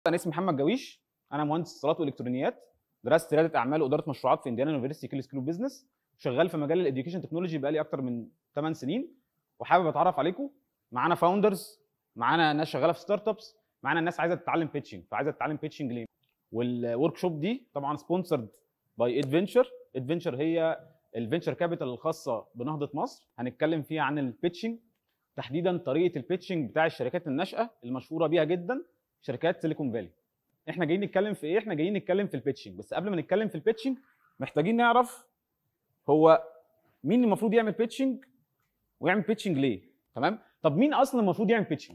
انا اسمي محمد جويش انا مهندس اتصالات والكترونيات درست رياده اعمال واداره مشروعات في انديانا يونيفرستي كيل سكول بزنس شغال في مجال الاديوكيشن تكنولوجي بقالي اكتر من 8 سنين وحابب اتعرف عليكم معانا فاوندرز معانا ناس شغاله في ستارت ابس معانا ناس عايزه تتعلم بيتشنج فعايزه تتعلم بيتشنج ليه والورك شوب دي طبعا سبونسرد باي ادفنشر ادفنشر هي الفينشر كابيتال الخاصه بنهضه مصر هنتكلم فيها عن البيتشنج تحديدا طريقه البيتشنج بتاع الشركات الناشئه المشهوره بيها جدا شركات سيليكون فالي احنا جايين نتكلم في ايه احنا جايين نتكلم في البيتشنج بس قبل ما نتكلم في البيتشنج محتاجين نعرف هو مين المفروض يعمل بيتشنج ويعمل بيتشنج ليه تمام طب مين اصلا المفروض يعمل بيتشنج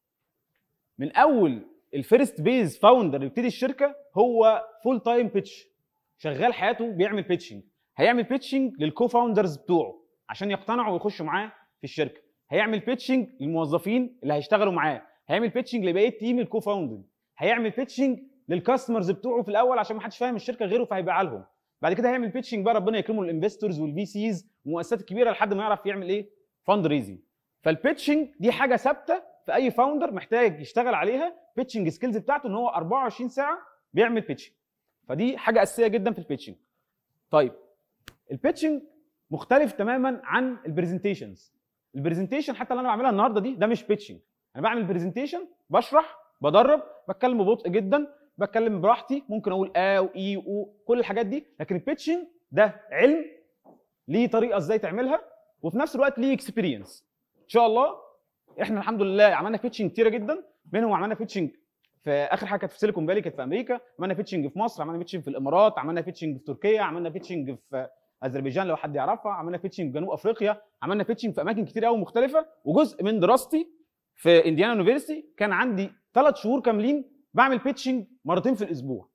من اول الفيرست بيز فاوندر يبتدي الشركه هو فول تايم بيتش شغال حياته بيعمل بيتشنج هيعمل بيتشنج للكو فاوندرز بتوعه عشان يقتنعوا ويخشوا معاه في الشركه هيعمل بيتشنج للموظفين اللي هيشتغلوا معاه هيعمل بيتشنج لبقيه تيم الكو فاوندر هيعمل بيتشنج للكاستمرز بتوعه في الاول عشان ما حدش فاهم الشركه غيره فهيبيع لهم بعد كده هيعمل بيتشنج بقى ربنا يكرمه الانفستورز والفي سيز والمؤسسات الكبيره لحد ما يعرف يعمل ايه فاند ريزنج فالبيتشنج دي حاجه ثابته في اي فاوندر محتاج يشتغل عليها بيتشنج سكيلز بتاعته ان هو 24 ساعه بيعمل بيتشنج فدي حاجه اساسيه جدا في البيتشنج طيب البيتشنج مختلف تماما عن البرزنتيشنز البرزنتيشن حتى اللي انا بعملها النهارده دي ده مش بيتشنج انا بعمل برزنتيشن بشرح بدرب بتكلم ببطء جدا بتكلم براحتي ممكن اقول ا واي و كل الحاجات دي لكن البيتشنج ده علم ليه طريقه ازاي تعملها وفي نفس الوقت ليه اكسبيرينس ان شاء الله احنا الحمد لله عملنا بيتشنج كتيره جدا منهم عملنا بيتشنج في اخر حاجه كانت في سيليكون فالي كانت في امريكا عملنا بيتشنج في مصر عملنا بيتشنج في الامارات عملنا بيتشنج في تركيا عملنا بيتشنج في اذربيجان لو حد يعرفها عملنا بيتشنج في جنوب افريقيا عملنا بيتشنج في اماكن كتير قوي مختلفه وجزء من دراستي في انديانا يونيفرستي كان عندي ثلاث شهور كاملين بعمل بيتشنج مرتين في الاسبوع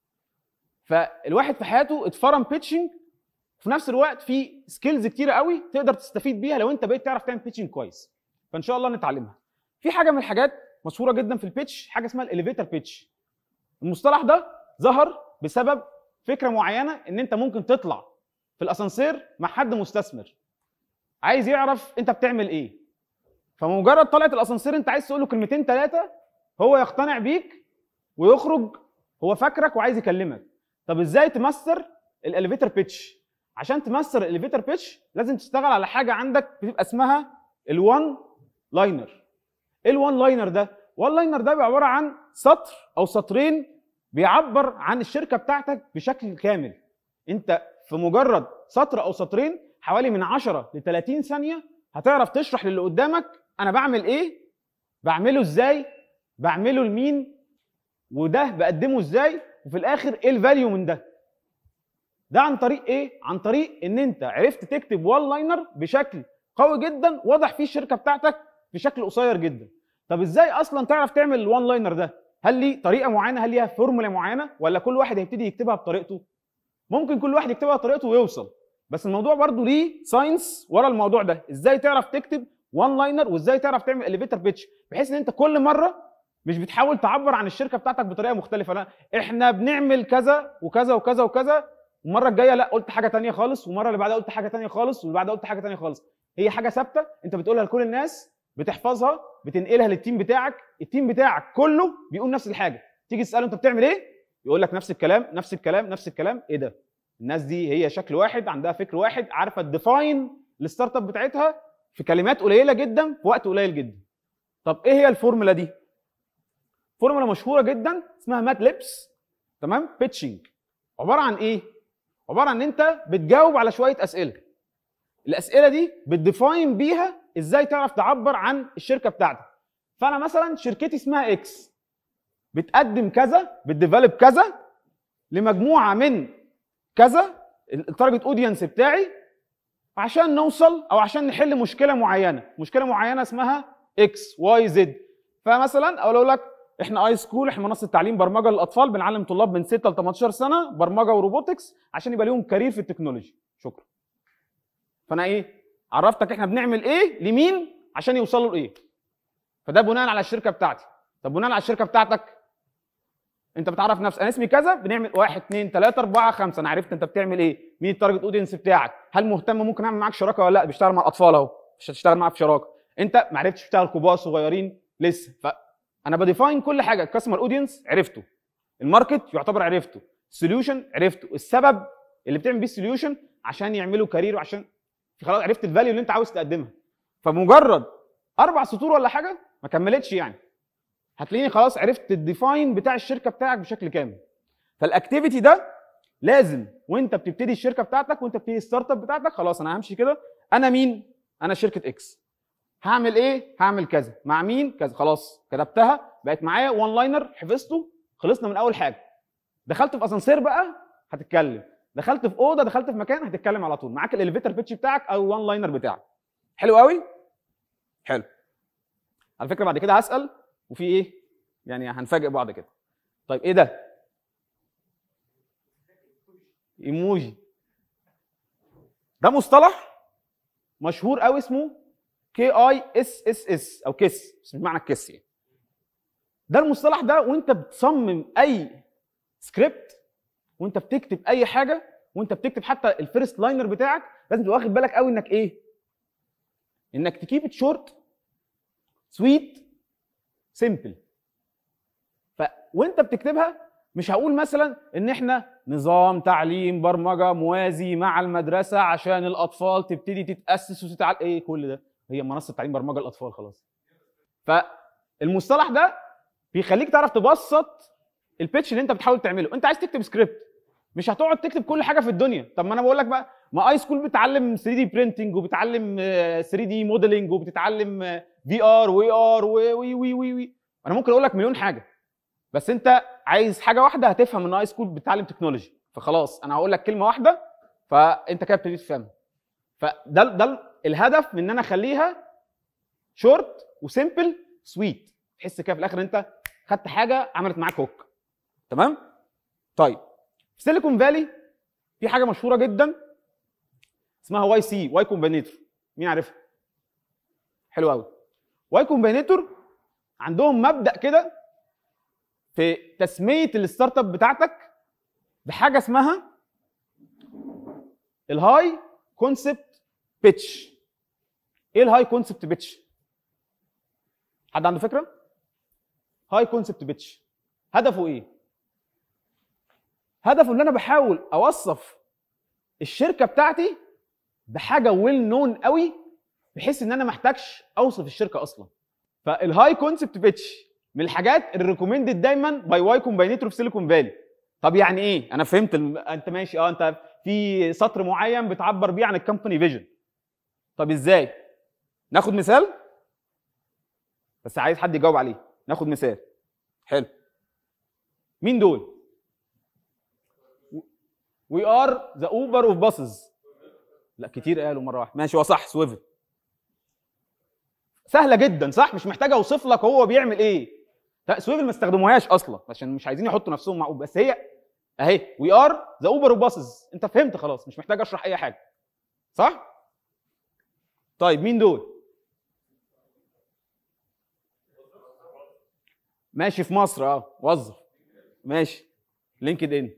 فالواحد في حياته اتفرم بيتشنج في نفس الوقت في سكيلز كتيره قوي تقدر تستفيد بيها لو انت بقيت تعرف تعمل بيتشنج كويس فان شاء الله نتعلمها في حاجه من الحاجات مشهوره جدا في البيتش حاجه اسمها الاليفيتر بيتش المصطلح ده ظهر بسبب فكره معينه ان انت ممكن تطلع في الاسانسير مع حد مستثمر عايز يعرف انت بتعمل ايه فمجرد طلعت الاسانسير انت عايز تقول له كلمتين ثلاثه هو يقتنع بيك ويخرج هو فاكرك وعايز يكلمك طب ازاي تمستر الاليفيتر بيتش عشان تمستر الاليفيتر بيتش لازم تشتغل على حاجه عندك بتبقى اسمها الوان لاينر ايه الوان لاينر ده وان لاينر ده بيبقى عباره عن سطر او سطرين بيعبر عن الشركه بتاعتك بشكل كامل انت في مجرد سطر او سطرين حوالي من 10 ل 30 ثانيه هتعرف تشرح للي قدامك انا بعمل ايه بعمله ازاي بعمله لمين وده بقدمه ازاي وفي الاخر ايه الفاليو من ده ده عن طريق ايه عن طريق ان انت عرفت تكتب وان لاينر بشكل قوي جدا واضح فيه الشركه بتاعتك بشكل قصير جدا طب ازاي اصلا تعرف تعمل الوان لاينر ده هل ليه طريقه معينه هل ليها فورمولا معينه ولا كل واحد هيبتدي يكتبها بطريقته ممكن كل واحد يكتبها بطريقته ويوصل بس الموضوع برضو ليه ساينس ورا الموضوع ده ازاي تعرف تكتب وان لاينر وازاي تعرف تعمل اليفيتر بيتش بحيث ان انت كل مره مش بتحاول تعبر عن الشركه بتاعتك بطريقه مختلفه لا احنا بنعمل كذا وكذا وكذا وكذا المره الجايه لا قلت حاجه تانية خالص والمره اللي بعدها قلت حاجه تانية خالص واللي بعدها قلت حاجه تانية خالص هي حاجه ثابته انت بتقولها لكل الناس بتحفظها بتنقلها للتيم بتاعك التيم بتاعك كله بيقول نفس الحاجه تيجي تساله انت بتعمل ايه يقول لك نفس الكلام نفس الكلام نفس الكلام ايه ده الناس دي هي شكل واحد عندها فكر واحد عارفه تديفاين الستارت اب بتاعتها في كلمات قليله جدا في وقت قليل جدا طب ايه هي الفورمولا دي فورمولا مشهوره جدا اسمها مات ليبس تمام بيتشنج عباره عن ايه عباره عن ان انت بتجاوب على شويه اسئله الاسئله دي بتديفاين بيها ازاي تعرف تعبر عن الشركه بتاعتك فانا مثلا شركتي اسمها اكس بتقدم كذا بتديفلوب كذا لمجموعه من كذا التارجت اودينس بتاعي عشان نوصل او عشان نحل مشكله معينه مشكله معينه اسمها اكس واي زد فمثلا اقول لك احنا اي سكول احنا منصه تعليم برمجه للاطفال بنعلم طلاب من 6 ل 18 سنه برمجه وروبوتكس عشان يبقى لهم كارير في التكنولوجي شكرا فانا ايه عرفتك احنا بنعمل ايه لمين عشان يوصلوا لايه فده بناء على الشركه بتاعتي طب بناء على الشركه بتاعتك انت بتعرف نفسك انا اسمي كذا بنعمل واحد اثنين ثلاثة أربعة خمسة أنا عرفت أنت بتعمل إيه مين التارجت أودينس بتاعك هل مهتم ممكن أعمل معاك شراكة ولا لا بيشتغل مع الأطفال أهو مش هتشتغل معاه في شراكة أنت ما عرفتش تشتغل كبار صغيرين لسه ف انا بديفاين كل حاجه الكاستمر اودينس عرفته الماركت يعتبر عرفته السوليوشن عرفته السبب اللي بتعمل بيه السوليوشن عشان يعملوا كارير وعشان خلاص عرفت الفاليو اللي انت عاوز تقدمها فمجرد اربع سطور ولا حاجه ما كملتش يعني هتلاقيني خلاص عرفت الديفاين بتاع الشركه بتاعك بشكل كامل فالاكتيفيتي ده لازم وانت بتبتدي الشركه بتاعتك وانت بتبتدي الستارت اب بتاعتك خلاص انا همشي كده انا مين انا شركه اكس هعمل ايه هعمل كذا مع مين كذا خلاص كتبتها بقت معايا وان لاينر حفظته خلصنا من اول حاجه دخلت في اسانسير بقى هتتكلم دخلت في اوضه دخلت في مكان هتتكلم على طول معاك الاليفيتر بيتش بتاعك او وان لاينر بتاعك حلو قوي حلو على فكره بعد كده هسال وفي ايه يعني هنفاجئ بعض كده طيب ايه ده ايموجي ده مصطلح مشهور قوي اسمه كي اي اس اس اس او كيس بس مش معنى الكيس يعني ده المصطلح ده وانت بتصمم اي سكريبت وانت بتكتب اي حاجه وانت بتكتب حتى الفيرست لاينر بتاعك لازم تبقى واخد بالك قوي انك ايه انك تكيب ات شورت سويت سيمبل ف وانت بتكتبها مش هقول مثلا ان احنا نظام تعليم برمجه موازي مع المدرسه عشان الاطفال تبتدي تتاسس وتتعلم ايه كل ده هي منصه تعليم برمجه الاطفال خلاص فالمصطلح ده بيخليك تعرف تبسط البيتش اللي انت بتحاول تعمله انت عايز تكتب سكريبت مش هتقعد تكتب كل حاجه في الدنيا طب ما انا بقول لك بقى ما اي سكول بتعلم 3 دي برينتنج وبتعلم 3 دي موديلنج وبتتعلم في ار وي ار وي وي وي وي, وي. انا ممكن اقول لك مليون حاجه بس انت عايز حاجه واحده هتفهم ان اي سكول بتتعلم تكنولوجي فخلاص انا هقول لك كلمه واحده فانت كده ابتديت تفهمها فده ده الهدف من ان انا اخليها شورت وسيمبل سويت تحس كده في الاخر انت خدت حاجه عملت معاك هوك تمام طيب في سيليكون فالي في حاجه مشهوره جدا اسمها واي سي واي كومبينيتور مين عارفها حلو قوي واي كومبينيتور عندهم مبدا كده في تسميه الستارت اب بتاعتك بحاجه اسمها الهاي كونسبت بيتش ايه الهاي كونسبت بيتش حد عنده فكره هاي كونسبت بيتش هدفه ايه هدفه ان انا بحاول اوصف الشركه بتاعتي بحاجه ويل نون قوي بحيث ان انا محتاجش اوصف الشركه اصلا فالهاي كونسبت بيتش من الحاجات الريكومندد دايما باي واي كومباينيتور في سيليكون فالي طب يعني ايه انا فهمت الم... انت ماشي اه انت في سطر معين بتعبر بيه عن الكومباني فيجن طب ازاي ناخد مثال بس عايز حد يجاوب عليه ناخد مثال حلو مين دول وي ار ذا اوبر اوف باسز لا كتير قالوا مره واحده ماشي هو صح سويفل سهله جدا صح مش محتاج اوصف لك هو بيعمل ايه لا سويفل ما استخدموهاش اصلا عشان مش عايزين يحطوا نفسهم مع بس هي اهي وي ار ذا اوبر اوف باسز انت فهمت خلاص مش محتاج اشرح اي حاجه صح طيب مين دول ماشي في مصر اه وظف ماشي لينكد ان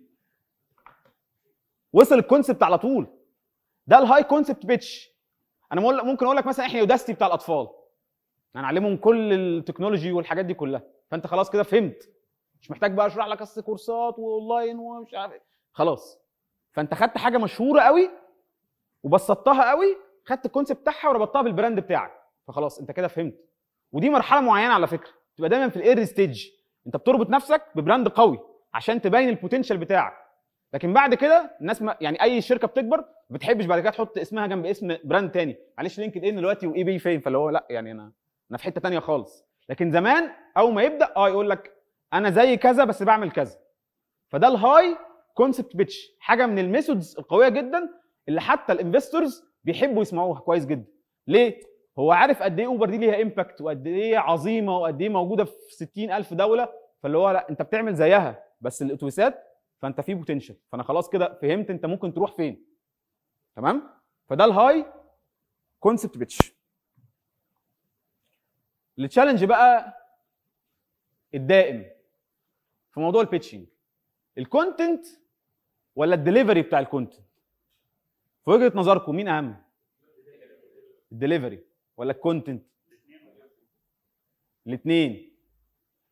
وصل الكونسبت على طول ده الهاي كونسبت بيتش انا ممكن اقول لك مثلا احنا يوداستي بتاع الاطفال هنعلمهم كل التكنولوجي والحاجات دي كلها فانت خلاص كده فهمت مش محتاج بقى اشرح لك اصل كورسات واونلاين ومش عارف خلاص فانت خدت حاجه مشهوره قوي وبسطتها قوي خدت الكونسبت بتاعها وربطتها بالبراند بتاعك فخلاص انت كده فهمت ودي مرحله معينه على فكره تبقى دايما في الايرلي ستيج انت بتربط نفسك ببراند قوي عشان تبين البوتنشال بتاعك لكن بعد كده الناس ما يعني اي شركه بتكبر ما بتحبش بعد كده تحط اسمها جنب اسم براند تاني معلش لينكد ان دلوقتي واي بي فين فاللي هو لا يعني انا انا في حته تانية خالص لكن زمان اول ما يبدا اه يقول لك انا زي كذا بس بعمل كذا فده الهاي كونسبت بيتش حاجه من الميثودز القويه جدا اللي حتى الانفستورز بيحبوا يسمعوها كويس جدا ليه هو عارف قد ايه اوبر دي ليها امباكت وقد ايه عظيمه وقد ايه موجوده في 60000 دوله فاللي هو لا انت بتعمل زيها بس الاتوبيسات فانت في بوتنشال فانا خلاص كده فهمت انت ممكن تروح فين تمام فده الهاي كونسبت بيتش التشالنج بقى الدائم في موضوع البيتشنج الكونتنت ولا الدليفري بتاع الكونتنت في وجهه نظركم مين اهم الدليفري ولا الكونتنت الاثنين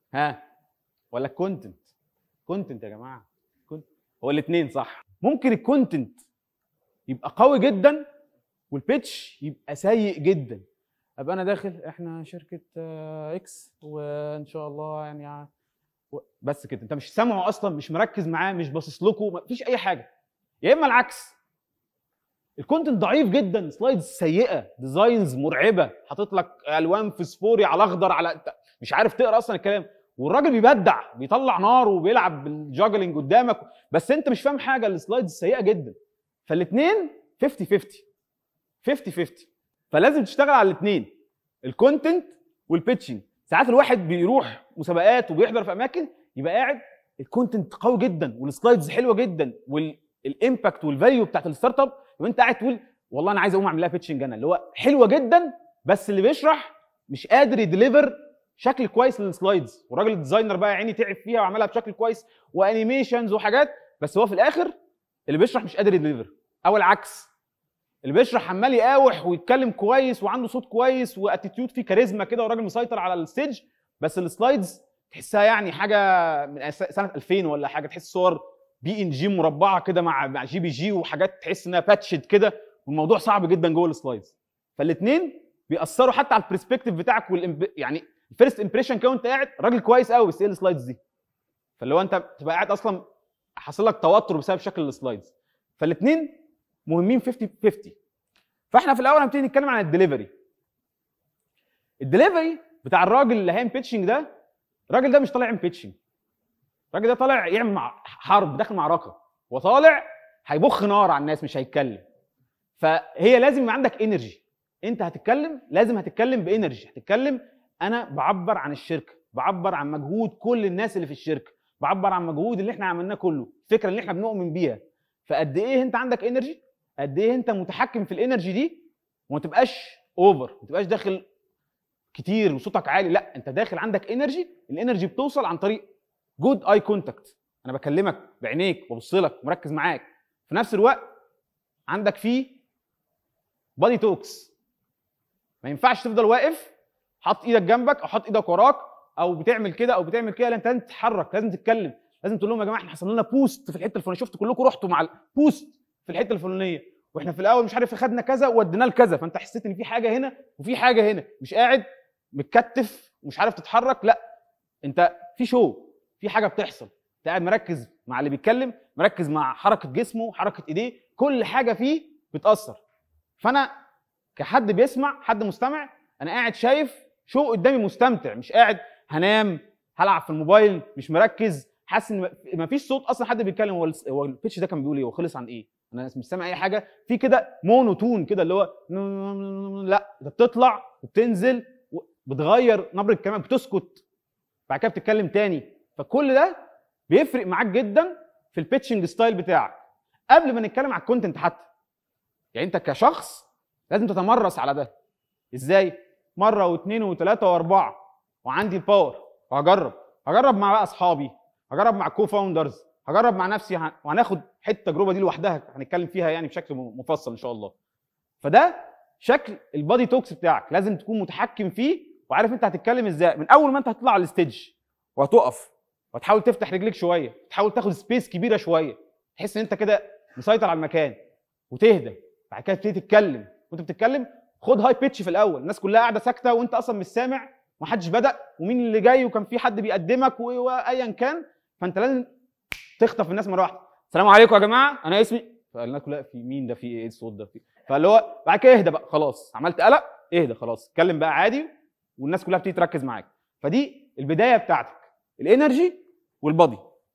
ها ولا الكونتنت كونتنت يا جماعه كونت هو الاثنين صح ممكن الكونتنت يبقى قوي جدا والبيتش يبقى سيء جدا ابقى انا داخل احنا شركه آه، اكس وان شاء الله يعني ع- و- بس كده انت مش سامعه اصلا مش مركز معاه مش باصص لكم مفيش اي حاجه يا اما العكس الكونتنت ضعيف جدا سلايدز سيئه ديزاينز مرعبه حاطط لك الوان فسفوري على اخضر على أنت مش عارف تقرا اصلا الكلام والراجل بيبدع بيطلع نار وبيلعب بالجاجلينج قدامك بس انت مش فاهم حاجه السلايدز سيئه جدا فالاثنين 50 50 50 50 فلازم تشتغل على الاثنين الكونتنت والبيتشنج ساعات الواحد بيروح مسابقات وبيحضر في اماكن يبقى قاعد الكونتنت قوي جدا والسلايدز حلوه جدا والامباكت والفاليو بتاعت الستارت اب يبقى انت قاعد تقول والله انا عايز اقوم اعمل لها بيتشنج انا اللي هو حلوه جدا بس اللي بيشرح مش قادر يديليفر شكل كويس للسلايدز والراجل الديزاينر بقى يا عيني تعب فيها وعملها بشكل كويس وانيميشنز وحاجات بس هو في الاخر اللي بيشرح مش قادر يديليفر او العكس اللي بيشرح عمال يقاوح ويتكلم كويس وعنده صوت كويس واتيتيود فيه كاريزما كده وراجل مسيطر على الستيج بس السلايدز تحسها يعني حاجه من أس- سنه 2000 ولا حاجه تحس صور بي ان جي مربعه كده مع مع جي بي جي وحاجات تحس انها باتشد كده والموضوع صعب جدا جوه السلايدز فالاثنين بيأثروا حتى على البرسبكتيف بتاعك والإمب... يعني الفيرست امبريشن كده وانت قاعد راجل كويس قوي بس ايه السلايدز دي فاللي هو انت بتبقى قاعد اصلا حاصل لك توتر بسبب شكل السلايدز فالاثنين مهمين 50 50 فاحنا في الاول هنبتدي نتكلم عن الدليفري الدليفري بتاع الراجل اللي هيعمل بيتشنج ده الراجل ده مش طالع يعمل بيتشنج الراجل ده طالع يعمل مع حرب داخل معركه وطالع هيبخ نار على الناس مش هيتكلم فهي لازم يبقى عندك انرجي انت هتتكلم لازم هتتكلم بانرجي هتتكلم انا بعبر عن الشركه بعبر عن مجهود كل الناس اللي في الشركه بعبر عن مجهود اللي احنا عملناه كله الفكره اللي احنا بنؤمن بيها فقد ايه انت عندك انرجي قد ايه انت متحكم في الانرجي دي وما تبقاش اوفر ما تبقاش داخل كتير وصوتك عالي لا انت داخل عندك انرجي الانرجي بتوصل عن طريق جود اي كونتاكت انا بكلمك بعينيك ببص لك مركز معاك في نفس الوقت عندك فيه بادي توكس ما ينفعش تفضل واقف حاطط ايدك جنبك او حاطط ايدك وراك او بتعمل كده او بتعمل كده لا انت لازم تتحرك لازم تتكلم لازم تقول لهم يا جماعه احنا حصل لنا بوست في الحته الفلانيه شفت كلكم رحتوا مع البوست في الحته الفلانيه واحنا في الاول مش عارف خدنا كذا ووديناه لكذا فانت حسيت ان في حاجه هنا وفي حاجه هنا مش قاعد متكتف ومش عارف تتحرك لا انت في شو في حاجه بتحصل انت قاعد مركز مع اللي بيتكلم مركز مع حركه جسمه حركه ايديه كل حاجه فيه بتاثر فانا كحد بيسمع حد مستمع انا قاعد شايف شو قدامي مستمتع مش قاعد هنام هلعب في الموبايل مش مركز حاسس ان ما فيش صوت اصلا حد بيتكلم هو الس- هو البيتش ده كان بيقول ايه هو خلص عن ايه انا مش سامع اي حاجه في كده مونوتون كده اللي هو لا انت بتطلع وبتنزل و- بتغير نبره الكلام بتسكت بعد كده بتتكلم تاني فكل ده بيفرق معاك جدا في البيتشنج ستايل بتاعك قبل ما نتكلم على الكونتنت حتى يعني انت كشخص لازم تتمرس على ده ازاي مره واثنين وثلاثه واربعه وعندي الباور وهجرب هجرب مع بقى اصحابي هجرب مع كو فاوندرز هجرب مع نفسي هن- وهناخد حته التجربه دي لوحدها هنتكلم فيها يعني بشكل م- مفصل ان شاء الله فده شكل البادي توكس بتاعك لازم تكون متحكم فيه وعارف انت هتتكلم ازاي من اول ما انت هتطلع على الستيج وهتقف وتحاول تفتح رجليك شويه تحاول تاخد سبيس كبيره شويه تحس ان انت كده مسيطر على المكان وتهدى بعد كده تبتدي تتكلم وانت بتتكلم خد هاي بيتش في الاول الناس كلها قاعده ساكته وانت اصلا مش سامع ومحدش بدا ومين اللي جاي وكان في حد بيقدمك و- وايا كان فانت لازم تخطف الناس مره واحده السلام عليكم يا جماعه انا اسمي فالناس كلها في مين ده في ايه الصوت ده في فاللي هو بعد كده اهدى بقى خلاص عملت قلق اهدى خلاص اتكلم بقى عادي والناس كلها بتيجي تركز معاك فدي البدايه بتاعتك الانرجي والبادي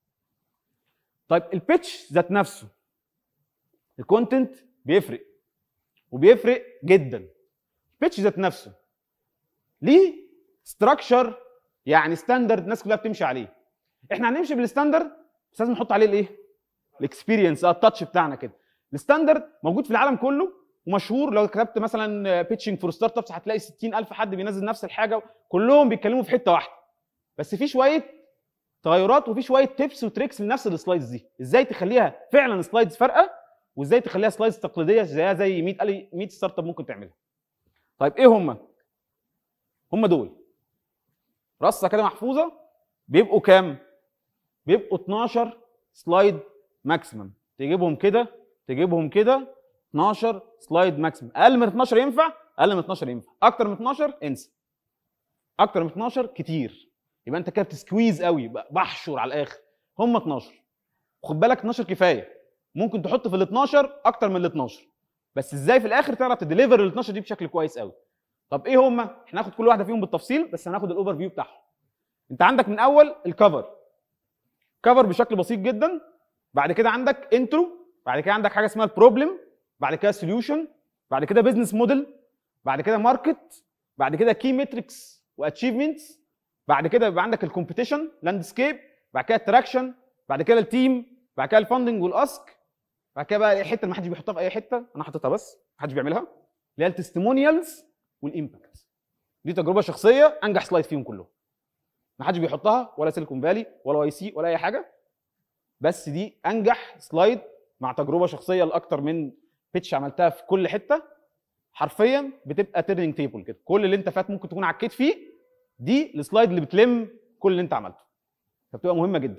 طيب البيتش ذات نفسه الكونتنت بيفرق وبيفرق جدا البيتش ذات نفسه ليه ستراكشر يعني ستاندرد الناس كلها بتمشي عليه احنا هنمشي بالستاندرد بس لازم نحط عليه الايه الاكسبيرينس التاتش بتاعنا كده الستاندرد موجود في العالم كله ومشهور لو كتبت مثلا بيتشنج فور ستارت ابس هتلاقي 60000 حد بينزل نفس الحاجه كلهم بيتكلموا في حته واحده بس في شويه تغيرات وفي شويه تيبس وتريكس لنفس السلايدز دي ازاي تخليها فعلا سلايدز فارقه وازاي تخليها سلايدز تقليديه زيها زي 100 قال 100 ستارت اب ممكن تعملها طيب ايه هم هم دول رصه كده محفوظه بيبقوا كام بيبقوا 12 سلايد ماكسيمم تجيبهم كده تجيبهم كده 12 سلايد ماكسيمم اقل من 12 ينفع اقل من 12 ينفع اكتر من 12 انسى اكتر من 12 كتير يبقى انت كده بتسكويز قوي بحشر على الاخر هم 12 خد بالك 12 كفايه ممكن تحط في ال 12 اكتر من ال 12 بس ازاي في الاخر تعرف تديليفر ال 12 دي بشكل كويس قوي طب ايه هم احنا هناخد كل واحده فيهم بالتفصيل بس هناخد الاوفر فيو بتاعهم انت عندك من اول الكفر كفر بشكل بسيط جدا بعد كده عندك انترو بعد كده عندك حاجه اسمها البروبلم بعد كده سوليوشن بعد كده بزنس موديل بعد كده ماركت بعد كده كي متريكس واتشيفمنتس بعد كده يبقى عندك الكومبيتيشن لاندسكيب بعد كده التراكشن بعد كده التيم بعد كده الفاندنج والاسك بعد كده بقى الحته اللي ما حدش بيحطها في اي حته انا حاططها بس ما حدش بيعملها اللي هي التستيمونيالز والامباكت دي تجربه شخصيه انجح سلايد فيهم كلهم ما حدش بيحطها ولا سيليكون فالي ولا واي سي ولا اي حاجه بس دي انجح سلايد مع تجربه شخصيه لاكتر من بيتش عملتها في كل حته حرفيا بتبقى تيرنينج تيبل كده كل اللي انت فات ممكن تكون عكيت فيه دي السلايد اللي بتلم كل اللي انت عملته فبتبقى مهمه جدا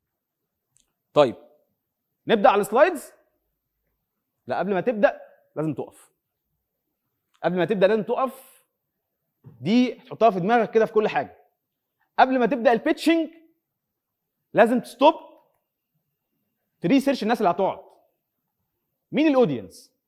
طيب نبدا على السلايدز لا قبل ما تبدا لازم تقف قبل ما تبدا لازم تقف دي تحطها في دماغك كده في كل حاجه قبل ما تبدا البيتشنج لازم تستوب تريسيرش الناس اللي هتقعد مين الاودينس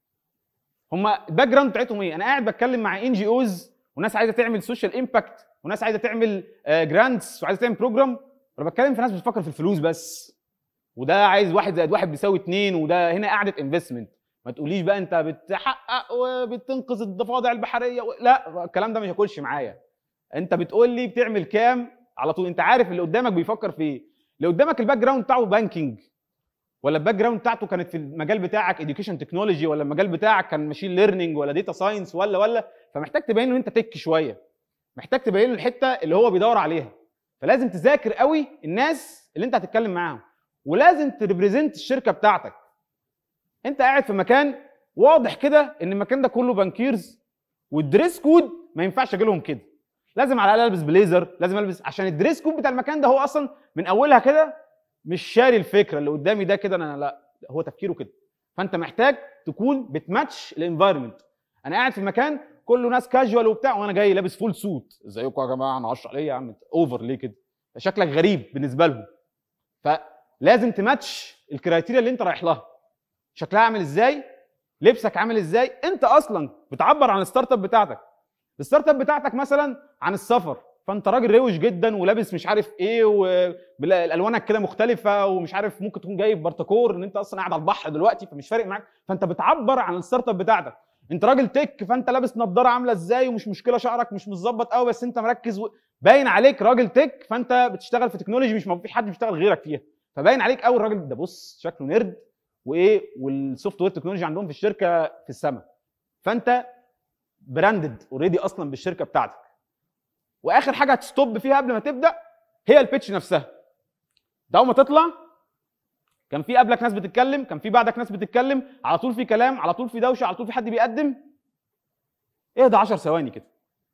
هم الباك جراوند بتاعتهم ايه انا قاعد بتكلم مع ان جي اوز وناس عايزه تعمل سوشيال امباكت وناس عايزه تعمل جرانتس وعايزه تعمل بروجرام انا بتكلم في ناس بتفكر في الفلوس بس وده عايز واحد زائد واحد بيساوي اتنين وده هنا قاعده انفستمنت ما تقوليش بقى انت بتحقق وبتنقذ الضفادع البحريه و... لا الكلام ده مش هياكلش معايا انت بتقول لي بتعمل كام على طول انت عارف اللي قدامك بيفكر في ايه اللي قدامك الباك جراوند بتاعه بانكينج ولا الباك جراوند بتاعته كانت في المجال بتاعك اديوكيشن تكنولوجي ولا المجال بتاعك كان ماشين ليرنينج ولا داتا ساينس ولا ولا فمحتاج تبين له انت تك شويه محتاج تبين له الحته اللي هو بيدور عليها فلازم تذاكر قوي الناس اللي انت هتتكلم معاهم ولازم تريبريزنت الشركه بتاعتك انت قاعد في مكان واضح كده ان المكان ده كله بانكيرز والدريس كود ما ينفعش اجي لهم كده لازم على الاقل البس بليزر لازم البس عشان الدريس كود بتاع المكان ده هو اصلا من اولها كده مش شاري الفكره اللي قدامي ده كده انا لا هو تفكيره كده فانت محتاج تكون بتماتش الانفايرمنت انا قاعد في مكان كله ناس كاجوال وبتاع وانا جاي لابس فول سوت ازيكم يا جماعه انا 10 ليه يا عم اوفر ليه كده شكلك غريب بالنسبه لهم فلازم تماتش الكرايتيريا اللي انت رايح لها شكلها عامل ازاي لبسك عامل ازاي انت اصلا بتعبر عن الستارت اب بتاعتك الستارت اب بتاعتك مثلا عن السفر فانت راجل روش جدا ولابس مش عارف ايه والوانك كده مختلفه ومش عارف ممكن تكون جايب بارتكور ان انت اصلا قاعد على البحر دلوقتي فمش فارق معاك فانت بتعبر عن الستارت اب بتاعتك انت راجل تك فانت لابس نظاره عامله ازاي ومش مشكله شعرك مش متظبط قوي بس انت مركز و... باين عليك راجل تك فانت بتشتغل في تكنولوجي مش مفيش حد بيشتغل غيرك فيها فباين عليك قوي الراجل ده بص شكله نيرد وايه والسوفت وير تكنولوجي عندهم في الشركه في السماء فانت براندد اوريدي اصلا بالشركه بتاعتك واخر حاجه هتستوب فيها قبل ما تبدا هي البيتش نفسها ده اول ما تطلع كان في قبلك ناس بتتكلم كان في بعدك ناس بتتكلم على طول في كلام على طول في دوشه على طول في حد بيقدم اهدى 10 ثواني كده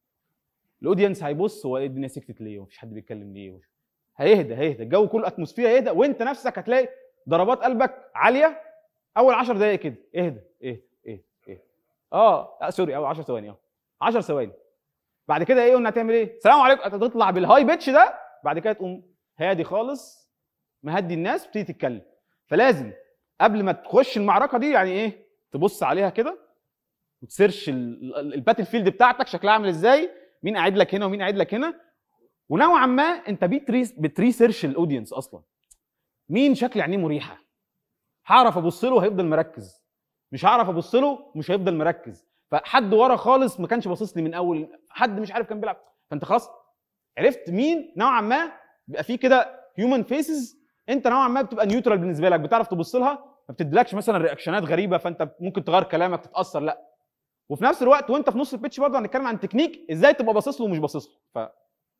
الاودينس هيبص هو ايه الدنيا سكتت ليه ومفيش حد بيتكلم ليه هيهدى هيهدى الجو كله اتموسفير هيهدى وانت نفسك هتلاقي ضربات قلبك عاليه اول 10 دقائق كده اهدى اهدى اهدى اهدى اه لا سوري اول 10 ثواني اه 10 ثواني بعد كده ايه قلنا هتعمل ايه السلام عليكم هتطلع بالهاي بيتش ده بعد كده تقوم هادي خالص مهدي الناس بتبتدي تتكلم فلازم قبل ما تخش المعركه دي يعني ايه تبص عليها كده وتسيرش الباتل فيلد بتاعتك شكلها عامل ازاي مين قاعد لك هنا ومين قاعد لك هنا ونوعا ما انت بتريس بتريسيرش الاودينس اصلا مين شكل عينيه مريحه هعرف ابص له هيفضل مركز مش هعرف ابص له مش هيفضل مركز فحد ورا خالص ما كانش باصص لي من اول حد مش عارف كان بيلعب فانت خلاص عرفت مين نوعا ما بيبقى فيه كده هيومن فيسز انت نوعا ما بتبقى نيوترال بالنسبه لك بتعرف تبص لها ما بتديلكش مثلا رياكشنات غريبه فانت ممكن تغير كلامك تتاثر لا وفي نفس الوقت وانت في نص البيتش برضه هنتكلم عن تكنيك ازاي تبقى باصص له ومش باصص له ف...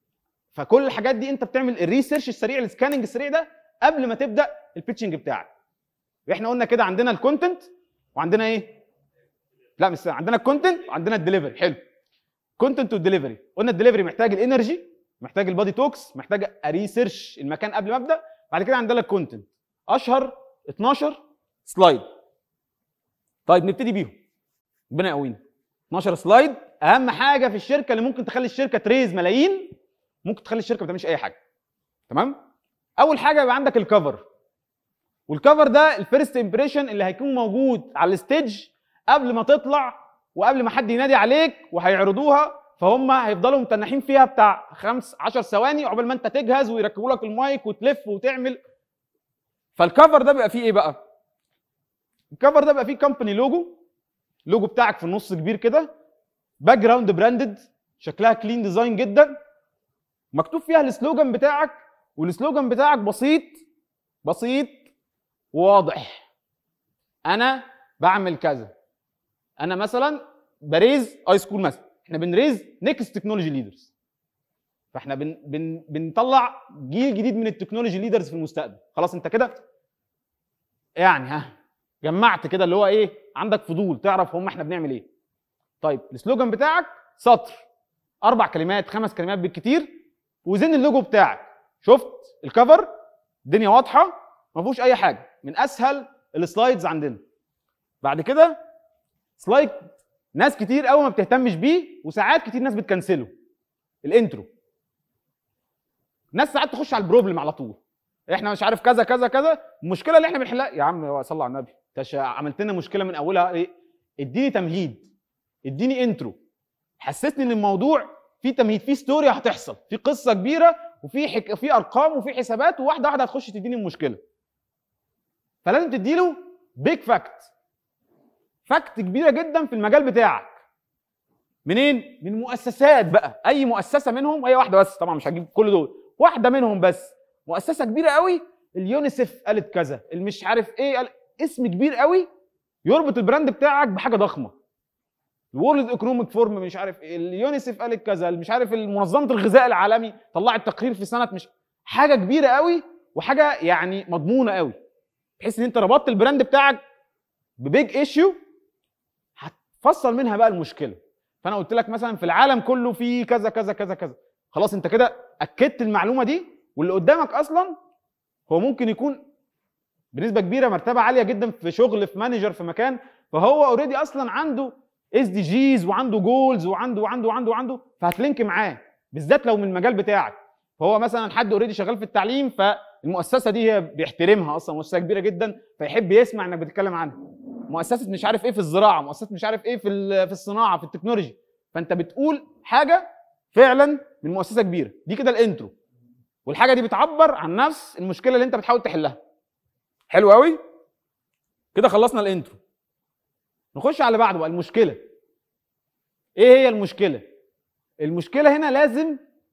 فكل الحاجات دي انت بتعمل الريسيرش السريع السكاننج السريع ده قبل ما تبدا البيتشنج بتاعك احنا قلنا كده عندنا الكونتنت وعندنا ايه لا مش عندنا الكونتنت وعندنا الدليفري حلو كونتنت والدليفري قلنا الدليفري محتاج الانرجي محتاج البادي توكس محتاج اريسيرش المكان قبل ما ابدا بعد كده عندنا الكونتنت اشهر 12 سلايد طيب نبتدي بيهم ربنا يقوينا 12 سلايد اهم حاجه في الشركه اللي ممكن تخلي الشركه تريز ملايين ممكن تخلي الشركه ما تعملش اي حاجه تمام اول حاجه يبقى عندك الكفر والكفر ده الفيرست امبريشن اللي هيكون موجود على الستيج قبل ما تطلع وقبل ما حد ينادي عليك وهيعرضوها فهم هيفضلوا متنحين فيها بتاع خمس 10 ثواني عقبال ما انت تجهز ويركبوا لك المايك وتلف وتعمل فالكفر ده بيبقى فيه ايه بقى؟ الكفر ده بيبقى فيه كومباني لوجو لوجو بتاعك في النص كبير كده باك جراوند براندد شكلها كلين ديزاين جدا مكتوب فيها السلوجان بتاعك والسلوجان بتاعك بسيط بسيط وواضح انا بعمل كذا انا مثلا بريز اي سكول مثلا احنا بنريز نيكست تكنولوجي ليدرز فاحنا بن بن بنطلع جيل جديد من التكنولوجي ليدرز في المستقبل خلاص انت كده يعني ها جمعت كده اللي هو ايه عندك فضول تعرف هم احنا بنعمل ايه طيب السلوجان بتاعك سطر اربع كلمات خمس كلمات بالكتير وزن اللوجو بتاعك شفت الكفر الدنيا واضحه ما فيهوش اي حاجه من اسهل السلايدز عندنا بعد كده سلايد ناس كتير قوي ما بتهتمش بيه وساعات كتير ناس بتكنسله الانترو ناس ساعات تخش على البروبلم على طول احنا مش عارف كذا كذا كذا المشكله اللي احنا بنحلها يا عم صلى على النبي انت عملت لنا مشكله من اولها ايه اديني تمهيد اديني انترو حسسني ان الموضوع فيه تمهيد فيه ستوري هتحصل في قصه كبيره وفي حك... في ارقام وفي حسابات وواحده واحده هتخش تديني المشكله فلازم تديله بيج فاكت فاكت كبيره جدا في المجال بتاعك منين من مؤسسات بقى اي مؤسسه منهم هي واحده بس طبعا مش هجيب كل دول واحده منهم بس مؤسسه كبيره قوي اليونيسف قالت كذا المش عارف ايه قال اسم كبير قوي يربط البراند بتاعك بحاجه ضخمه الورلد ايكونوميك فورم مش عارف ايه اليونيسف قالت كذا مش عارف منظمه الغذاء العالمي طلعت تقرير في سنه مش حاجه كبيره قوي وحاجه يعني مضمونه قوي بحيث ان انت ربطت البراند بتاعك ببيج ايشيو هتفصل منها بقى المشكله فانا قلت لك مثلا في العالم كله في كذا كذا كذا كذا خلاص انت كده اكدت المعلومه دي واللي قدامك اصلا هو ممكن يكون بنسبه كبيره مرتبه عاليه جدا في شغل في مانجر في مكان فهو اوريدي اصلا عنده اس دي جيز وعنده جولز وعنده وعنده وعنده وعنده فهتلينك معاه بالذات لو من المجال بتاعك فهو مثلا حد اوريدي شغال في التعليم فالمؤسسه دي هي بيحترمها اصلا مؤسسه كبيره جدا فيحب يسمع انك بتتكلم عنها مؤسسه مش عارف ايه في الزراعه مؤسسه مش عارف ايه في في الصناعه في التكنولوجي فانت بتقول حاجه فعلا من مؤسسه كبيره دي كده الانترو والحاجه دي بتعبر عن نفس المشكله اللي انت بتحاول تحلها حلو قوي كده خلصنا الانترو نخش على اللي بعده بقى المشكله ايه هي المشكله المشكله هنا لازم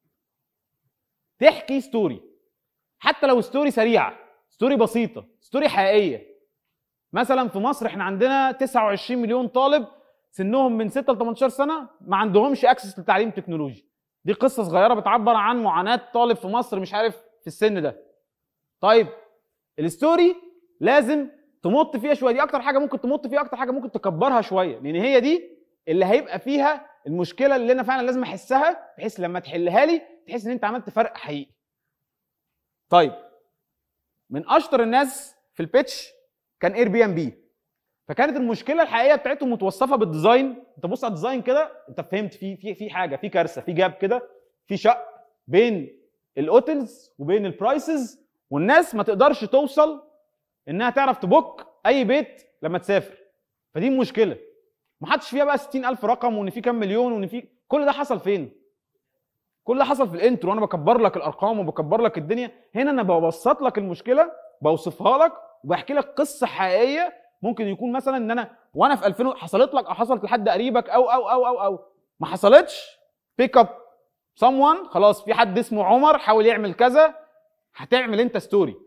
تحكي ستوري حتى لو ستوري سريعه ستوري بسيطه ستوري حقيقيه مثلا في مصر احنا عندنا 29 مليون طالب سنهم من 6 ل 18 سنه ما عندهمش اكسس لتعليم تكنولوجي دي قصه صغيره بتعبر عن معاناه طالب في مصر مش عارف في السن ده طيب الستوري لازم تمط فيها شويه دي اكتر حاجه ممكن تمط فيها اكتر حاجه ممكن تكبرها شويه لان هي دي اللي هيبقى فيها المشكله اللي انا فعلا لازم احسها بحيث لما تحلها لي تحس ان انت عملت فرق حقيقي طيب من اشطر الناس في البيتش كان اير بي ام بي فكانت المشكله الحقيقيه بتاعتهم متوصفه بالديزاين انت بص على الديزاين كده انت فهمت في في في حاجه في كارثه في جاب كده في شق بين الاوتلز وبين البرايسز والناس ما تقدرش توصل انها تعرف تبوك اي بيت لما تسافر فدي مشكله ما حدش فيها بقى 60000 رقم وان في كام مليون وان في كل ده حصل فين كل ده حصل في الانترو انا بكبر لك الارقام وبكبر لك الدنيا هنا انا ببسط لك المشكله بوصفها لك وبحكي لك قصه حقيقيه ممكن يكون مثلا ان انا وانا في 2000 حصلت لك او حصلت لحد قريبك او او او او او ما حصلتش بيك اب someone خلاص في حد اسمه عمر حاول يعمل كذا هتعمل انت ستوري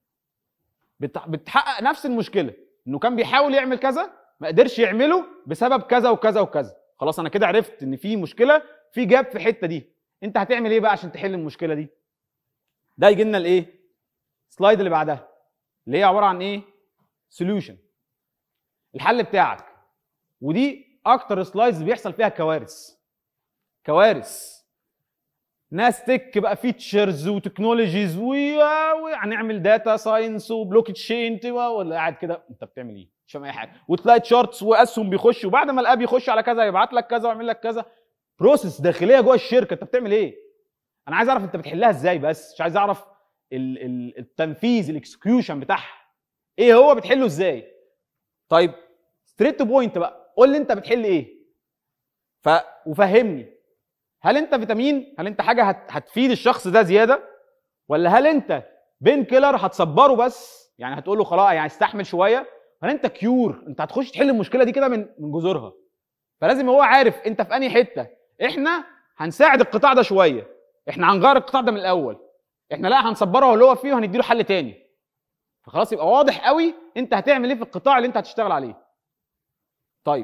بتحقق نفس المشكله انه كان بيحاول يعمل كذا ما قدرش يعمله بسبب كذا وكذا وكذا خلاص انا كده عرفت ان في مشكله في جاب في الحته دي انت هتعمل ايه بقى عشان تحل المشكله دي ده يجي لنا الايه سلايد اللي بعدها اللي هي عباره عن ايه سوليوشن الحل بتاعك ودي اكتر سلايدز بيحصل فيها كوارث كوارث ناس تك بقى فيتشرز وتكنولوجيز وهنعمل داتا ساينس وبلوك تشين ولا قاعد كده انت بتعمل ايه؟ مش فاهم اي حاجه وتلاقي تشارتس واسهم بيخش وبعد ما الاب يخش على كذا يبعت لك كذا ويعمل لك كذا بروسيس داخليه جوه الشركه انت بتعمل ايه؟ انا عايز اعرف انت بتحلها ازاي بس مش عايز اعرف ال- ال- التنفيذ الاكسكيوشن بتاعها ايه هو بتحله ازاي؟ طيب ستريت تو بوينت بقى قول لي انت بتحل ايه؟ ف وفهمني هل انت فيتامين؟ هل انت حاجه هت... هتفيد الشخص ده زياده؟ ولا هل انت بين كيلر هتصبره بس؟ يعني هتقول له خلاص يعني استحمل شويه؟ هل انت كيور؟ انت هتخش تحل المشكله دي كده من من جذورها. فلازم هو عارف انت في انهي حته. احنا هنساعد القطاع ده شويه. احنا هنغير القطاع ده من الاول. احنا لا هنصبره اللي هو فيه وهنديله حل تاني. فخلاص يبقى واضح قوي انت هتعمل ايه في القطاع اللي انت هتشتغل عليه. طيب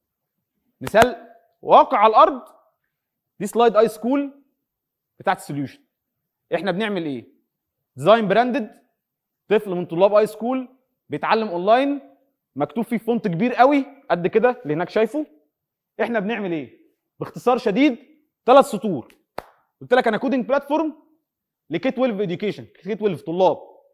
مثال واقع على الارض دي سلايد اي سكول بتاعت السوليوشن احنا بنعمل ايه ديزاين براندد طفل من طلاب اي سكول بيتعلم اونلاين مكتوب فيه فونت كبير قوي قد كده اللي هناك شايفه احنا بنعمل ايه باختصار شديد ثلاث سطور قلت لك انا كودنج بلاتفورم لكي 12 اديوكيشن كي 12 طلاب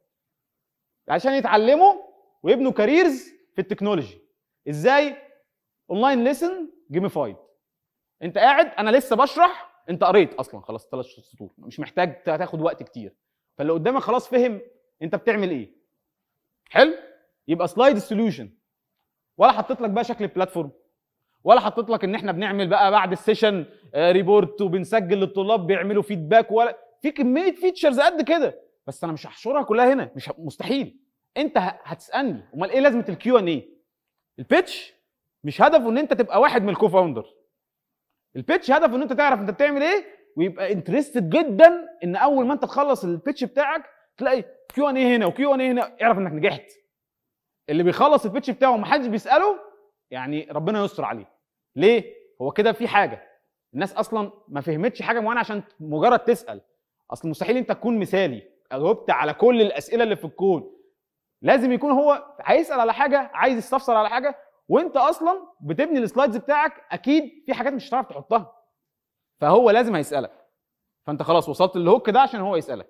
عشان يتعلموا ويبنوا كاريرز في التكنولوجي ازاي اونلاين ليسن جيميفايد انت قاعد انا لسه بشرح انت قريت اصلا خلاص ثلاث سطور مش محتاج تاخد وقت كتير فاللي قدامك خلاص فهم انت بتعمل ايه حلو يبقى سلايد السوليوشن ولا حطيت لك بقى شكل البلاتفورم ولا حطيت لك ان احنا بنعمل بقى بعد السيشن ريبورت وبنسجل للطلاب بيعملوا فيدباك ولا في كميه فيتشرز قد كده بس انا مش هحشرها كلها هنا مش ه- مستحيل انت ه- هتسالني امال ايه لازمه الكيو ان ايه البيتش مش هدفه ان انت تبقى واحد من الكو فاوندر البيتش هدفه ان انت تعرف انت بتعمل ايه ويبقى انترستد جدا ان اول ما انت تخلص البيتش بتاعك تلاقي كيو ان ايه هنا وكيو ان ايه هنا اعرف انك نجحت اللي بيخلص البيتش بتاعه ومحدش بيساله يعني ربنا يستر عليه ليه هو كده في حاجه الناس اصلا ما فهمتش حاجه معينه عشان مجرد تسال اصل مستحيل انت تكون مثالي جاوبت على كل الاسئله اللي في الكون لازم يكون هو هيسال على حاجه عايز يستفسر على حاجه وانت اصلا بتبني السلايدز بتاعك اكيد في حاجات مش هتعرف تحطها فهو لازم هيسالك فانت خلاص وصلت للهوك ده عشان هو يسالك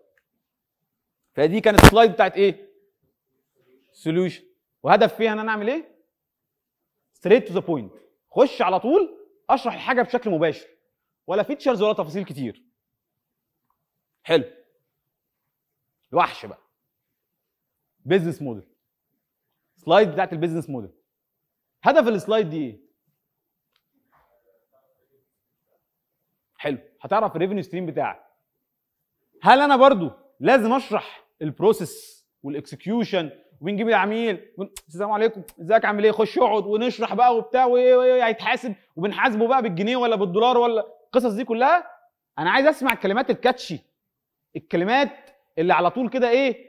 فدي كانت السلايد بتاعت ايه سوليوشن وهدف فيها ان انا اعمل ايه ستريت تو ذا بوينت خش على طول اشرح الحاجه بشكل مباشر ولا فيتشرز ولا تفاصيل كتير حلو الوحش بقى بيزنس موديل سلايد بتاعت البيزنس موديل هدف السلايد دي ايه حلو هتعرف الريفينيو ستريم بتاعك هل انا برضو لازم اشرح البروسيس والاكسكيوشن وبنجيب العميل ون- السلام عليكم ازيك عامل ايه خش اقعد ونشرح بقى وبتاع وهيتحاسب وبنحاسبه بقى بالجنيه ولا بالدولار ولا القصص دي كلها انا عايز اسمع الكلمات الكاتشي الكلمات اللي على طول كده ايه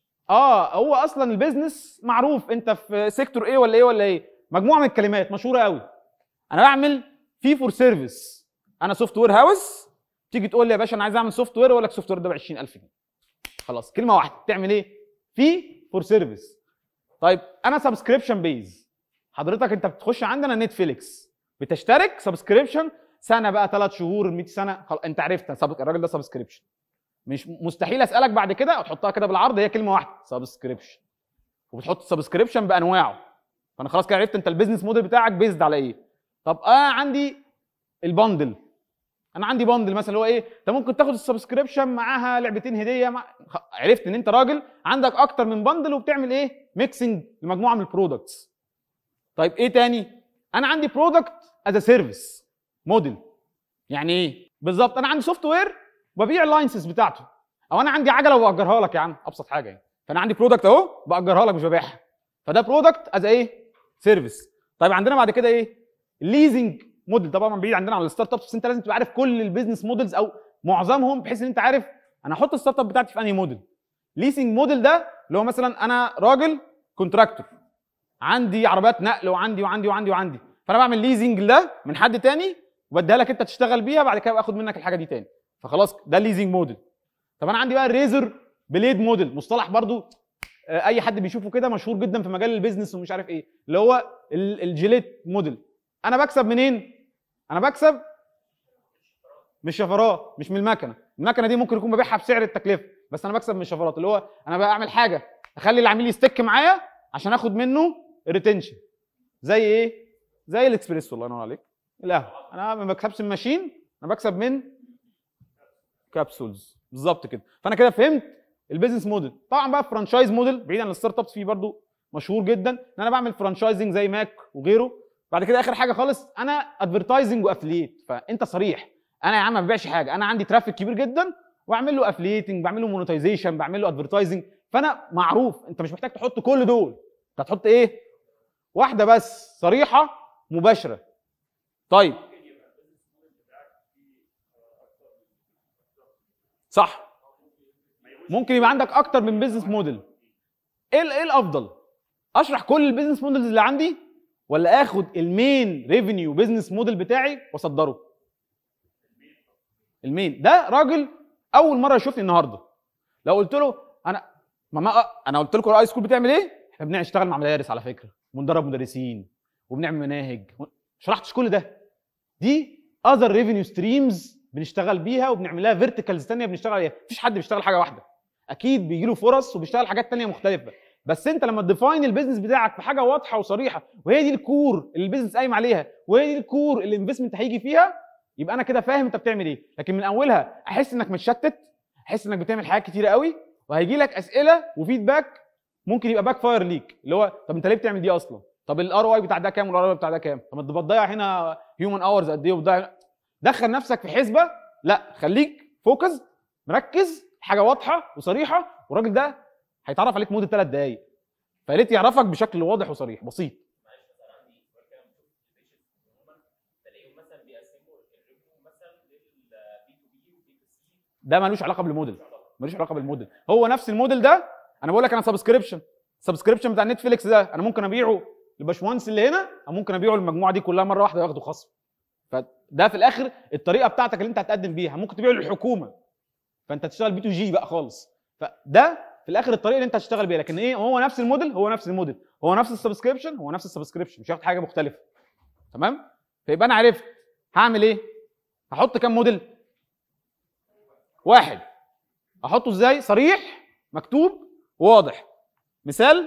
اه هو اصلا البيزنس معروف انت في سيكتور ايه ولا ايه ولا ايه مجموعه من الكلمات مشهوره قوي انا بعمل في فور سيرفيس انا سوفت وير هاوس تيجي تقول لي يا باشا انا عايز اعمل سوفت وير اقول لك سوفت وير ده ب 20000 جنيه خلاص كلمه واحده تعمل ايه في فور سيرفيس طيب انا سبسكريبشن بيز حضرتك انت بتخش عندنا نتفليكس بتشترك سبسكريبشن سنه بقى ثلاث شهور 100 سنه خلاص انت عرفت سب- الراجل ده سبسكريبشن مش مستحيل اسالك بعد كده او تحطها كده بالعرض هي كلمه واحده سبسكريبشن وبتحط السبسكريبشن بانواعه فانا خلاص كده عرفت انت البيزنس موديل بتاعك بيزد على ايه طب اه عندي البندل انا عندي بندل مثلا اللي هو ايه انت ممكن تاخد السبسكريبشن معاها لعبتين هديه مع... خ- عرفت ان انت راجل عندك اكتر من بندل وبتعمل ايه ميكسنج لمجموعه من البرودكتس طيب ايه تاني انا عندي برودكت از سيرفيس موديل يعني ايه بالظبط انا عندي سوفت وير وببيع اللاينسز بتاعته او انا عندي عجله وباجرها لك يا عم ابسط حاجه يعني فانا عندي برودكت اهو باجرها لك مش ببيعها فده برودكت از ايه سيرفيس طيب عندنا بعد كده ايه الليزنج موديل طبعا بعيد عندنا عن الستارت ابس بس انت لازم تبقى عارف كل البيزنس موديلز او معظمهم بحيث ان انت عارف انا احط الستارت اب بتاعتي في انهي موديل ليسنج موديل ده اللي هو مثلا انا راجل كونتراكتور عندي عربيات نقل وعندي وعندي وعندي وعندي فانا بعمل ليزنج ده من حد تاني وبديها لك انت تشتغل بيها بعد كده باخد منك الحاجه دي تاني فخلاص ده الليزنج موديل طب انا عندي بقى الريزر بليد موديل مصطلح برضو آه، اي حد بيشوفه كده مشهور جدا في مجال البيزنس ومش عارف ايه اللي هو ال- الجيليت موديل انا بكسب منين انا بكسب من الشفرات مش من المكنه المكنه دي ممكن يكون ببيعها بسعر التكلفه بس انا بكسب من الشفرات اللي هو انا بقى اعمل حاجه اخلي العميل يستك معايا عشان اخد منه ريتنشن زي ايه زي الاكسبريسو الله ينور عليك القهوه انا ما بكسبش من ماشين انا بكسب من كابسولز بالظبط كده فانا كده فهمت البيزنس موديل طبعا بقى فرانشايز موديل بعيد عن الستارت ابس فيه برضو مشهور جدا ان انا بعمل فرانشايزنج زي ماك وغيره بعد كده اخر حاجه خالص انا ادفرتايزنج وافليت فانت صريح انا يا عم ما ببيعش حاجه انا عندي ترافيك كبير جدا واعمل له افليتنج بعمل له مونتايزيشن بعمل له ادفرتايزنج فانا معروف انت مش محتاج تحط كل دول انت هتحط ايه واحده بس صريحه مباشره طيب صح ممكن يبقى عندك اكتر من بيزنس موديل ايه ال- ايه الافضل اشرح كل البيزنس موديلز اللي عندي ولا اخد المين ريفينيو بيزنس موديل بتاعي واصدره المين ده راجل اول مره يشوفني النهارده لو قلت له انا ماما انا قلت لكم الاي سكول بتعمل ايه احنا بنشتغل مع مدارس على فكره وندرب مدرسين وبنعمل مناهج شرحتش كل ده دي اذر ريفينيو ستريمز بنشتغل بيها وبنعمل لها فيرتيكالز ثانيه بنشتغل عليها مفيش حد بيشتغل حاجه واحده اكيد بيجي له فرص وبيشتغل حاجات ثانيه مختلفه بس انت لما تديفاين البيزنس بتاعك في حاجه واضحه وصريحه وهي دي الكور اللي البيزنس قايم عليها وهي دي الكور اللي الانفستمنت هيجي فيها يبقى انا كده فاهم انت بتعمل ايه لكن من اولها احس انك متشتت احس انك بتعمل حاجات كتيره قوي وهيجي لك اسئله وفيدباك ممكن يبقى باك فاير ليك اللي هو طب انت ليه بتعمل دي اصلا طب الار او اي بتاع ده كام والار او بتاع ده كام طب انت بتضيع هنا هيومن اورز قد ايه وبتضيع دخل نفسك في حسبه لا خليك فوكس مركز حاجه واضحه وصريحه والراجل ده هيتعرف عليك مده ثلاث دقائق فيا ريت يعرفك بشكل واضح وصريح بسيط معلش مثلا عندي سؤال كده بشوف البيشنت عموما بلاقيهم مثلا بيقسموا الريفيو مثلا للبي تو بي وبي تو سي ده ملوش علاقه بالموديل ملوش علاقه بالموديل هو نفس الموديل ده انا بقول لك انا سبسكريبشن السبسكريبشن بتاع نتفليكس ده انا ممكن ابيعه للباشمهندس اللي هنا او ممكن ابيعه للمجموعه دي كلها مره واحده وياخدوا خصم فده في الاخر الطريقه بتاعتك اللي انت هتقدم بيها ممكن تبيعه للحكومه فانت تشتغل بي تو جي بقى خالص فده في الاخر الطريقه اللي انت هتشتغل بيها لكن ايه هو نفس الموديل هو نفس الموديل هو نفس السبسكريبشن هو نفس السبسكريبشن مش هاخد حاجه مختلفه تمام فيبقى انا عرفت هعمل ايه هحط كام موديل واحد احطه ازاي صريح مكتوب واضح مثال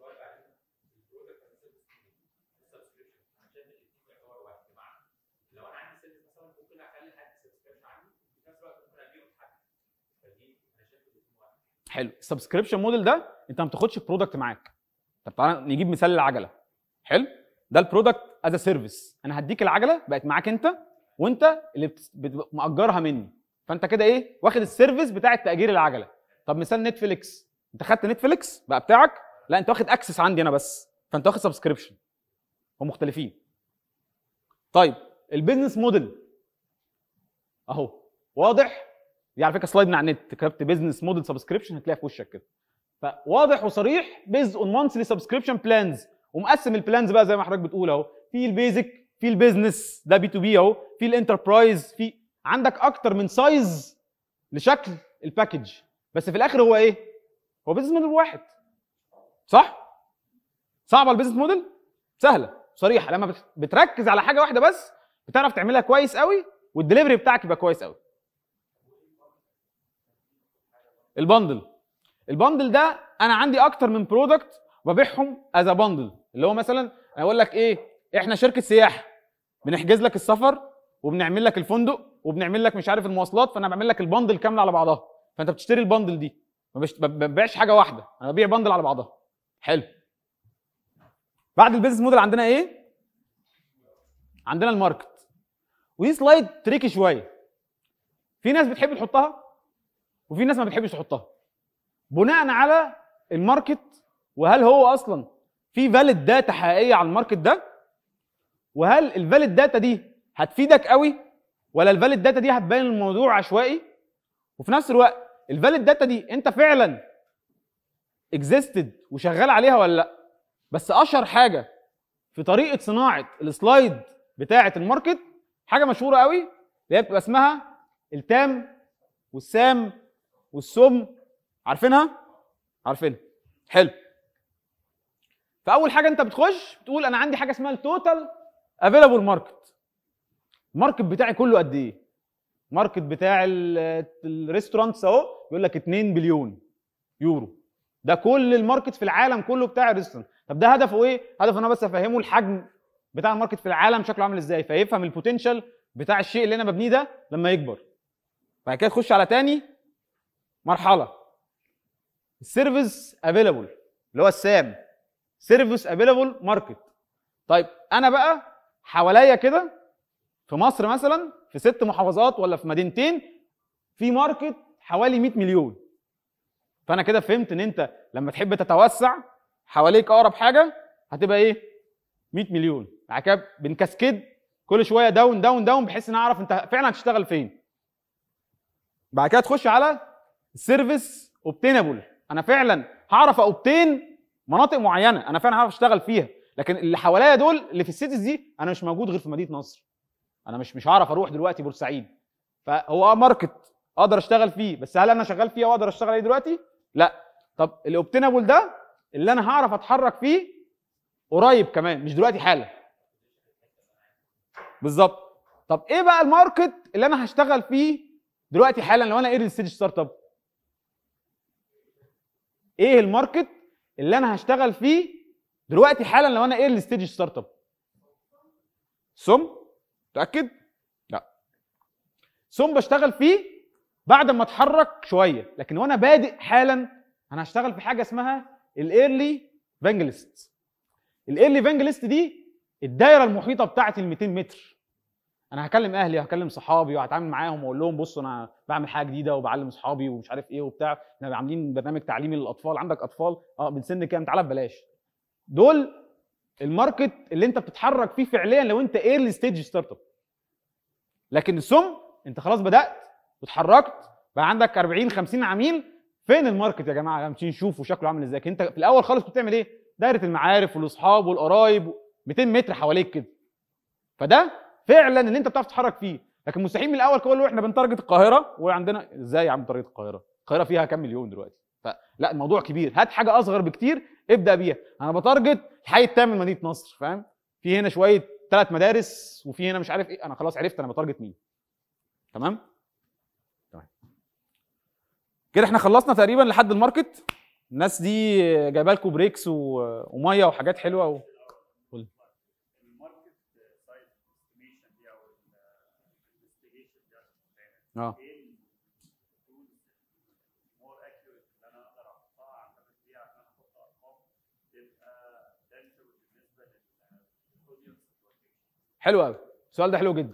لو انا عندي سيرفيس مثلا ممكن اخلي حد سبسكريبشن عندي في نفس الوقت ممكن ابيعه لحد فدي انا شايف الاثنين واحد حلو السبسكريبشن موديل ده انت ما بتاخدش برودكت معاك طب تعالى نجيب مثال العجله حلو ده البرودكت از سيرفيس انا هديك العجله بقت معاك انت وانت اللي بت- بت- مأجرها مني فانت كده ايه واخد السيرفيس بتاع تأجير العجله طب مثال نتفليكس انت خدت نتفليكس بقى بتاعك لا انت واخد اكسس عندي انا بس فانت واخد سبسكريبشن هم مختلفين طيب البيزنس موديل اهو واضح دي على فكره سلايد من على النت كتبت بيزنس موديل سبسكريبشن هتلاقيها في وشك كده فواضح وصريح بيز اون مانثلي سبسكريبشن بلانز ومقسم البلانز بقى زي ما حضرتك بتقول اهو في البيزك في البيزنس ده بي تو بي اهو في الانتربرايز في عندك اكتر من سايز لشكل الباكج بس في الاخر هو ايه؟ هو بيزنس موديل واحد صح؟ صعبه البيزنس موديل؟ سهله صريحه لما بت- بتركز على حاجه واحده بس بتعرف تعملها كويس قوي والدليفري بتاعك يبقى كويس قوي البندل البندل ده انا عندي اكتر من برودكت وببيعهم از بندل اللي هو مثلا انا اقول لك ايه احنا شركه سياحه بنحجز لك السفر وبنعمل لك الفندق وبنعمل لك مش عارف المواصلات فانا بعمل لك البندل كامله على بعضها فانت بتشتري البندل دي ما بش- ما ببيعش حاجه واحده انا ببيع بندل على بعضها حلو بعد البيزنس موديل عندنا ايه عندنا الماركت ودي سلايد تريكي شويه في ناس بتحب تحطها وفي ناس ما بتحبش تحطها بناء على الماركت وهل هو اصلا في فاليد داتا حقيقيه على الماركت ده وهل الفاليد داتا دي هتفيدك قوي ولا الفاليد داتا دي هتبين الموضوع عشوائي وفي نفس الوقت الفاليد داتا دي انت فعلا اكزيستد وشغال عليها ولا لا بس اشهر حاجه في طريقه صناعه السلايد بتاعه الماركت حاجه مشهوره قوي اللي هي بتبقى اسمها التام والسام والسم عارفينها عارفينها حلو فاول حاجه انت بتخش بتقول انا عندي حاجه اسمها التوتال افيلابل ماركت الماركت بتاعي كله قد ايه ماركت بتاع ال- الريستورانتس اهو يقول لك 2 بليون يورو ده كل الماركت في العالم كله بتاع الريستورانت طب ده هدفه ايه هدفه ان انا بس افهمه الحجم بتاع الماركت في العالم شكله عامل ازاي فيفهم البوتنشال بتاع الشيء اللي انا ببنيه ده لما يكبر بعد كده تخش على تاني مرحله السيرفيس افيلابل اللي هو السام سيرفيس افيلابل ماركت طيب انا بقى حواليا كده في مصر مثلا في ست محافظات ولا في مدينتين في ماركت حوالي 100 مليون فانا كده فهمت ان انت لما تحب تتوسع حواليك اقرب حاجه هتبقى ايه 100 مليون بعد كده بنكسكد كل شويه داون داون داون بحيث ان اعرف انت فعلا هتشتغل فين بعد كده تخش على السيرفيس اوبتينابل انا فعلا هعرف اوبتين مناطق معينه انا فعلا هعرف اشتغل فيها لكن اللي حواليا دول اللي في السيتيز دي انا مش موجود غير في مدينه نصر انا مش مش هعرف اروح دلوقتي بورسعيد فهو اه ماركت اقدر اشتغل فيه بس هل انا شغال فيه واقدر اشتغل عليه دلوقتي لا طب الاوبتينابل ده اللي انا هعرف اتحرك فيه قريب كمان مش دلوقتي حالا بالظبط طب ايه بقى الماركت اللي انا هشتغل فيه دلوقتي حالا لو انا ايرلي ستيج ستارت اب ايه الماركت اللي انا هشتغل فيه دلوقتي حالا لو انا ايرلي ستيج ستارت اب سم متاكد لا سم بشتغل فيه بعد ما اتحرك شويه لكن وانا بادئ حالا انا هشتغل في حاجه اسمها الايرلي فانجلست الايرلي فانجلست دي الدايره المحيطه بتاعه ال 200 متر انا هكلم اهلي وهكلم صحابي وهتعامل معاهم واقول لهم بصوا انا بعمل حاجه جديده وبعلم صحابي ومش عارف ايه وبتاع احنا عاملين برنامج تعليمي للاطفال عندك اطفال اه من سن كام تعالى ببلاش دول الماركت اللي انت بتتحرك فيه فعليا لو انت ايرلي ستيج ستارت اب لكن السم انت خلاص بدات واتحركت بقى عندك 40 50 عميل فين الماركت يا جماعه ماشيين نشوفوا شكله عامل ازاي انت في الاول خالص كنت بتعمل ايه دايره المعارف والاصحاب والقرايب 200 متر حواليك كده فده فعلا اللي انت بتعرف تتحرك فيه لكن مستحيل من الاول كله احنا بنتارجت القاهره وعندنا ازاي يا عم تارجت القاهره القاهره فيها كام مليون دلوقتي فلا الموضوع كبير هات حاجه اصغر بكتير ابدا بيها انا بتارجت الحي التام من مدينه نصر فاهم في هنا شويه ثلاث مدارس وفي هنا مش عارف ايه انا خلاص عرفت انا بتارجت مين تمام تمام كده احنا خلصنا تقريبا لحد الماركت الناس دي جايبه لكم بريكس و... وميه وحاجات حلوه و... الماركت سايز استيميشن دي او الانفستيجيشن دي عشان تفهم اه ايه التولز مور اكيوريت اللي انا اقدر احطها اعتمد فيها عشان احط ارقام تبقى تنشر بالنسبه للاودينس حلو قوي السؤال ده حلو جدا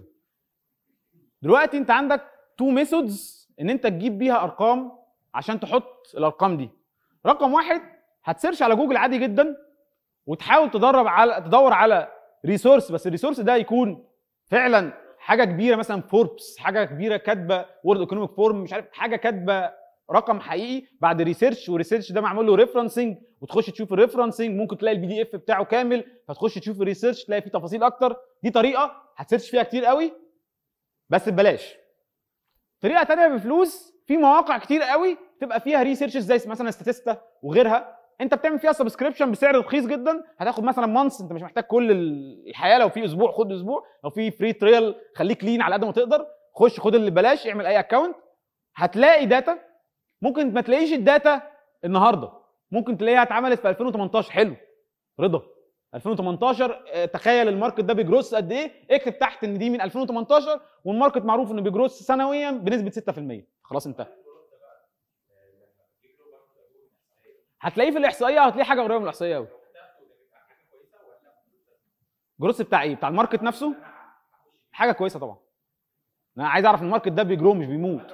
دلوقتي انت عندك تو ميثودز ان انت تجيب بيها ارقام عشان تحط الارقام دي رقم واحد هتسيرش على جوجل عادي جدا وتحاول تدرب على تدور على ريسورس بس الريسورس ده يكون فعلا حاجه كبيره مثلا فوربس حاجه كبيره كاتبه وورد ايكونوميك فورم مش عارف حاجه كاتبه رقم حقيقي بعد ريسيرش والريسيرش ده معمول له ريفرنسنج وتخش تشوف الريفرنسنج ممكن تلاقي البي دي اف بتاعه كامل فتخش تشوف الريسيرش تلاقي فيه تفاصيل اكتر دي طريقه هتسيرش فيها كتير قوي بس ببلاش طريقه تانية بفلوس في مواقع كتير قوي تبقى فيها ريسيرش زي مثلا ستاتستا وغيرها انت بتعمل فيها سبسكريبشن بسعر رخيص جدا هتاخد مثلا مانس انت مش محتاج كل الحياه لو في اسبوع خد اسبوع لو في فري تريل خليك لين على قد ما تقدر خش خد اللي ببلاش اعمل اي اكونت هتلاقي داتا ممكن ما تلاقيش الداتا النهارده ممكن تلاقيها اتعملت في 2018 حلو رضا 2018 آه، تخيل الماركت ده بيجروس قد ايه اكتب تحت ان دي من 2018 والماركت معروف انه بيجروس سنويا بنسبه 6% خلاص انتهى هتلاقيه في الاحصائيه هتلاقي حاجه قريبه من الاحصائيه قوي جروس بتاع ايه بتاع الماركت نفسه حاجه كويسه طبعا انا عايز اعرف الماركت ده بيجرو مش بيموت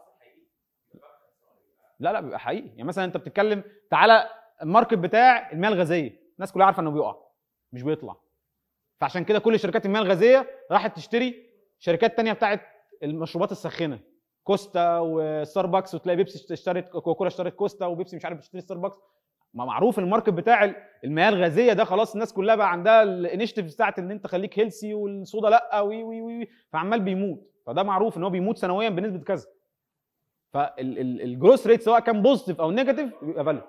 لا لا بيبقى حقيقي يعني مثلا انت بتتكلم تعالى الماركت بتاع المياه الغازيه الناس كلها عارفه انه بيقع مش بيطلع فعشان كده كل شركات المياه الغازيه راحت تشتري شركات تانية بتاعت المشروبات الساخنه كوستا وستاربكس وتلاقي بيبسي اشترت كوكولا اشترت كوستا وبيبسي مش عارف بتشتري ستاربكس ما معروف الماركت بتاع المياه الغازيه ده خلاص الناس كلها بقى عندها الانيشيتيف بتاعت ان انت خليك هيلسي والصودا لا وي وي وي فعمال بيموت فده معروف ان هو بيموت سنويا بنسبه كذا فالجروس ريت سواء كان بوزيتيف او نيجاتيف بيبقى فاليد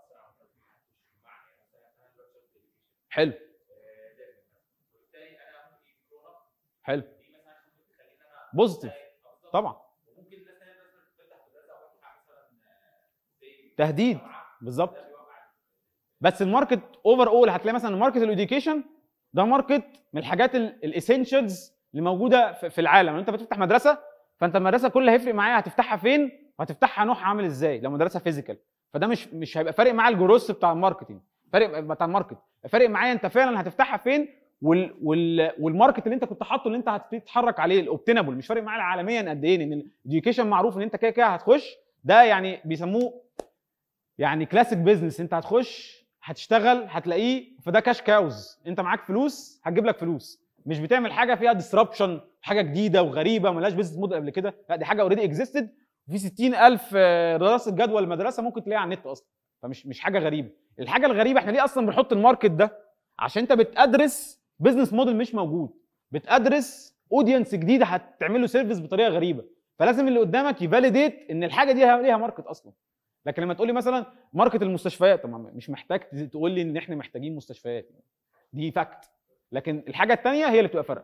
حلو حلو بوزيتيف طبعا ممكن الناس تانية مثلا تفتح مدرسه او تفتح مثلا آه، زي تهديد جامعة. بالظبط ده بيوقع عليك. بس الماركت اوفر اول هتلاقي مثلا ماركت الاديوكيشن ده ماركت من الحاجات الاسينشالز اللي موجوده في في العالم لو انت بتفتح مدرسه فانت المدرسه كل اللي هيفرق معايا هتفتحها فين وهتفتحها نوعها عامل ازاي لو مدرسه فيزيكال فده مش مش هيبقى فارق معايا الجروس بتاع الماركتنج فارق بتاع الماركت فارق معايا انت فعلا هتفتحها فين وال وال والماركت اللي انت كنت حاطه اللي انت هتتحرك عليه الاوبتينابل مش فارق معايا عالميا قد ايه لان الاديوكيشن معروف ان انت كده كده هتخش ده يعني بيسموه يعني كلاسيك بيزنس انت هتخش هتشتغل هتلاقيه فده كاش كاوز انت معاك فلوس هتجيب لك فلوس مش بتعمل حاجه فيها ديسربشن حاجه جديده وغريبه ملهاش بيزنس موديل قبل كده لا دي حاجه اوريدي اكزيستد في 60000 آه، دراسه جدوى المدرسه ممكن تلاقيها على النت اصلا فمش مش حاجه غريبه الحاجه الغريبه احنا ليه اصلا بنحط الماركت ده عشان انت بتدرس بيزنس موديل مش موجود بتدرس اودينس جديده هتعمل له سيرفيس بطريقه غريبه فلازم اللي قدامك يفاليديت ان الحاجه دي ليها ماركت اصلا لكن لما تقول لي مثلا ماركت المستشفيات طب ما مش محتاج تقول لي ان احنا محتاجين مستشفيات دي فاكت لكن الحاجه الثانيه هي اللي بتبقى فرق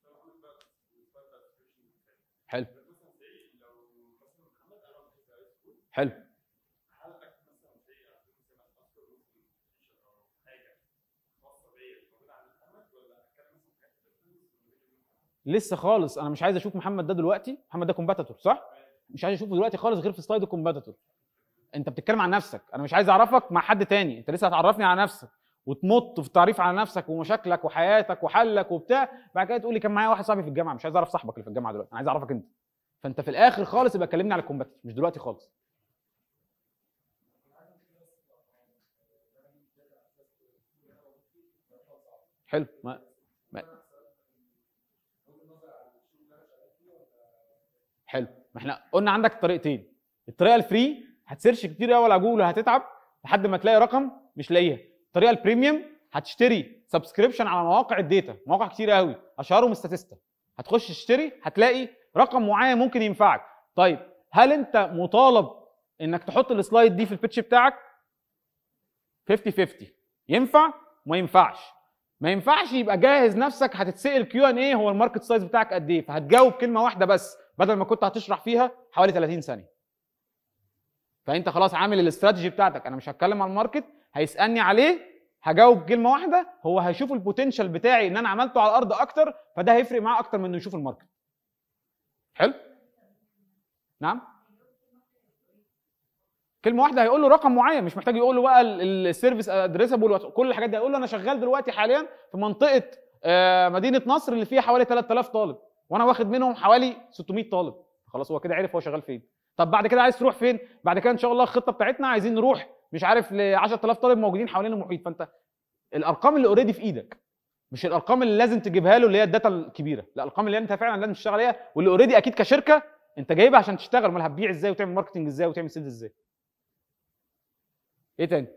حلو حلو لسه خالص انا مش عايز اشوف محمد ده دلوقتي محمد ده كومباتيتور صح مش عايز اشوفه دلوقتي خالص غير في سلايد الكومباتيتور انت بتتكلم عن نفسك انا مش عايز اعرفك مع حد تاني انت لسه هتعرفني على نفسك وتمط في التعريف على نفسك ومشاكلك وحياتك وحلك وبتاع بعد كده تقول لي كان معايا واحد صاحبي في الجامعه مش عايز اعرف صاحبك اللي في الجامعه دلوقتي انا عايز اعرفك انت فانت في الاخر خالص يبقى كلمني على الكومباتيتور مش دلوقتي خالص حلو ما ما حلو ما احنا قلنا عندك طريقتين الطريقه الفري هتسيرش كتير قوي على جوجل وهتتعب لحد ما تلاقي رقم مش لاقيها الطريقه البريميوم هتشتري سبسكريبشن على مواقع الداتا مواقع كتير قوي اشهرهم ستاتيستا هتخش تشتري هتلاقي رقم معين ممكن ينفعك طيب هل انت مطالب انك تحط السلايد دي في البيتش بتاعك 50 50 ينفع وما ينفعش ما ينفعش يبقى جاهز نفسك هتتسال كيو ان ايه هو الماركت سايز بتاعك قد ايه فهتجاوب كلمه واحده بس بدل ما كنت هتشرح فيها حوالي 30 ثانيه فانت خلاص عامل الاستراتيجي بتاعتك انا مش هتكلم عن الماركت هيسالني عليه هجاوب كلمه واحده هو هيشوف البوتنشال بتاعي ان انا عملته على الارض اكتر فده هيفرق معاه اكتر من انه يشوف الماركت حلو نعم كلمه واحده هيقول له رقم معين مش محتاج يقول له بقى السيرفيس ادريسبل كل الحاجات دي هيقول له انا شغال دلوقتي حاليا في منطقه آه، مدينه نصر اللي فيها حوالي 3000 طالب وانا واخد منهم حوالي 600 طالب خلاص هو كده عرف هو شغال فين طب بعد كده عايز تروح فين بعد كده ان شاء الله الخطه بتاعتنا عايزين نروح مش عارف ل 10000 طالب موجودين حوالين المحيط فانت الارقام اللي اوريدي في ايدك مش الارقام اللي لازم تجيبها له اللي هي الداتا الكبيره لا الارقام اللي انت فعلا لازم تشتغل عليها واللي اوريدي اكيد كشركه انت جايبها عشان تشتغل امال هتبيع ازاي وتعمل ماركتنج ازاي وتعمل سيلز ازاي ايه تاني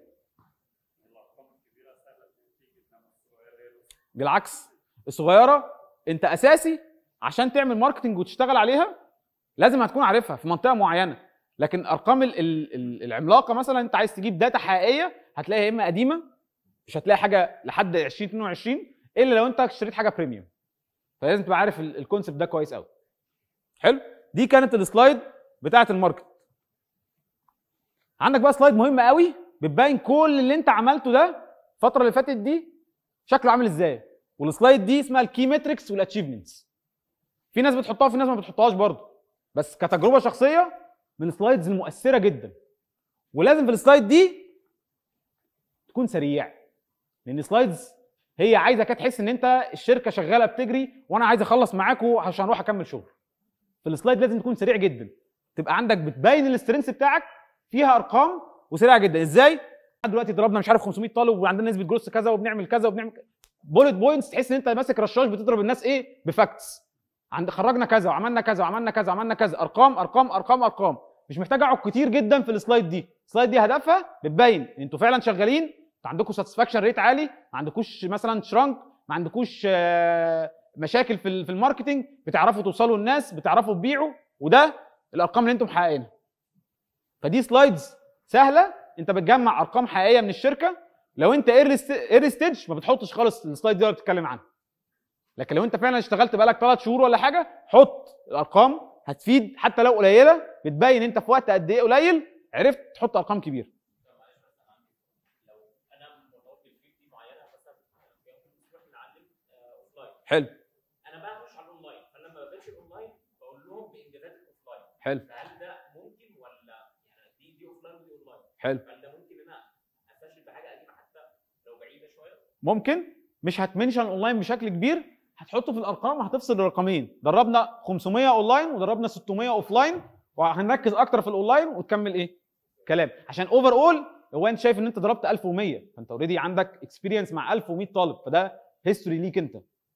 بالعكس الصغيره انت اساسي عشان تعمل ماركتنج وتشتغل عليها لازم هتكون عارفها في منطقه معينه لكن ارقام ال- ال- ال- العملاقه مثلا انت عايز تجيب داتا حقيقيه هتلاقيها يا اما قديمه مش هتلاقي حاجه لحد 2022 الا لو انت اشتريت حاجه بريميوم فلازم تبقى عارف ال- الكونسيبت ده كويس قوي حلو دي كانت السلايد بتاعه الماركت عندك بقى سلايد مهمه قوي بتبين كل اللي انت عملته ده الفتره اللي فاتت دي شكله عامل ازاي والسلايد دي اسمها الكي ماتريكس والاتشيفمنتس في ناس بتحطها وفي ناس ما بتحطهاش برضه بس كتجربه شخصيه من السلايدز المؤثره جدا ولازم في السلايد دي تكون سريع لان السلايدز هي عايزه كده تحس ان انت الشركه شغاله بتجري وانا عايز اخلص معاكم عشان اروح اكمل شغل في السلايد لازم تكون سريع جدا تبقى عندك بتبين الاسترنس بتاعك فيها ارقام وسريعه جدا ازاي لحد دلوقتي ضربنا مش عارف 500 طالب وعندنا نسبه جروس كذا وبنعمل كذا وبنعمل بولت بوينتس تحس ان انت ماسك رشاش بتضرب الناس ايه بفاكتس عند خرجنا كذا وعملنا كذا وعملنا كذا وعملنا كذا ارقام ارقام ارقام ارقام مش محتاج اقعد كتير جدا في السلايد دي السلايد دي هدفها بتبين ان انتوا فعلا شغالين انتوا عندكم ساتسفاكشن ريت عالي ما عندكوش مثلا شرانك ما عندكوش آه، مشاكل في ال- في الماركتنج بتعرفوا توصلوا للناس بتعرفوا تبيعوا وده الارقام اللي انتم محققينها فدي سلايدز سهله انت بتجمع ارقام حقيقيه من الشركه لو انت ايرلي ستيج ما بتحطش خالص السلايد دي ولا بتتكلم عنها لكن لو انت فعلا اشتغلت بقالك ثلاث شهور ولا حاجه حط الارقام هتفيد حتى لو قليله بتبين انت في وقت قد ايه قليل عرفت تحط ارقام كبيره لو انا مرتبط بالفيد دي معينه مثلا ممكن نروح نعلم اوف لاين حلو انا بقى مش على الاونلاين فانا لما بباتش الاونلاين بقول لهم بانجازات الاوف لاين حلو فهل ده ممكن ولا يعني دي دي اوف لاين ودي اون لاين حلو هل ده ممكن ان انا استشهد بحاجه قديمه حتى لو بعيده شويه ممكن مش هتمنشن اونلاين بشكل كبير هتحطه في الارقام هتفصل الرقمين دربنا 500 اونلاين ودربنا 600 اوفلاين وهنركز اكتر في الاونلاين وتكمل ايه كلام عشان اوفر اول هو انت شايف ان انت ضربت 1100 فانت اوريدي عندك اكسبيرينس مع 1100 طالب فده هيستوري ليك انت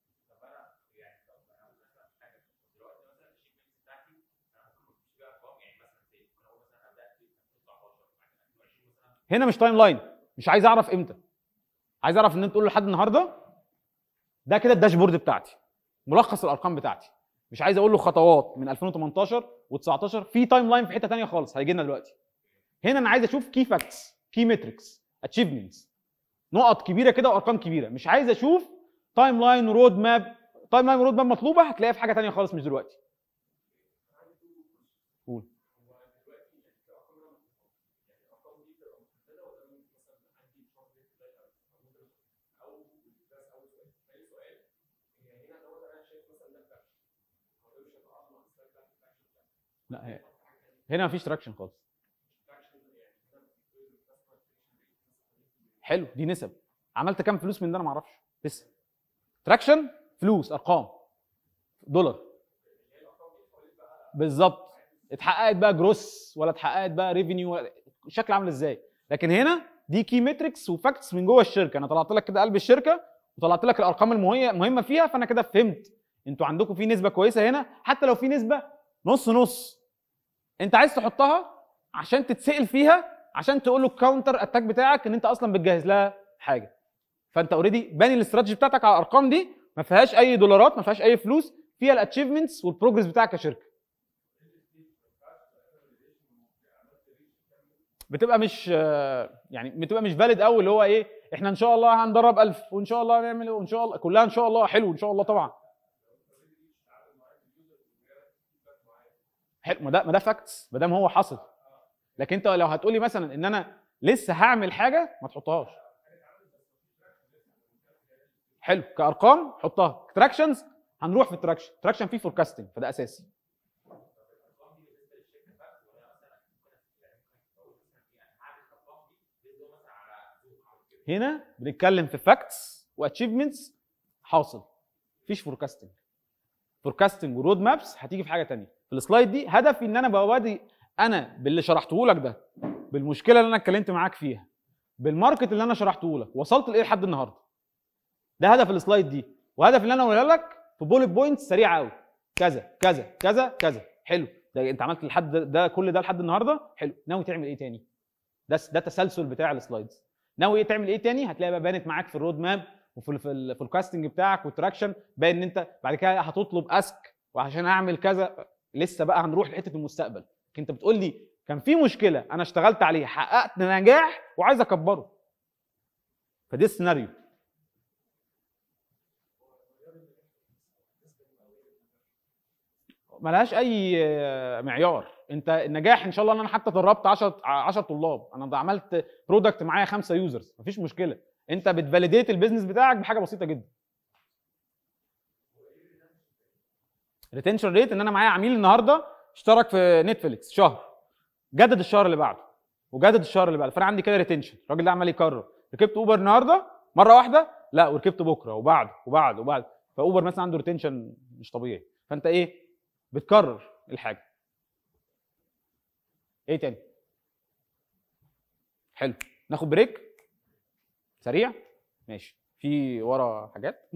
هنا مش تايم لاين مش عايز اعرف امتى عايز اعرف ان انت تقول له لحد النهارده ده كده الداشبورد بتاعتي ملخص الارقام بتاعتي مش عايز اقول له خطوات من 2018 و19 في تايم لاين في حته تانية خالص هيجي لنا دلوقتي هنا انا عايز اشوف كي فاكتس كي متريكس اتشيفمنتس نقط كبيره كده وارقام كبيره مش عايز اشوف تايم لاين رود ماب تايم لاين رود ماب مطلوبه هتلاقيها في حاجه تانية خالص مش دلوقتي قول لا هي- هنا مفيش تراكشن خالص حلو دي نسب عملت كام فلوس من ده انا ما اعرفش لسه تراكشن فلوس ارقام دولار بالظبط اتحققت بقى جروس ولا اتحققت بقى ريفينيو ولا الشكل عامل ازاي لكن هنا دي كي متريكس وفاكتس من جوه الشركه انا طلعت لك كده قلب الشركه وطلعت لك الارقام المهمه المهمه فيها فانا كده فهمت انتوا عندكم في نسبه كويسه هنا حتى لو في نسبه نص نص انت عايز تحطها عشان تتسال فيها عشان تقول له الكاونتر اتاك بتاعك ان انت اصلا بتجهز لها حاجه فانت اوريدي باني الاستراتيجي بتاعتك على الارقام دي ما فيهاش اي دولارات ما فيهاش اي فلوس فيها الاتشيفمنتس والبروجرس بتاعك كشركه بتبقى مش آه، يعني بتبقى مش فاليد قوي اللي هو ايه احنا ان شاء الله هندرب 1000 وان شاء الله هنعمل وان شاء الله كلها ان شاء الله حلو ان شاء الله طبعا حلو ما ده ما ده فاكتس ما دام هو حصل لكن انت لو هتقولي مثلا ان انا لسه هعمل حاجه ما تحطهاش حلو كارقام حطها تراكشنز هنروح في التراكشن تراكشن فيه فوركاستنج فده اساسي هنا بنتكلم في فاكتس واتشيفمنتس حاصل مفيش فوركاستنج فوركاستنج ورود مابس هتيجي في حاجه تانية في السلايد دي هدفي ان انا بوادي انا باللي شرحته لك ده بالمشكله اللي انا اتكلمت معاك فيها بالماركت اللي انا شرحته لك وصلت لايه لحد النهارده ده هدف السلايد دي وهدف اللي انا اقولها لك في بولت بوينتس سريعه قوي كذا كذا كذا كذا حلو ده انت عملت لحد ده, ده كل ده لحد النهارده حلو ناوي تعمل ايه تاني ده ده تسلسل بتاع السلايدز ناوي ايه تعمل ايه تاني هتلاقي بقى بانت معاك في الرود ماب وفي ال- في ال- في الكاستنج بتاعك والتراكشن باين ان انت بعد كده هتطلب اسك وعشان اعمل كذا لسه بقى هنروح لحته المستقبل لكن انت بتقول لي كان في مشكله انا اشتغلت عليها حققت نجاح وعايز اكبره فدي السيناريو ملهاش اي آه، معيار انت النجاح ان شاء الله ان انا حتى دربت 10 10 طلاب انا عملت برودكت معايا خمسه يوزرز مفيش مشكله انت بتفاليديت البيزنس بتاعك بحاجه بسيطه جدا ريتنشن ريت ان انا معايا عميل النهارده اشترك في نتفليكس شهر جدد الشهر اللي بعده وجدد الشهر اللي بعده فانا عندي كده ريتنشن الراجل ده عمال يكرر ركبت اوبر النهارده مره واحده لا وركبت بكره وبعد وبعد وبعد فاوبر مثلا عنده ريتنشن مش طبيعي فانت ايه بتكرر الحاجه ايه تاني حلو ناخد بريك سريع ماشي في ورا حاجات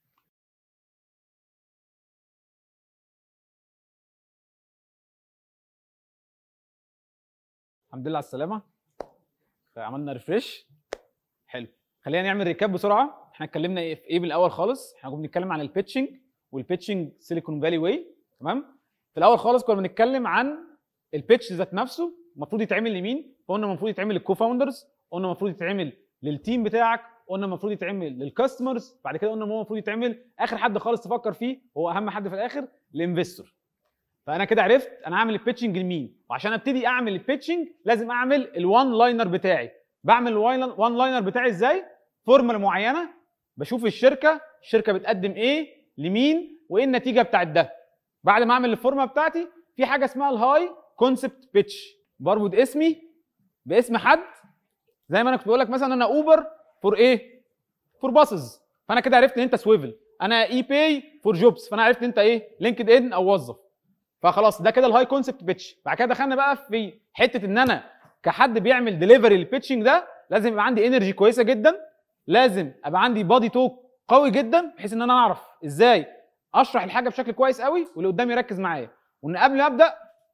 الحمد لله على السلامه عملنا ريفريش حلو خلينا نعمل ريكاب بسرعه احنا اتكلمنا ايه في ايه بالاول خالص احنا كنا بنتكلم عن البيتشنج والبيتشنج سيليكون فالي واي تمام في الاول خالص كنا بنتكلم عن البيتش ذات نفسه المفروض يتعمل لمين فقلنا المفروض يتعمل للكو فاوندرز قلنا المفروض يتعمل للتيم بتاعك قلنا المفروض يتعمل للكاستمرز بعد كده قلنا هو المفروض يتعمل اخر حد خالص تفكر فيه هو اهم حد في الاخر الانفستور فانا كده عرفت انا هعمل البيتشنج لمين وعشان ابتدي اعمل البيتشنج لازم اعمل الوان لاينر بتاعي بعمل الوان لاينر بتاعي ازاي فورمولا معينه بشوف الشركه الشركه بتقدم ايه لمين وايه النتيجه بتاعت ده بعد ما اعمل الفورمه بتاعتي في حاجه اسمها الهاي كونسبت بيتش بربط اسمي باسم حد زي ما انا كنت بقول لك مثلا انا اوبر فور ايه فور باسز فانا كده عرفت ان انت سويفل انا اي باي فور جوبز فانا عرفت ان انت ايه لينكد ان او وظف فخلاص ده كده الهاي كونسبت بيتش بعد كده دخلنا بقى في حته ان انا كحد بيعمل ديليفري للبيتشنج ده لازم يبقى عندي انرجي كويسه جدا لازم ابقى عندي بادي توك قوي جدا بحيث ان انا اعرف ازاي اشرح الحاجه بشكل كويس قوي واللي قدامي يركز معايا وان قبل ما ابدا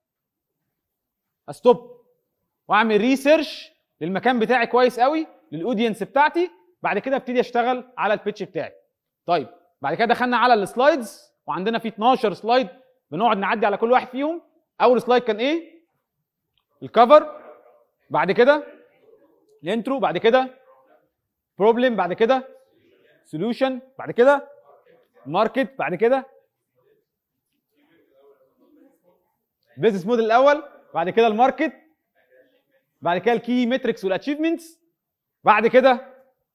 استوب واعمل ريسيرش للمكان بتاعي كويس قوي للاودينس بتاعتي بعد كده ابتدي اشتغل على البيتش بتاعي طيب بعد كده دخلنا على السلايدز وعندنا في 12 سلايد بنقعد نعدي على كل واحد فيهم اول سلايد كان ايه الكفر بعد كده الانترو بعد كده بروبلم بعد كده سوليوشن بعد كده ماركت بعد كده بيزنس موديل الاول بعد كده الماركت بعد كده الكي متريكس والاتشيفمنتس بعد كده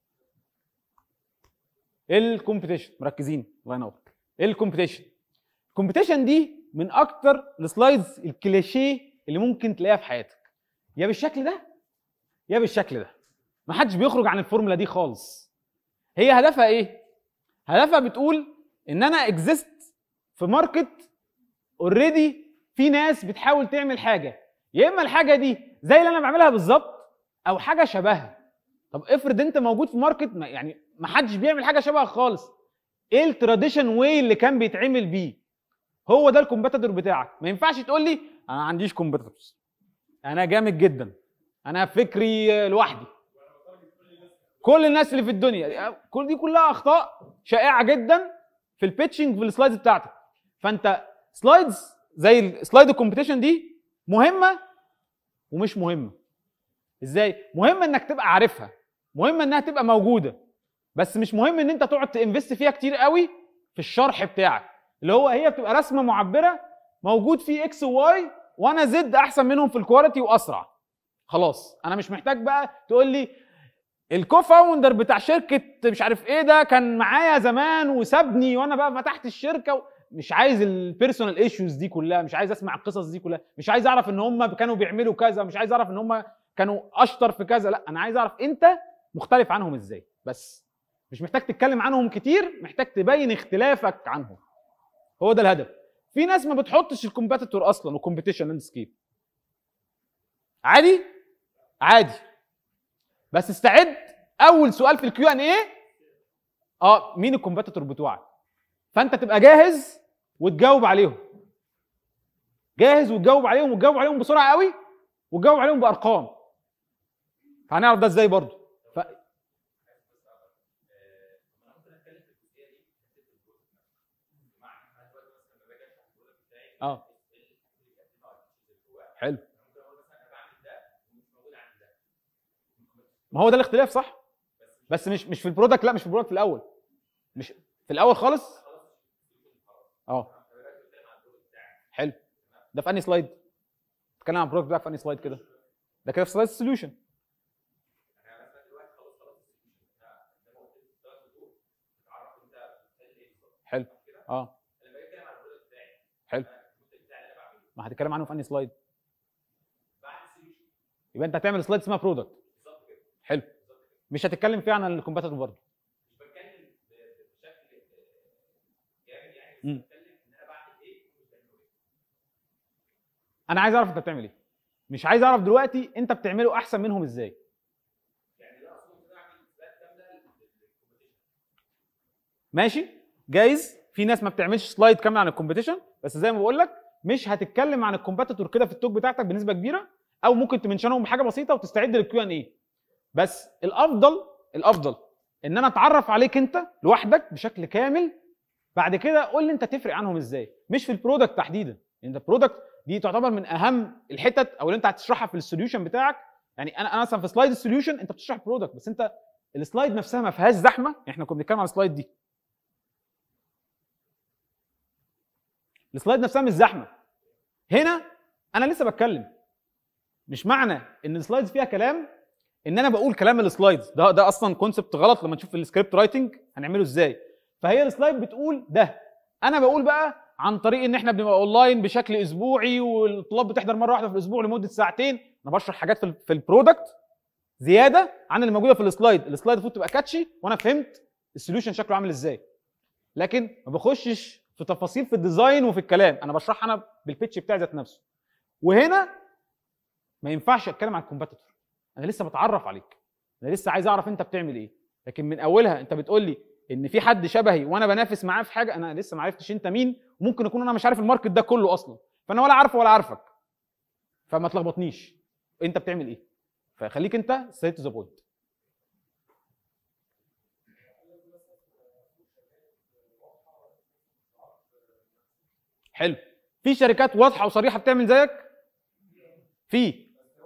الكومبيتيشن مركزين الله ينور الكومبيتيشن الكومبيتيشن دي من اكتر السلايدز الكليشيه اللي ممكن تلاقيها في حياتك يا بالشكل ده يا بالشكل ده ما حدش بيخرج عن الفورمولا دي خالص هي هدفها ايه هدفها بتقول ان انا اكزيست في ماركت اوريدي في ناس بتحاول تعمل حاجه يا اما الحاجه دي زي اللي انا بعملها بالظبط او حاجه شبهها طب افرض انت موجود في ماركت ما يعني ما حدش بيعمل حاجه شبهها خالص ايه التراديشن واي اللي كان بيتعمل بيه هو ده الكومبيتيتور بتاعك ما ينفعش تقول لي انا ما عنديش كومبيتيتورز انا جامد جدا انا فكري لوحدي كل الناس اللي في الدنيا كل دي كلها اخطاء شائعه جدا في البيتشنج في السلايدز بتاعتك فانت سلايدز زي سلايد الكومبيتيشن دي مهمه ومش مهمه ازاي مهم انك تبقى عارفها مهم انها تبقى موجوده بس مش مهم ان انت تقعد تنفست فيها كتير قوي في الشرح بتاعك اللي هو هي بتبقى رسمه معبره موجود فيه اكس وواي وانا زد احسن منهم في الكواليتي واسرع خلاص انا مش محتاج بقى تقول لي الكوفاوندر بتاع شركه مش عارف ايه ده كان معايا زمان وسابني وانا بقى فتحت الشركه و... مش عايز البيرسونال ايشوز دي كلها مش عايز اسمع القصص دي كلها مش عايز اعرف ان هم كانوا بيعملوا كذا مش عايز اعرف ان هم كانوا اشطر في كذا لا انا عايز اعرف انت مختلف عنهم ازاي بس مش محتاج تتكلم عنهم كتير محتاج تبين اختلافك عنهم هو ده الهدف في ناس ما بتحطش الكومبيتيتور اصلا وكومبيتيشن لاندسكيب عادي عادي بس استعد اول سؤال في الكيو ان ايه اه مين الكومبيتيتور بتوعك فانت تبقى جاهز وتجاوب عليهم جاهز وتجاوب عليهم وتجاوب عليهم بسرعه قوي وتجاوب عليهم بارقام فهنعرف ده ازاي برضه ف... انا ممكن اتكلم في الجزئيه دي في حته البروجكت نفسه بمعنى انا دلوقتي مثلا لما باجي اشرح البروجكت بتاعي اه ايه اللي بيقدمه على الفيتشرز اللي جواه حلو انا ممكن اقول مثلا انا بعمل ده ومش موجود عندي ده ما هو ده الاختلاف صح بس مش مش في البرودكت لا مش في البرودكت في الاول مش في الاول خالص اه حلو ده في انهي سلايد اتكلم عن البرودكت بتاعك في انهي سلايد كده ده كده في سلايد السوليوشن انا مثلا دلوقتي خلاص خلاص زي ما قلت ثلاث شهور تعرف انت بتحل ايه بالظبط حلو كده اه لما باجي اتكلم عن البرودكت بتاعي حلو البرودكت بتاعي اللي انا بعمله ما هتتكلم عنه في انهي سلايد بعد السوليوشن يبقى انت هتعمل سلايد اسمها برودكت بالظبط كده حلو مش هتتكلم فيها عن الكومبيتيتور برضه مش بتكلم ب- ب- بشكل جامد يعني بس مم. بتكلم ان انا بعمل ايه ومش بعمل ايه انا عايز اعرف انت بتعمل ايه مش عايز اعرف دلوقتي انت بتعمله احسن منهم ازاي يعني ده اصلا ممكن اعمل سلايد كامله للكومبيتيشن ماشي جايز في ناس ما بتعملش سلايد كامل عن الكومبيتيشن بس زي ما بقول لك مش هتتكلم عن الكومبيتيتور كده في التوك بتاعتك بنسبه كبيره او ممكن تمنشنهم بحاجه بسيطه وتستعد للكيو ان اي بس الافضل الافضل ان انا اتعرف عليك انت لوحدك بشكل كامل بعد كده قول لي انت تفرق عنهم ازاي مش في البرودكت تحديدا لان البرودكت دي تعتبر من اهم الحتت او اللي انت هتشرحها في السوليوشن بتاعك يعني انا انا مثلا في سلايد السوليوشن انت بتشرح برودكت بس انت السلايد نفسها ما فيهاش زحمه احنا كنا بنتكلم على السلايد دي السلايد نفسها مش زحمه هنا انا لسه بتكلم مش معنى ان السلايدز فيها كلام ان انا بقول كلام السلايدز ده ده اصلا كونسبت غلط لما نشوف السكريبت رايتنج هنعمله ازاي فهي السلايد بتقول ده انا بقول بقى عن طريق ان احنا بنبقى اونلاين بشكل اسبوعي والطلاب بتحضر مره واحده في الاسبوع لمده ساعتين انا بشرح حاجات في, ال- في البرودكت زياده عن اللي موجوده في السلايد السلايد المفروض تبقى كاتشي وانا فهمت السوليوشن شكله عامل ازاي لكن ما بخشش في تفاصيل في الديزاين وفي الكلام انا بشرحها انا بالبيتش بتاعي ذات نفسه وهنا ما ينفعش اتكلم عن الكومبيتيتور انا لسه بتعرف عليك انا لسه عايز اعرف انت بتعمل ايه لكن من اولها انت بتقول لي ان في حد شبهي وانا بنافس معاه في حاجه انا لسه ما عرفتش انت مين وممكن اكون انا مش عارف الماركت ده كله اصلا فانا ولا عارفه ولا عارفك فما تلخبطنيش انت بتعمل ايه فخليك انت ستريت تو ذا بوينت حلو في شركات واضحه وصريحه بتعمل زيك في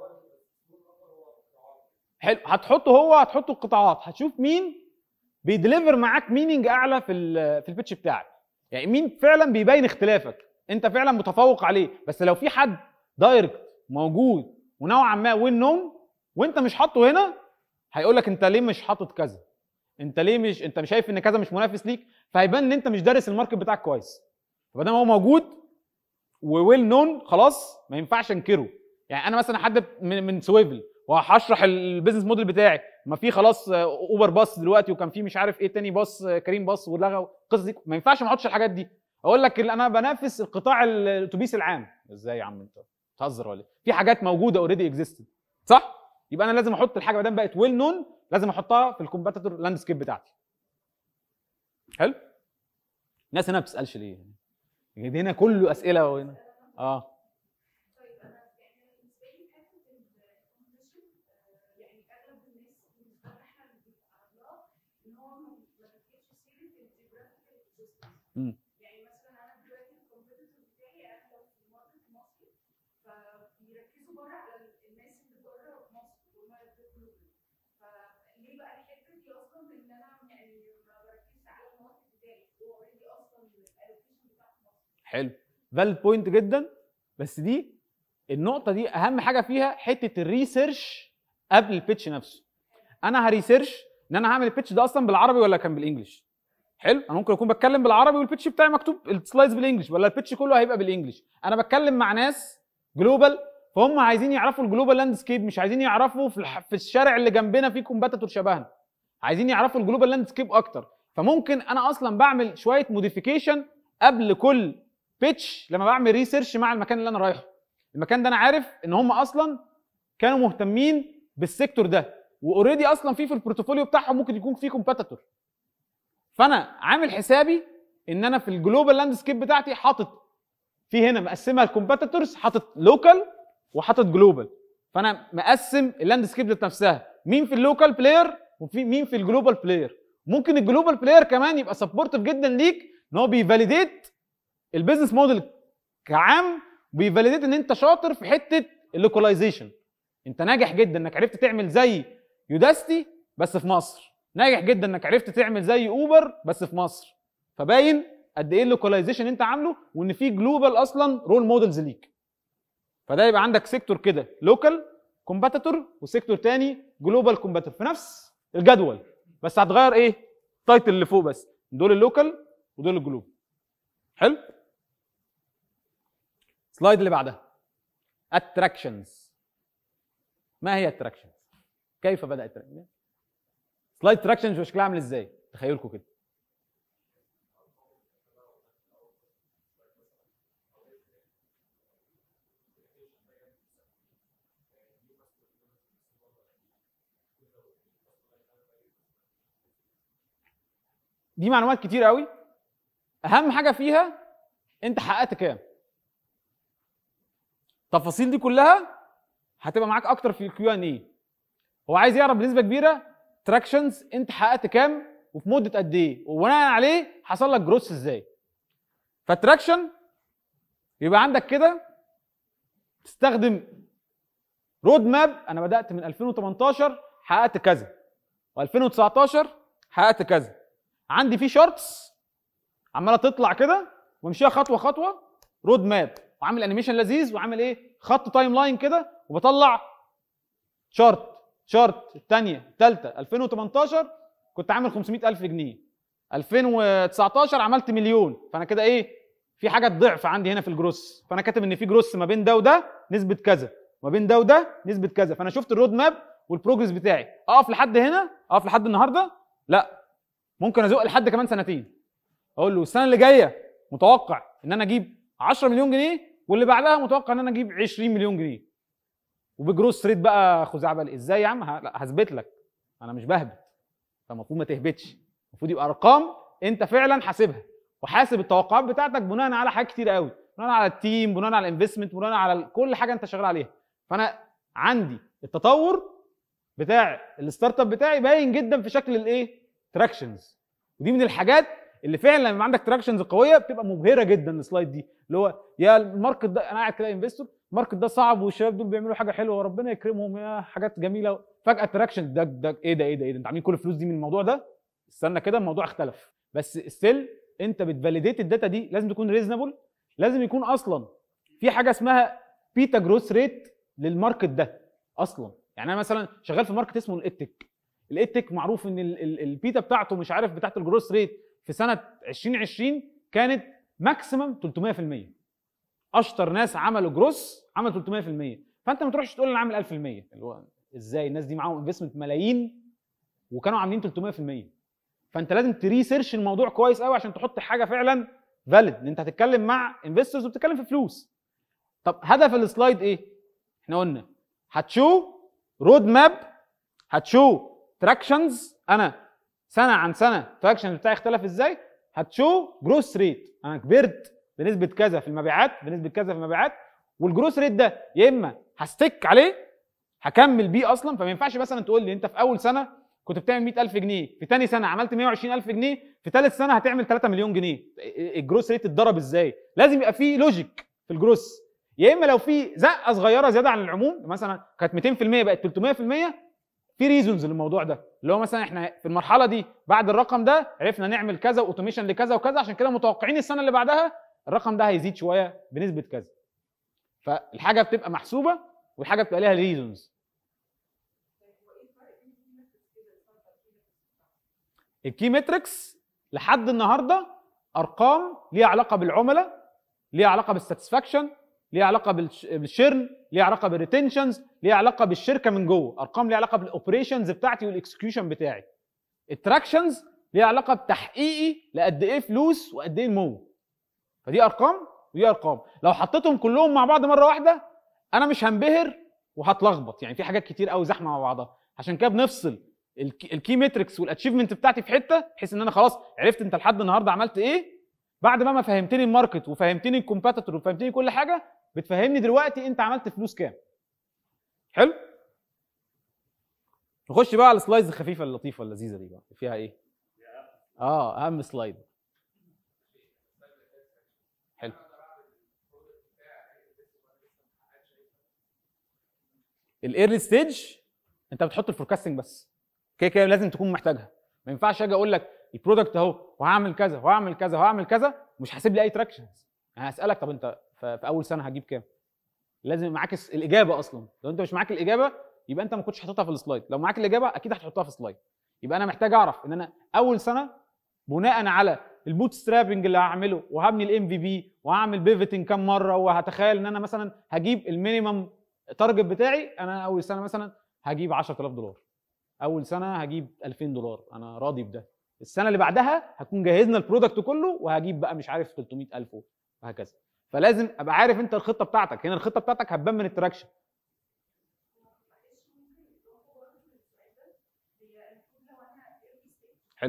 حلو هتحطه هو هتحطه القطاعات هتشوف مين بيدليفر معاك ميننج اعلى في ال في البيتش بتاعك يعني مين فعلا بيبين اختلافك انت فعلا متفوق عليه بس لو في حد دايركت موجود ونوعا ما وين نون وانت مش حاطه هنا هيقول لك انت ليه مش حاطط كذا انت ليه مش انت مش شايف ان كذا مش منافس ليك فهيبان ان انت مش دارس الماركت بتاعك كويس فما دام هو موجود وويل نون خلاص ما ينفعش انكره يعني انا مثلا حد من من سويفل وهشرح البيزنس موديل بتاعي ما في خلاص اوبر باص دلوقتي وكان في مش عارف ايه تاني باص كريم باص ولغى القصص دي ما ينفعش ما احطش الحاجات دي اقول لك ال- انا بنافس القطاع ال- الاتوبيس العام ازاي يا عم انت بتهزر ولا إيه؟ في حاجات موجوده اوريدي اكزيستد صح يبقى انا لازم احط الحاجه ما دام بقت ويل نون لازم احطها في الكومبيتيتور لاندسكيب بتاعتي حلو الناس هنا ما بتسالش ليه يعني دي هنا كله اسئله وهنا اه طيب انا يعني بالنسبه لي حته الكومبيتيشن يعني اغلب الناس بالنسبه لنا احنا اللي بيتعرض لها ان هو ما ما بيجيبش سيره الجيوغرافيكال اكزيستنس مم. يعني مثلا انا دلوقتي الكومبيتيتور بتاعي اغلب في الماركت المصري فبيركزوا بره على الناس اللي بره مصر وهم جلوبال فليه بقى الحته دي اصلا ان انا يعني ما بركزش على الماركت بتاعي هو اوريدي اصلا الالوكيشن بتاعت مصر حلو فالid بوينت جدا بس دي النقطه دي اهم حاجه فيها حته الريسيرش قبل البيتش نفسه انا هريسيرش ان انا هعمل البيتش ده اصلا بالعربي ولا كان بالانجلش حلو انا ممكن اكون بتكلم بالعربي والبيتش بتاعي مكتوب السلايدز بالانجلش ولا البيتش كله هيبقى بالانجلش انا بتكلم مع ناس جلوبال فهم عايزين يعرفوا الجلوبال لاندسكيب مش عايزين يعرفوا في, الح... في الشارع اللي جنبنا في كومباتيتور شبهنا عايزين يعرفوا الجلوبال لاندسكيب اكتر فممكن انا اصلا بعمل شويه موديفيكيشن قبل كل بيتش لما بعمل ريسيرش مع المكان اللي انا رايحه المكان ده انا عارف ان هم اصلا كانوا مهتمين بالسيكتور ده واوريدي اصلا في في البورتفوليو بتاعهم ممكن يكون في كومبيتيتور فانا عامل حسابي ان انا في الجلوبال لاندسكيب بتاعتي حاطط في هنا مقسمها الكومبيتيتورز حاطط لوكال وحاطط جلوبال فانا مقسم اللاندسكيب ذات نفسها مين في اللوكال بلاير وفي مين في الجلوبال بلاير ممكن الجلوبال بلاير كمان يبقى سبورتيف جدا ليك ان هو بيفاليديت البيزنس موديل كعام بيفاليديت ان انت شاطر في حته اللوكاليزيشن انت ناجح جدا انك عرفت تعمل زي يوداستي بس في مصر ناجح جدا انك عرفت تعمل زي اوبر بس في مصر فباين قد ايه اللوكاليزيشن انت عامله وان في جلوبال اصلا رول موديلز ليك فده يبقى عندك سيكتور كده لوكال كومباتيتور وسيكتور تاني جلوبال كومباتيتور في نفس الجدول بس هتغير ايه التايتل اللي فوق بس دول اللوكال ودول الجلوبال حلو سلايد اللي بعدها اتراكشنز ما هي اتراكشنز كيف بدات سلايد اتراكشنز شكلها عامل ازاي تخيلكم كده دي معلومات كتير قوي اهم حاجه فيها انت حققت كام التفاصيل دي كلها هتبقى معاك اكتر في الكيو ان اي هو عايز يعرف بنسبه كبيره تراكشنز انت حققت كام وفي مده قد ايه وبناء عليه حصل لك جروث ازاي فالتراكشن يبقى عندك كده تستخدم رود ماب انا بدات من 2018 حققت كذا و2019 حققت كذا عندي في شارتس عماله تطلع كده وامشيها خطوه خطوه رود ماب وعامل انيميشن لذيذ وعامل ايه خط تايم لاين كده وبطلع شارت شارت الثانيه الثالثه 2018 كنت عامل 500000 جنيه 2019 عملت مليون فانا كده ايه في حاجه ضعف عندي هنا في الجروس فانا كاتب ان في جروس ما بين ده وده نسبه كذا ما بين ده وده نسبه كذا فانا شفت الرود ماب والبروجرس بتاعي اقف لحد هنا اقف لحد النهارده لا ممكن ازق لحد كمان سنتين اقول له السنه اللي جايه متوقع ان انا اجيب 10 مليون جنيه واللي بعدها متوقع ان انا اجيب 20 مليون جنيه وبجروس ريت بقى خزعبلي ازاي يا عم ه- لا، هثبت لك انا مش بهبط فالمفروض ما تهبطش المفروض يبقى ارقام انت فعلا حاسبها وحاسب التوقعات بتاعتك بناء على حاجات كتير قوي بناء على التيم بناء على الانفستمنت بناء على كل حاجه انت شغال عليها فانا عندي التطور بتاع الستارت اب بتاعي باين جدا في شكل الايه تراكشنز ودي من الحاجات اللي فعلا لما عندك تراكشنز قويه بتبقى مبهره جدا السلايد دي اللي هو يا الماركت ده انا قاعد كده انفستور الماركت ده صعب والشباب دول بيعملوا حاجه حلوه وربنا يكرمهم يا حاجات جميله فجاه تراكشن ده ده ايه ده ايه ده ايه ده انت عاملين كل الفلوس دي من الموضوع ده استنى كده الموضوع اختلف بس ستيل انت بتفاليديت الداتا دي لازم تكون ريزونبل لازم يكون اصلا في حاجه اسمها بيتا جروث ريت للماركت ده اصلا يعني انا مثلا شغال في ماركت اسمه الاتك الاتك معروف ان ال- ال- البيتا بتاعته مش عارف بتاعت الجروث ريت في سنه 2020 كانت ماكسيمم 300% اشطر ناس عملوا جروس عمل 300% فانت ما تروحش تقول انا عامل 1000% اللي هو ازاي الناس دي معاهم انفستمنت ملايين وكانوا عاملين 300% فانت لازم تريسيرش الموضوع كويس قوي عشان تحط حاجه فعلا فاليد ان انت هتتكلم مع انفستورز وبتتكلم في فلوس طب هدف السلايد ايه احنا قلنا هتشو رود ماب هتشو تراكشنز انا سنه عن سنه التراكشن بتاعي اختلف ازاي هتشو جروس ريت انا كبرت بنسبه كذا في المبيعات بنسبه كذا في المبيعات والجروس ريت ده يا اما هستك عليه هكمل بيه اصلا فما ينفعش مثلا تقول لي انت في اول سنه كنت بتعمل 100000 جنيه في تاني سنه عملت 120000 جنيه في ثالث سنه هتعمل 3 مليون جنيه الجروس ريت اتضرب ازاي لازم يبقى في لوجيك في الجروس يا اما لو في زقه صغيره زياده عن العموم مثلا كانت 200% بقت 300% في ريزونز للموضوع ده اللي هو مثلا احنا في المرحله دي بعد الرقم ده عرفنا نعمل كذا واوتوميشن لكذا وكذا عشان كده متوقعين السنه اللي بعدها الرقم ده هيزيد شويه بنسبه كذا فالحاجه بتبقى محسوبه والحاجه بتبقى ليها ريزونز الكي متريكس لحد النهارده ارقام ليها علاقه بالعملاء ليها علاقه بالساتسفاكشن ليها علاقه بالش- بالشيرن ليها علاقه بالريتنشنز ليها علاقه بالشركه من جوه ارقام ليها علاقه بالاوبريشنز بتاعتي والاكسكيوشن بتاعي التراكشنز ليها علاقه بتحقيقي لقد ايه فلوس وقد ايه نمو فدي ارقام ودي ارقام لو حطيتهم كلهم مع بعض مره واحده انا مش هنبهر وهتلخبط يعني في حاجات كتير قوي زحمه مع بعضها عشان كده بنفصل الكي الكي متريكس والاتشيفمنت بتاعتي في حته بحيث ان انا خلاص عرفت انت لحد النهارده عملت ايه بعد بقى ما فهمتني الماركت وفهمتني الكومبيتيتور وفهمتني كل حاجه بتفهمني دلوقتي انت عملت فلوس كام حلو نخش بقى على السلايدز الخفيفه اللطيفه اللذيذه دي بقى فيها ايه اه اهم سلايد حلو الايرلي ستيج انت بتحط الفوركاستنج بس كده كده لازم تكون محتاجها ما ينفعش اجي اقول لك البرودكت اهو وهعمل كذا وهعمل كذا وهعمل كذا مش هسيب لي اي تراكشنز انا هسالك طب انت ف- في اول سنه هجيب كام لازم معاك الس- الاجابه اصلا لو انت مش معاك الاجابه يبقى انت ما كنتش حاططها في السلايد لو معاك الاجابه اكيد هتحطها في السلايد يبقى انا محتاج اعرف ان انا اول سنه بناء على البوت سترابنج اللي هعمله وهبني الام في بي وهعمل بيفتنج كام مره وهتخيل ان انا مثلا هجيب المينيمم تارجت بتاعي انا اول سنه مثلا هجيب 10000 دولار اول سنه هجيب 2000 دولار انا راضي بده السنه اللي بعدها هكون جهزنا البرودكت كله وهجيب بقى مش عارف 300000 وهكذا فلازم ابقى عارف انت الخطه بتاعتك هنا الخطه بتاعتك هتبان من التراكشن حلو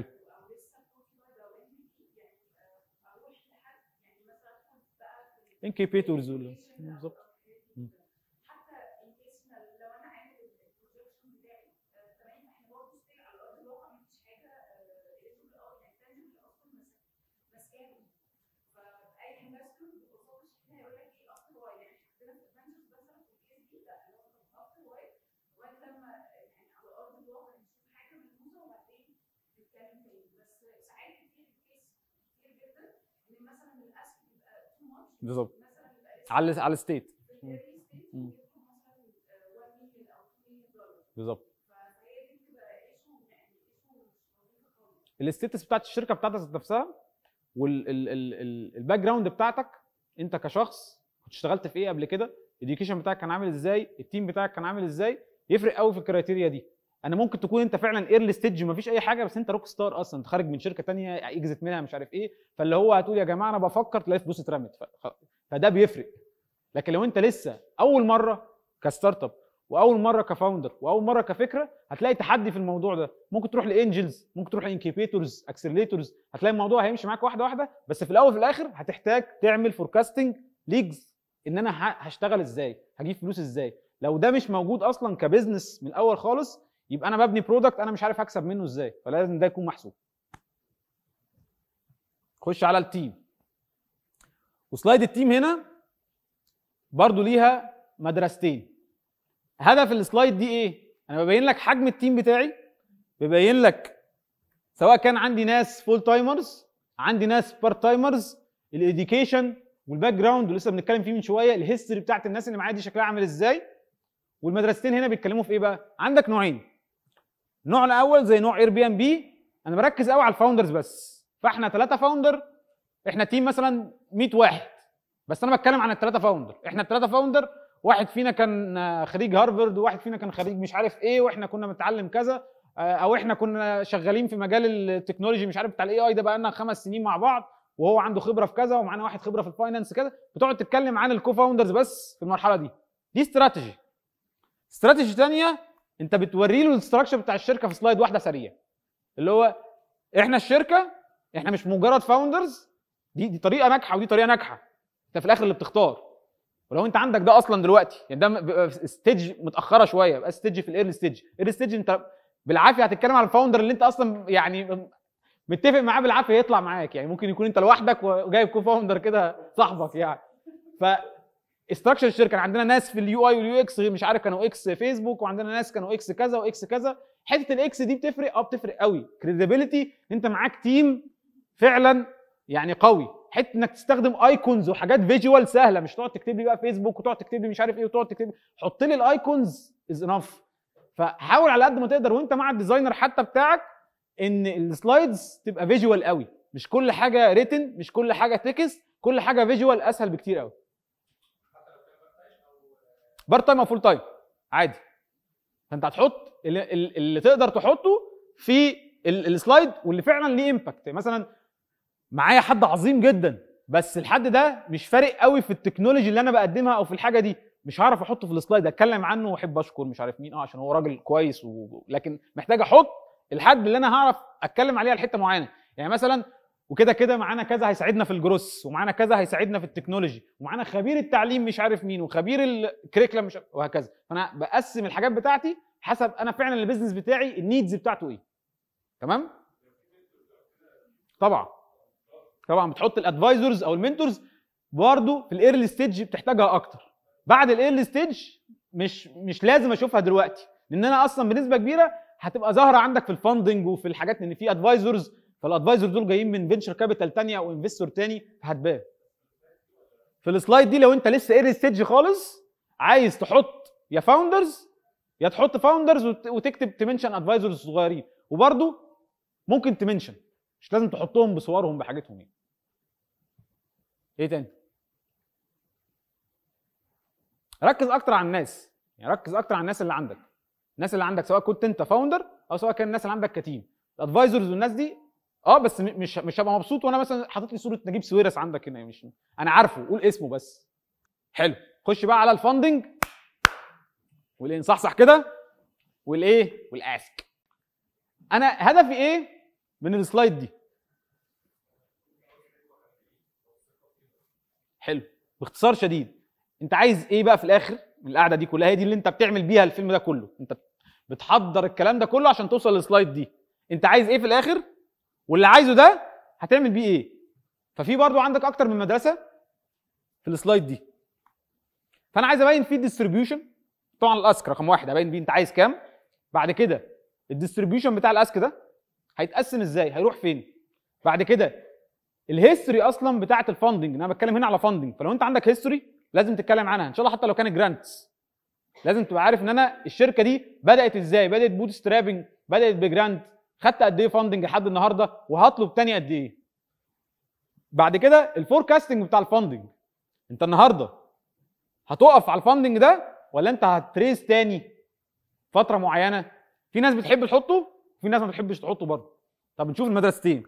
انكيبيتورز بالظبط مم. حتى ان كيس لو انا عامل البروجكشن بتاعي آه، تمام احنا برضه ستيل على ارض الواقع مفيش حاجه الاسم اه يعني tangible اصلا مس- ماسكاهم فاي انفستور ببساطه شديده هيقول لك ايه اصل واي يعني احنا عندنا في مثلا في الكيس دي لا اللي هو طب اصل واي وبعد لما يعني على ارض الواقع نشوف حاجه ملموسه وبعدين نتكلم تاني بس ساعات كتير الكيس كتير جدا ان مثلا الاسهم يبقى تو ماتش بالظبط مثلا يبقى على على الستيت في مم. الريل ستيت بيبقوا مثلا 1 مليون او 2 مليون دولار بالظبط فهي دي بتبقى ايشو يعني ايشو مش لطيفه خالص الستيتس بتاعت الشركه بتاعتك ذات نفسها والباك جراوند بتاعتك انت كشخص كنت اشتغلت في ايه قبل كده الاديوكيشن بتاعك كان عامل ازاي التيم بتاعك كان عامل ازاي يفرق قوي في الكرايتيريا دي انا ممكن تكون انت فعلا ايرلي ستيج مفيش اي حاجه بس انت روك ستار اصلا انت خارج من شركه تانية اكزت منها مش عارف ايه فاللي هو هتقول يا جماعه انا بفكر تلاقي فلوس اترمت ف- فده بيفرق لكن لو انت لسه اول مره كستارت اب واول مره كفاوندر واول مره كفكره هتلاقي تحدي في الموضوع ده ممكن تروح لانجلز ممكن تروح لانكيبيتورز اكسلريتورز هتلاقي الموضوع هيمشي معاك واحده واحده بس في الاول وفي الاخر هتحتاج تعمل فوركاستنج ليجز ان انا ه- هشتغل ازاي هجيب فلوس ازاي لو ده مش موجود اصلا كبزنس من الاول خالص يبقى انا ببني برودكت انا مش عارف هكسب منه ازاي فلازم ده يكون محسوب خش على التيم وسلايد التيم هنا برضو ليها مدرستين هدف السلايد دي ايه انا ببين لك حجم التيم بتاعي ببين لك سواء كان عندي ناس فول تايمرز عندي ناس بارت تايمرز الاديوكيشن والباك جراوند ولسه بنتكلم فيه من شويه الهيستوري بتاعت الناس اللي معايا دي شكلها عامل ازاي والمدرستين هنا بيتكلموا في ايه بقى عندك نوعين النوع الاول زي نوع اير بي ام بي انا بركز قوي على الفاوندرز بس فاحنا ثلاثه فاوندر احنا تيم مثلا 100 واحد بس انا بتكلم عن الثلاثه فاوندر احنا الثلاثه فاوندر واحد فينا كان آه، خريج هارفارد وواحد فينا كان خريج مش عارف ايه واحنا كنا متعلم كذا آه، او احنا كنا شغالين في مجال التكنولوجي مش عارف بتاع الاي اي ده بقى لنا خمس سنين مع بعض وهو عنده خبره في كذا ومعانا واحد خبره في الفاينانس كذا بتقعد تتكلم عن الكو فاوندرز بس في المرحله دي دي استراتيجي استراتيجي ثانيه انت بتوري له الاستراكشر بتاع الشركه في سلايد واحده سريع اللي هو احنا الشركه احنا مش مجرد فاوندرز دي دي طريقه ناجحه ودي طريقه ناجحه انت في الاخر اللي بتختار ولو انت عندك ده اصلا دلوقتي يعني ده بيبقى في ستيج متاخره شويه يبقى ستيج في الايرلي ستيج الايرلي ستيج انت بالعافيه هتتكلم على الفاوندر اللي انت اصلا يعني متفق معاه بالعافيه يطلع معاك يعني ممكن يكون انت لوحدك وجايب كو فاوندر كده صاحبك يعني ف استراكشر الشركه عندنا ناس في اليو اي واليو اكس مش عارف كانوا اكس فيسبوك وعندنا ناس كانوا اكس كذا واكس كذا حته الاكس دي بتفرق اه بتفرق قوي كريديبيليتي انت معاك تيم فعلا يعني قوي حته انك تستخدم ايكونز وحاجات فيجوال سهله مش تقعد تكتب لي بقى فيسبوك وتقعد تكتب لي مش عارف ايه وتقعد تكتب لي حط لي الايكونز از انف فحاول على قد ما تقدر وانت مع الديزاينر حتى بتاعك ان السلايدز تبقى فيجوال قوي مش كل حاجه ريتن مش كل حاجه تكست كل حاجه فيجوال اسهل بكتير قوي بارت تايم او فول تايم عادي فانت هتحط اللي, اللي تقدر تحطه في ال- السلايد واللي فعلا ليه امباكت مثلا معايا حد عظيم جدا بس الحد ده مش فارق قوي في التكنولوجي اللي انا بقدمها او في الحاجه دي مش هعرف احطه في السلايد اتكلم عنه واحب اشكر مش عارف مين اه عشان هو راجل كويس و... لكن محتاج احط الحد اللي انا هعرف اتكلم عليه على حته معينه يعني مثلا وكده كده معانا كذا هيساعدنا في الجروس ومعانا كذا هيساعدنا في التكنولوجي ومعانا خبير التعليم مش عارف مين وخبير الكريكلم مش عارف وهكذا فانا بقسم الحاجات بتاعتي حسب انا فعلا البيزنس بتاعي النيدز بتاعته ايه تمام طبعا طبعا بتحط الادفايزرز او المنتورز برضه في الايرلي ستيج بتحتاجها اكتر بعد الايرلي ستيج مش مش لازم اشوفها دلوقتي لان انا اصلا بنسبه كبيره هتبقى ظاهره عندك في الفاندنج وفي الحاجات ان في ادفايزرز فالادفايزر دول جايين من فينشر كابيتال تانية او انفستور تاني فهتبان في السلايد دي لو انت لسه ايرلي ستيج خالص عايز تحط يا فاوندرز يا تحط فاوندرز وتكتب تمنشن ادفايزرز صغيرين وبرده ممكن تمنشن مش لازم تحطهم بصورهم بحاجتهم يعني ايه تاني ركز اكتر على الناس يعني ركز اكتر على الناس اللي عندك الناس اللي عندك سواء كنت انت فاوندر او سواء كان الناس اللي عندك كتيم الادفايزرز والناس دي اه بس م- مش مش هبقى مبسوط وانا مثلا حاطط لي صوره نجيب سويرس عندك هنا مش انا عارفه قول اسمه بس حلو خش بقى على الفاندنج والايه نصحصح كده والايه والاسك انا هدفي ايه من السلايد دي حلو باختصار شديد انت عايز ايه بقى في الاخر من القعده دي كلها هي دي اللي انت بتعمل بيها الفيلم ده كله انت بتحضر الكلام ده كله عشان توصل للسلايد دي انت عايز ايه في الاخر واللي عايزه ده هتعمل بيه ايه ففي برضو عندك اكتر من مدرسه في السلايد دي فانا عايز ابين فيه الديستريبيوشن طبعا الاسك رقم واحد ابين بيه انت عايز كام بعد كده الديستريبيوشن بتاع الاسك ده هيتقسم ازاي هيروح فين بعد كده الهيستوري اصلا بتاعه الفاندنج انا بتكلم هنا على فاندنج فلو انت عندك هيستوري لازم تتكلم عنها ان شاء الله حتى لو كانت جرانتس لازم تبقى عارف ان انا الشركه دي بدات ازاي بدات بوت سترابنج بدات بجرانت خدت قد ايه فاندنج لحد النهارده وهطلب تاني قد ايه بعد كده الفوركاستنج بتاع الفاندنج انت النهارده هتقف على الفاندنج ده ولا انت هتريز تاني فتره معينه في ناس بتحب تحطه وفي ناس ما بتحبش تحطه برضه طب نشوف المدرستين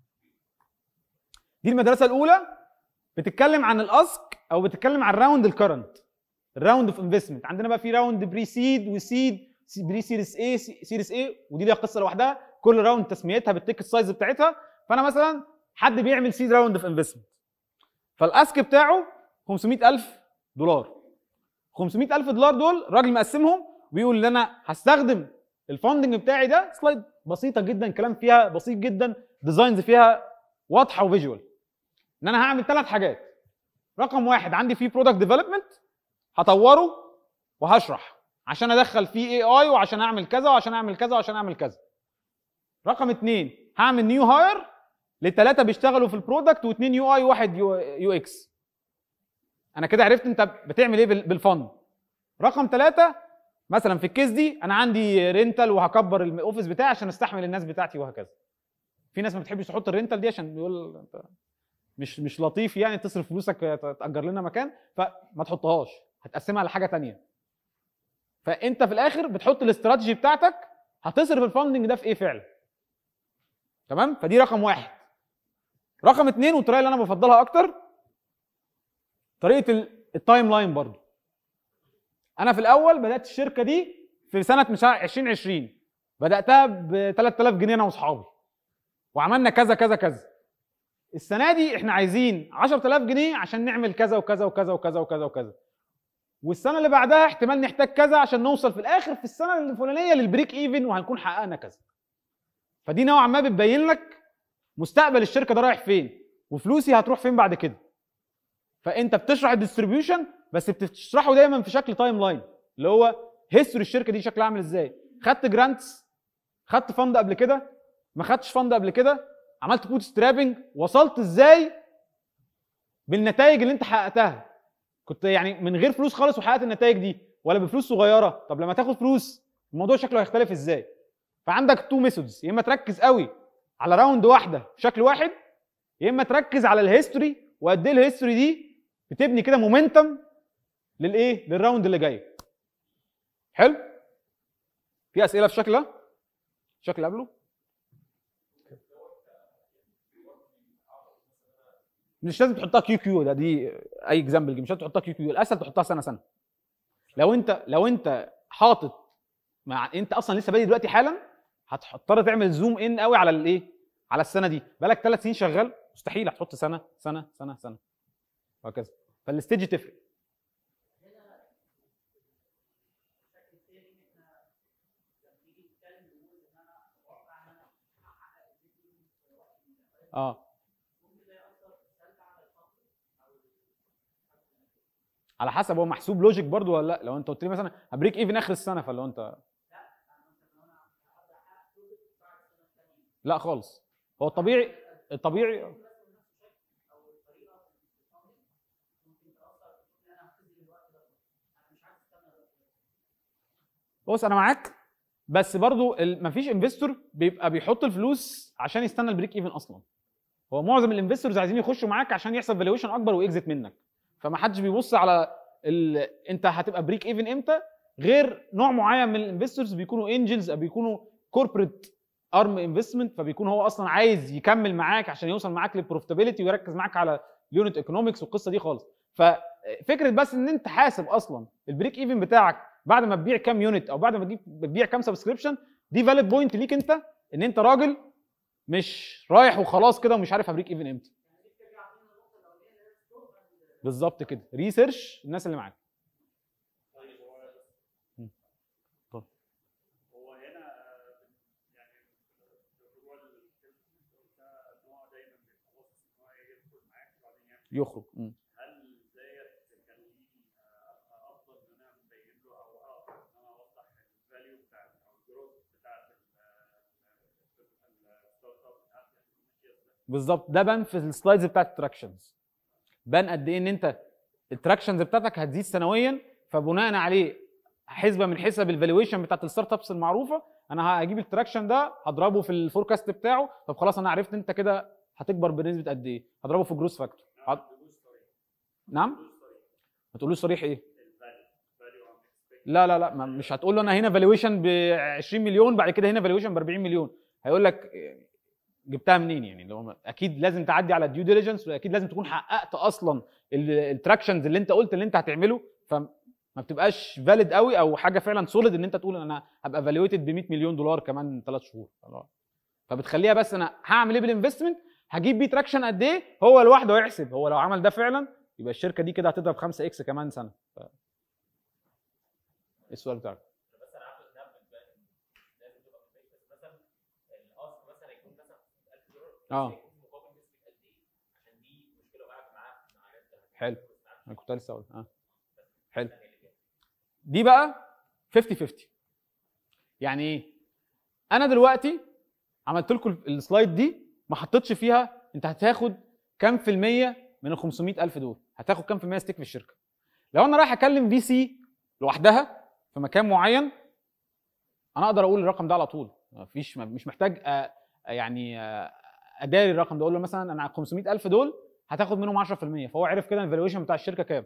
دي المدرسه الاولى بتتكلم عن الاسك او بتتكلم عن الراوند الكرنت الراوند اوف انفستمنت عندنا بقى في راوند بري سيد وسيد بري سيريس اي سيريس اي ودي ليها قصه لوحدها كل راوند تسميتها بالتيكت سايز بتاعتها فانا مثلا حد بيعمل سيد راوند اوف انفستمنت فالاسك بتاعه 500000 دولار 500000 دولار دول الراجل مقسمهم بيقول ان انا هستخدم الفاندنج بتاعي ده سلايد بسيطه جدا كلام فيها بسيط جدا ديزاينز فيها واضحه وفيجوال ان انا هعمل ثلاث حاجات رقم واحد عندي فيه برودكت ديفلوبمنت هطوره وهشرح عشان ادخل فيه اي اي وعشان اعمل كذا وعشان اعمل كذا وعشان اعمل كذا رقم اثنين هعمل نيو هاير لثلاثه بيشتغلوا في البرودكت واثنين يو اي وواحد يو, يو اكس انا كده عرفت انت بتعمل ايه بال- بالفند رقم ثلاثة مثلا في الكيس دي انا عندي رينتال وهكبر الاوفيس بتاعي عشان استحمل الناس بتاعتي وهكذا في ناس ما بتحبش تحط الرينتال دي عشان بيقول انت مش مش لطيف يعني تصرف فلوسك تاجر لنا مكان فما تحطهاش هتقسمها لحاجه تانية فانت في الاخر بتحط الاستراتيجي بتاعتك هتصرف الفاندنج ده في ايه فعلا تمام فدي رقم واحد رقم اتنين والطريقه اللي انا بفضلها اكتر طريقه ال- التايم لاين برضو انا في الاول بدات الشركه دي في سنه مش عارف 2020 بداتها ب 3000 جنيه انا واصحابي وعملنا كذا كذا كذا السنه دي احنا عايزين 10000 جنيه عشان نعمل كذا وكذا وكذا وكذا وكذا وكذا والسنه اللي بعدها احتمال نحتاج كذا عشان نوصل في الاخر في السنه الفلانيه للبريك ايفن وهنكون حققنا كذا فدي نوعا ما بتبين لك مستقبل الشركه ده رايح فين وفلوسي هتروح فين بعد كده فانت بتشرح الديستريبيوشن بس بتشرحه دايما في شكل تايم لاين اللي هو هيستوري الشركه دي شكلها عامل ازاي خدت جرانتس خدت فند قبل كده ما خدتش فند قبل كده عملت بوت سترابنج وصلت ازاي بالنتائج اللي انت حققتها كنت يعني من غير فلوس خالص وحققت النتائج دي ولا بفلوس صغيره طب لما تاخد فلوس الموضوع شكله هيختلف ازاي فعندك تو ميثودز يا اما تركز قوي على راوند واحده بشكل واحد يا اما تركز على الهيستوري وقد ايه الهيستوري دي بتبني كده مومنتم للايه للراوند اللي جاي حلو في اسئله في الشكل ده الشكل اللي قبله مش لازم تحطها كيو كيو ده دي اي اكزامبل مش لازم تحطها كيو كيو الاسهل تحطها سنه سنه لو انت لو انت حاطط مع انت اصلا لسه بادئ دلوقتي حالا هتضطر تعمل زوم ان قوي على الايه على السنه دي بقالك ثلاث سنين شغال مستحيل هتحط سنه سنه سنه سنه وهكذا فالستيج تفرق اه على حسب هو محسوب لوجيك برضو ولا لا لو انت قلت لي مثلا هبريك ايفن اخر السنه فلو انت لا خالص هو الطبيعي الطبيعي بص انا معاك بس برضو ال- مفيش انفستور بيبقى بيحط الفلوس عشان يستنى البريك ايفن اصلا هو معظم الانفستورز عايزين يخشوا معاك عشان يحصل فالويشن اكبر واكزت منك فما حدش بيبص على ال... انت هتبقى بريك ايفن امتى غير نوع معين من الانفستورز بيكونوا انجلز او بيكونوا كوربريت ارم انفستمنت فبيكون هو اصلا عايز يكمل معاك عشان يوصل معاك للبروفيتابيلتي ويركز معاك على اليونت ايكونومكس والقصه دي خالص ففكره بس ان انت حاسب اصلا البريك ايفن بتاعك بعد ما تبيع كام يونت او بعد ما تجيب بتبيع كام سبسكريبشن دي فاليد بوينت ليك انت ان انت راجل مش رايح وخلاص كده ومش عارف ابريك ايفن امتى بالظبط كده ريسيرش الناس اللي معاك هو هنا آه، يعني هو الكلمة ده نوع دايما بيبقى باصص ان هو يدخل معاك وبعدين يعمل يخرج مم. هل ديت تخليه آه، افضل ان انا مبين له او اقدر ان انا اوضح الفاليو بتاعت او الجروث بتاعت الستارت اب بتاعتي هتكون ماشيه ازاي؟ بالظبط ده بان في السلايدز بتاعت التراكشنز بان قد ايه ان انت التراكشنز بتاعتك هتزيد سنويا فبناء عليه حسبه من حسب الفالويشن بتاعت الستارت ابس المعروفه انا هجيب التراكشن ده هضربه في الفوركاست بتاعه طب خلاص انا عرفت انت كده هتكبر بنسبه قد ايه هضربه في جروس فاكتور هض- نعم ما تقولوش صريح ايه لا لا لا ما- مش هتقول له انا هنا فالويشن ب 20 مليون بعد كده هنا فالويشن ب 40 مليون هيقول لك إيه، جبتها منين يعني اللي هو اكيد لازم تعدي على الديو ديليجنس واكيد لازم تكون حققت اصلا التراكشنز اللي انت قلت اللي انت هتعمله فما بتبقاش فاليد قوي او حاجه فعلا سوليد ان انت تقول انا هبقى فالويتد ب 100 مليون دولار كمان ثلاث شهور خلاص. فبتخليها بس انا هعمل ايه بالانفستمنت هجيب بيه تراكشن قد ايه هو لوحده يحسب هو لو عمل ده فعلا يبقى الشركه دي كده هتضرب 5 اكس كمان سنه ف... ايه السؤال بتاعك بس انا عارف انها بتبان لازم تبقى في البيت بس مثلا الاصل مثلا يكون مثلا 1000 دولار بس آه. يكون مقابل نسبه قد ايه عشان دي مشكله وقعت معاه مع ناس حلو. انا كنت لسه اقول اه حلو يعني اللي جاي. دي بقى 50 50 يعني ايه انا دلوقتي عملت لكم السلايد دي ما حطيتش فيها انت هتاخد كام في المية من ال 500 الف دول هتاخد كام في المية ستيك في الشركه لو انا رايح اكلم في سي لوحدها في مكان معين انا اقدر اقول الرقم ده على طول مفيش مش محتاج آه، يعني آه، اداري الرقم ده اقول له مثلا انا على 500 الف دول هتاخد منهم 10% فهو عرف كده الفالويشن بتاع الشركه كام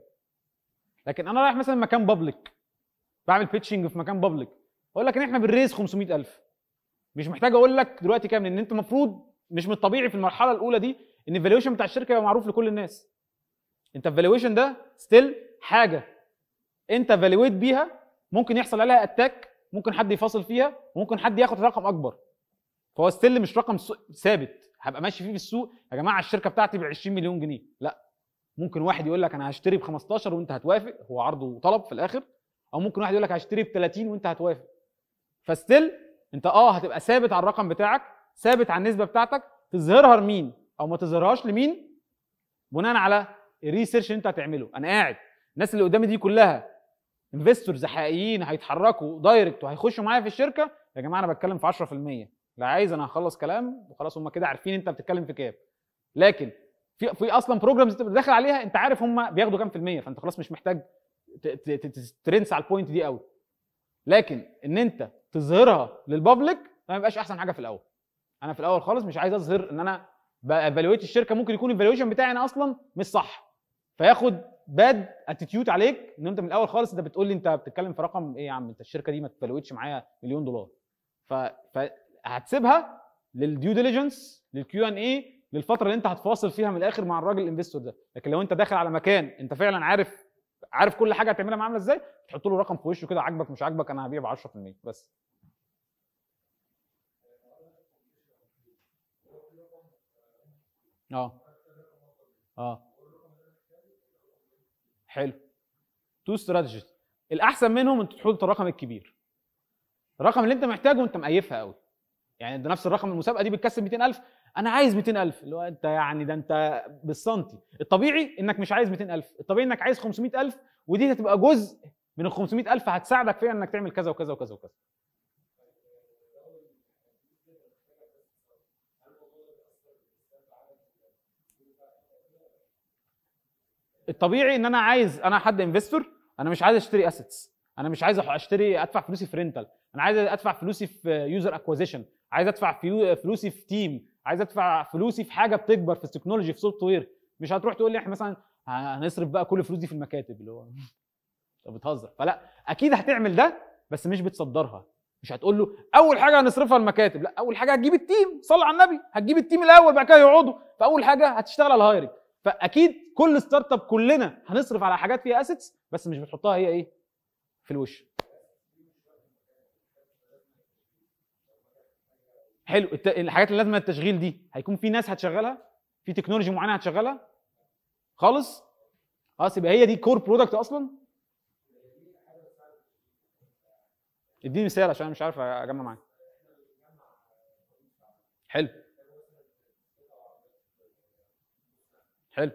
لكن انا رايح مثلا مكان بابليك بعمل بيتشنج في مكان بابليك اقول لك ان احنا بنريز 500000 مش محتاج اقول لك دلوقتي كام لان انت المفروض مش من الطبيعي في المرحله الاولى دي ان الفالويشن بتاع الشركه يبقى معروف لكل الناس انت الفالويشن ده ستيل حاجه انت فالويت بيها ممكن يحصل عليها اتاك ممكن حد يفاصل فيها وممكن حد ياخد رقم اكبر فهو ستيل مش رقم س- ثابت هبقى ماشي فيه في السوق يا جماعه الشركه بتاعتي ب 20 مليون جنيه لا ممكن واحد يقول لك انا هشتري ب 15 وانت هتوافق هو عرض وطلب في الاخر او ممكن واحد يقول لك هشتري ب 30 وانت هتوافق فستيل انت اه هتبقى ثابت على الرقم بتاعك ثابت على النسبه بتاعتك تظهرها لمين او ما تظهرهاش لمين بناء على الريسيرش اللي انت هتعمله انا قاعد الناس اللي قدامي دي كلها انفستورز حقيقيين هيتحركوا دايركت وهيخشوا معايا في الشركه يا جماعه انا بتكلم في 10% لا عايز انا هخلص كلام وخلاص هم كده عارفين انت بتتكلم في كام لكن في في اصلا بروجرامز انت داخل عليها انت عارف هم بياخدوا كام في الميه فانت خلاص مش محتاج ت- ت- ت- ترنس على البوينت دي قوي لكن ان انت تظهرها للبابليك ما يبقاش احسن حاجه في الاول انا في الاول خالص مش عايز اظهر ان انا بايفالويت الشركه ممكن يكون الفالويشن بتاعي انا اصلا مش صح فياخد باد اتيتيود عليك ان انت من الاول خالص انت بتقول لي انت بتتكلم في رقم ايه يا عم انت الشركه دي ما تفالويتش معايا مليون دولار ف... فهتسيبها للديو ديليجنس للكيو ان اي للفتره اللي انت هتفاصل فيها من الاخر مع الراجل الانفستور ده لكن لو انت داخل على مكان انت فعلا عارف عارف كل حاجه هتعملها معاه عامله ازاي تحط له رقم في وشه كده عاجبك مش عاجبك انا هبيع ب 10% بس اه اه حلو تو استراتيجيز الاحسن منهم انت تحط الرقم الكبير الرقم اللي انت محتاجه انت مقيفها قوي يعني ده نفس الرقم المسابقه دي بتكسب 200000 انا عايز 200000 اللي هو انت يعني ده انت بالسنتي الطبيعي انك مش عايز 200000 الطبيعي انك عايز 500000 ودي هتبقى جزء من ال 500000 هتساعدك فيها انك تعمل كذا وكذا وكذا وكذا الطبيعي ان انا عايز انا حد انفستور انا مش عايز اشتري اسيتس انا مش عايز أح- اشتري ادفع فلوسي في رينتال انا عايز ادفع فلوسي في يوزر اكوزيشن عايز ادفع فيو- فلوسي في تيم عايز ادفع فلوسي في حاجه بتكبر في التكنولوجي في سوفت وير مش هتروح تقول لي احنا مثلا هنصرف بقى كل الفلوس دي في المكاتب اللي هو انت بتهزر فلا اكيد هتعمل ده بس مش بتصدرها مش هتقول له اول حاجه هنصرفها المكاتب لا اول حاجه هتجيب التيم صلي على النبي هتجيب التيم الاول بعد كده يقعدوا فاول حاجه هتشتغل على الهايرنج فاكيد كل ستارت اب كلنا هنصرف على حاجات فيها اسيتس بس مش بتحطها هي ايه في الوش حلو الت... الحاجات اللي لازم التشغيل دي هيكون في ناس هتشغلها في تكنولوجي معينه هتشغلها خالص خلاص يبقى هي دي كور برودكت اصلا اديني مثال عشان انا مش عارف اجمع معاك حلو حلو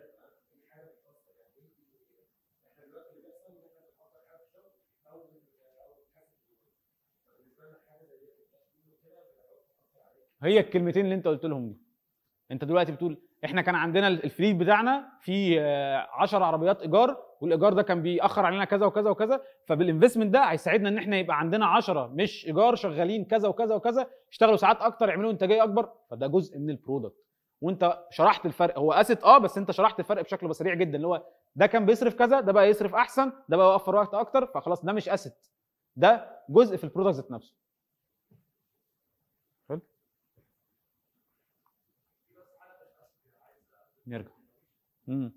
هي الكلمتين اللي انت قلت لهم دي انت دلوقتي بتقول احنا كان عندنا الفليت بتاعنا فيه 10 عربيات ايجار والايجار ده كان بيأخر علينا كذا وكذا وكذا فبالانفستمنت ده هيساعدنا ان احنا يبقى عندنا 10 مش ايجار شغالين كذا وكذا وكذا يشتغلوا ساعات اكتر يعملوا انتاجيه اكبر فده جزء من البرودكت وانت شرحت الفرق هو اسيت اه بس انت شرحت الفرق بشكل سريع جدا اللي هو ده كان بيصرف كذا ده بقى يصرف احسن ده بقى يوفر وقت اكتر فخلاص ده مش اسيت ده جزء في البرودكت ذات نفسه حلو نرجع امم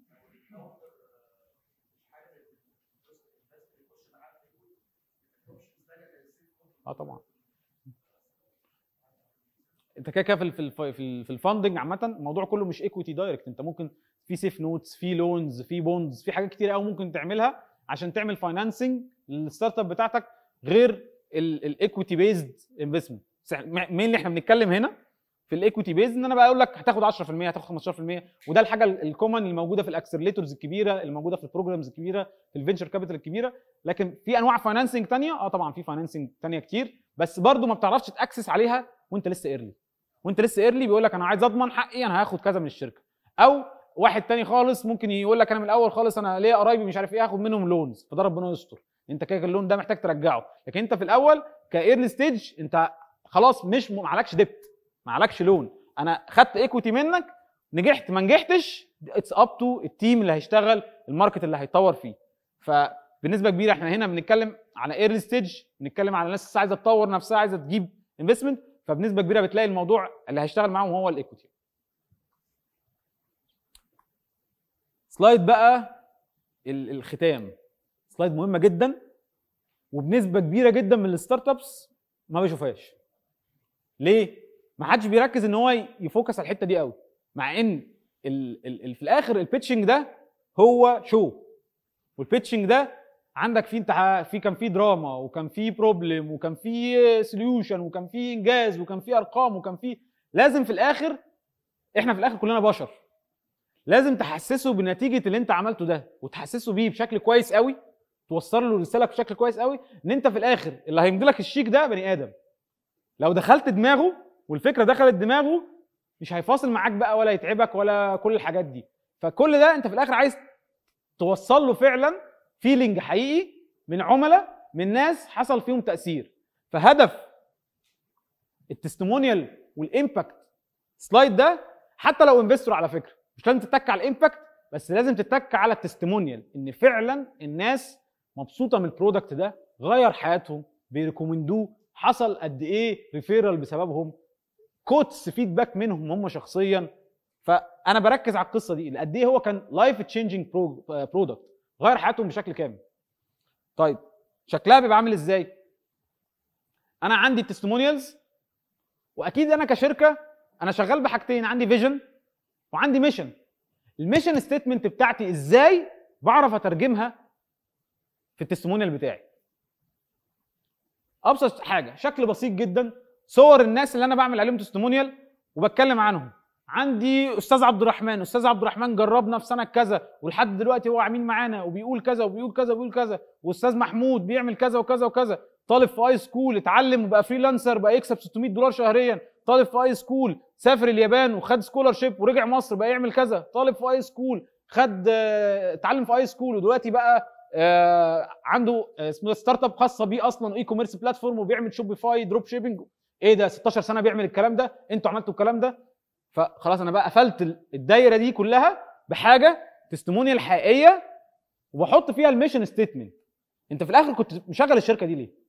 اه طبعا انت كده كده في ال- في ال- في ال- في الفاندنج عامه الموضوع كله مش ايكويتي دايركت انت ممكن في سيف نوتس في لونز في بوندز في حاجات كتير قوي ممكن تعملها عشان تعمل فاينانسنج للستارت اب بتاعتك غير الايكويتي بيزد انفستمنت مين اللي احنا بنتكلم هنا في الايكويتي بيزد ان انا بقول لك هتاخد 10% هتاخد 15% وده الحاجه الكومن اللي موجوده في الاكسلريتورز الكبيره اللي موجوده في البروجرامز الكبيره في الفينشر كابيتال الكبيره لكن في انواع فاينانسنج تانية اه طبعا في فاينانسنج تانية كتير بس برضو ما بتعرفش تاكسس عليها وانت لسه ايرلي وانت لسه ايرلي بيقول لك انا عايز اضمن حقي انا هاخد كذا من الشركه او واحد تاني خالص ممكن يقول لك انا من الاول خالص انا ليا قرايبي مش عارف ايه هاخد منهم لونز فده ربنا يستر انت كده اللون ده محتاج ترجعه لكن انت في الاول كايرلي ستيج انت خلاص مش ما عليكش ديبت ما عليكش لون انا خدت ايكويتي منك نجحت ما نجحتش اتس اب تو التيم اللي هيشتغل الماركت اللي هيتطور فيه فبنسبه كبيره احنا هنا بنتكلم على ايرلي ستيج بنتكلم على ناس لسه عايزه تطور نفسها عايزه تجيب انفستمنت فبنسبه كبيره بتلاقي الموضوع اللي هيشتغل معاهم هو الايكويتي سلايد بقى ال- الختام سلايد مهمه جدا وبنسبه كبيره جدا من الستارت ابس ما بيشوفهاش ليه ما حدش بيركز ان هو ي- يفوكس على الحته دي قوي مع ان ال ال ال في الاخر البيتشنج ده هو شو والبيتشنج ده عندك فيه انت في كان فيه دراما وكان فيه بروبلم وكان فيه سوليوشن وكان فيه انجاز وكان فيه ارقام وكان فيه لازم في الاخر احنا في الاخر كلنا بشر لازم تحسسه بنتيجه اللي انت عملته ده وتحسسه بيه بشكل كويس قوي توصل له رساله بشكل كويس قوي ان انت في الاخر اللي هيمضي لك الشيك ده بني ادم لو دخلت دماغه والفكره دخلت دماغه مش هيفاصل معاك بقى ولا يتعبك ولا كل الحاجات دي فكل ده انت في الاخر عايز توصل له فعلا فيلينج حقيقي من عملاء من ناس حصل فيهم تاثير فهدف التستمونيال والامباكت سلايد ده حتى لو انفستور على فكره مش لازم تتك على الامباكت بس لازم تتك على التستمونيال ان فعلا الناس مبسوطه من البرودكت ده غير حياتهم بيريكومندوه حصل قد ايه ريفيرال بسببهم كوتس فيدباك منهم هم شخصيا فانا بركز على القصه دي قد ايه هو كان لايف تشينجينج برودكت غير حياتهم بشكل كامل طيب شكلها بيبقى عامل ازاي انا عندي تستمونيالز واكيد انا كشركه انا شغال بحاجتين عندي فيجن وعندي ميشن الميشن ستيتمنت بتاعتي ازاي بعرف اترجمها في التستمونيال بتاعي ابسط حاجه شكل بسيط جدا صور الناس اللي انا بعمل عليهم تستمونيال وبتكلم عنهم عندي استاذ عبد الرحمن استاذ عبد الرحمن جربنا في سنه كذا ولحد دلوقتي هو عميل معانا وبيقول كذا وبيقول كذا وبيقول كذا واستاذ محمود بيعمل كذا وكذا وكذا طالب في اي سكول اتعلم وبقى فريلانسر بقى يكسب 600 دولار شهريا طالب في اي سكول سافر اليابان وخد سكولرشيب ورجع مصر بقى يعمل كذا طالب في اي سكول خد آه، اتعلم في اي سكول ودلوقتي بقى آه، عنده آه، اسمه ستارت اب خاصه بيه اصلا اي كوميرس بلاتفورم وبيعمل شوبيفاي دروب شيبنج ايه ده 16 سنه بيعمل الكلام ده انتوا عملتوا الكلام ده فخلاص انا بقى قفلت ال- الدايره دي كلها بحاجه تستمونيال حقيقيه وبحط فيها الميشن ستيتمنت انت في الاخر كنت مشغل الشركه دي ليه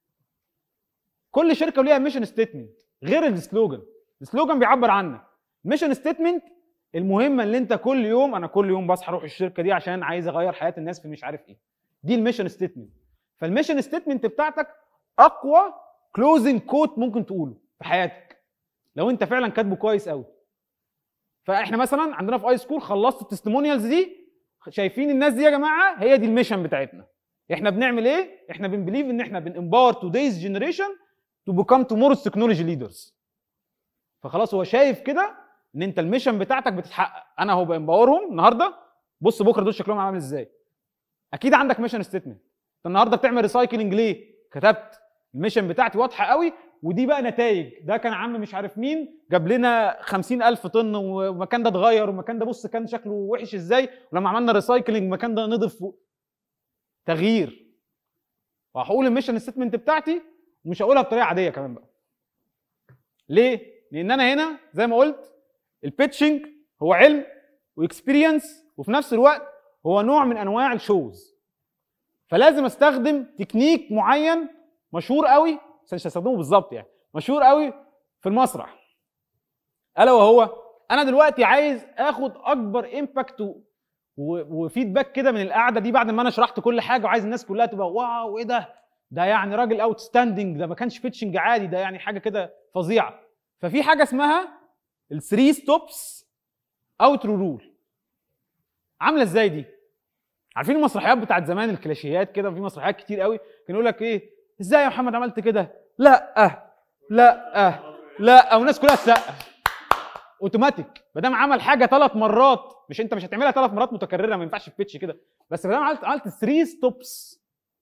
كل شركه ليها ميشن ستيتمنت غير السلوجان السلوجان بيعبر عنك ميشن ستيتمنت المهمه اللي انت كل يوم انا كل يوم بصحى اروح الشركه دي عشان عايز اغير حياه الناس في مش عارف ايه دي الميشن ستيتمنت فالميشن ستيتمنت بتاعتك اقوى كلوزنج كوت ممكن تقوله في حياتك لو انت فعلا كاتبه كويس قوي فاحنا مثلا عندنا في اي سكول خلصت التستمونيالز دي شايفين الناس دي يا جماعه هي دي الميشن بتاعتنا احنا بنعمل ايه احنا بنبليف ان احنا بنمباور تودay's جنريشن تو بيكام تومورز تكنولوجي ليدرز فخلاص هو شايف كده ان انت الميشن بتاعتك بتتحقق انا هو بامباورهم النهارده بص بكره دول شكلهم عامل ازاي اكيد عندك ميشن ستيتمنت انت النهارده بتعمل ريسايكلينج ليه كتبت الميشن بتاعتي واضحه قوي ودي بقى نتائج ده كان عم مش عارف مين جاب لنا 50000 طن والمكان ده اتغير والمكان ده بص كان شكله وحش ازاي ولما عملنا ريسايكلينج المكان ده نضف و... تغيير وهقول الميشن ستمنت بتاعتي ومش هقولها بطريقه عاديه كمان بقى ليه لان انا هنا زي ما قلت البيتشنج هو علم واكسبيرينس وفي نفس الوقت هو نوع من انواع الشوز فلازم استخدم تكنيك معين مشهور قوي بس مش هستخدمه بالظبط يعني مشهور قوي في المسرح الا وهو انا دلوقتي عايز اخد اكبر امباكت و- وفيدباك كده من القعده دي بعد ما انا شرحت كل حاجه وعايز الناس كلها تبقى واو ايه ده ده يعني راجل اوت ستاندنج ده ما كانش فيتشنج عادي ده يعني حاجه كده فظيعه ففي حاجه اسمها الثري ستوبس اوترو رول عامله ازاي دي عارفين المسرحيات بتاعت زمان الكلاشيهات كده في مسرحيات كتير قوي كان يقول لك ايه ازاي يا محمد عملت كده لا لا لا والناس كلها تسقف اوتوماتيك ما دام عمل حاجه ثلاث مرات مش انت مش هتعملها ثلاث مرات متكرره ما ينفعش في بيتش كده بس ما دام عملت عملت 3 ستوبس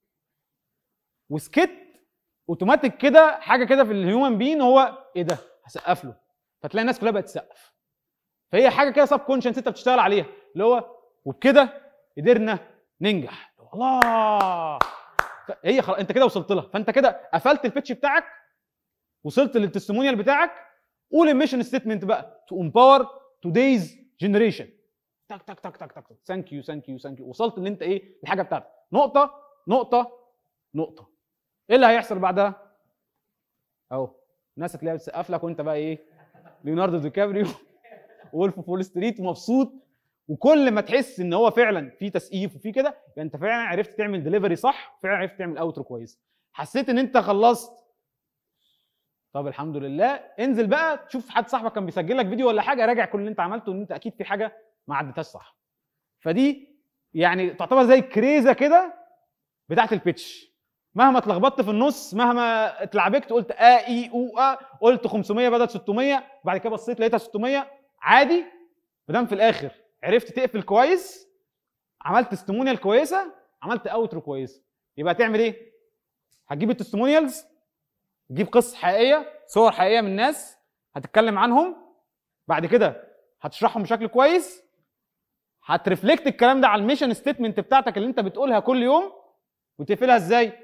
وسكت اوتوماتيك كده حاجه كده في الهيومن بين هو ايه ده هسقف له فتلاقي الناس كلها بقت تسقف فهي حاجه كده سب كونشنس انت بتشتغل عليها اللي هو وبكده قدرنا ننجح الله ف- هي خلاص انت كده وصلت لها فانت كده قفلت البيتش بتاعك وصلت للتستمونيال بتاعك قول الميشن ستيتمنت بقى تو امباور تودايز جنريشن تك تك تك تك تك ثانك يو ثانك يو ثانك يو وصلت اللي انت ايه الحاجه بتاعتك نقطه نقطه نقطه ايه اللي هيحصل بعدها اهو الناس هتلاقيها بتسقف لك وانت بقى ايه ليوناردو دي كابريو وولف اوف وول ستريت ومبسوط وكل ما تحس ان هو فعلا في تسقيف وفي كده يبقى انت فعلا عرفت تعمل ديليفري صح فعلا عرفت تعمل اوترو كويس حسيت ان انت خلصت طب الحمد لله انزل بقى تشوف حد صاحبك كان بيسجل لك فيديو ولا حاجه راجع كل اللي انت عملته ان انت اكيد في حاجه ما عدتهاش صح فدي يعني تعتبر زي كريزه كده بتاعت البيتش مهما اتلخبطت في النص مهما اتلعبكت قلت ا اي او ا قلت 500 بدل 600 بعد كده بصيت لقيتها 600 عادي ما دام في الاخر عرفت تقفل كويس عملت تستمونيال كويسه عملت اوترو كويسه يبقى هتعمل ايه؟ هتجيب التستمونيالز تجيب قصص حقيقيه صور حقيقيه من الناس هتتكلم عنهم بعد كده هتشرحهم بشكل كويس هترفلكت الكلام ده على الميشن ستيتمنت بتاعتك اللي انت بتقولها كل يوم وتقفلها ازاي؟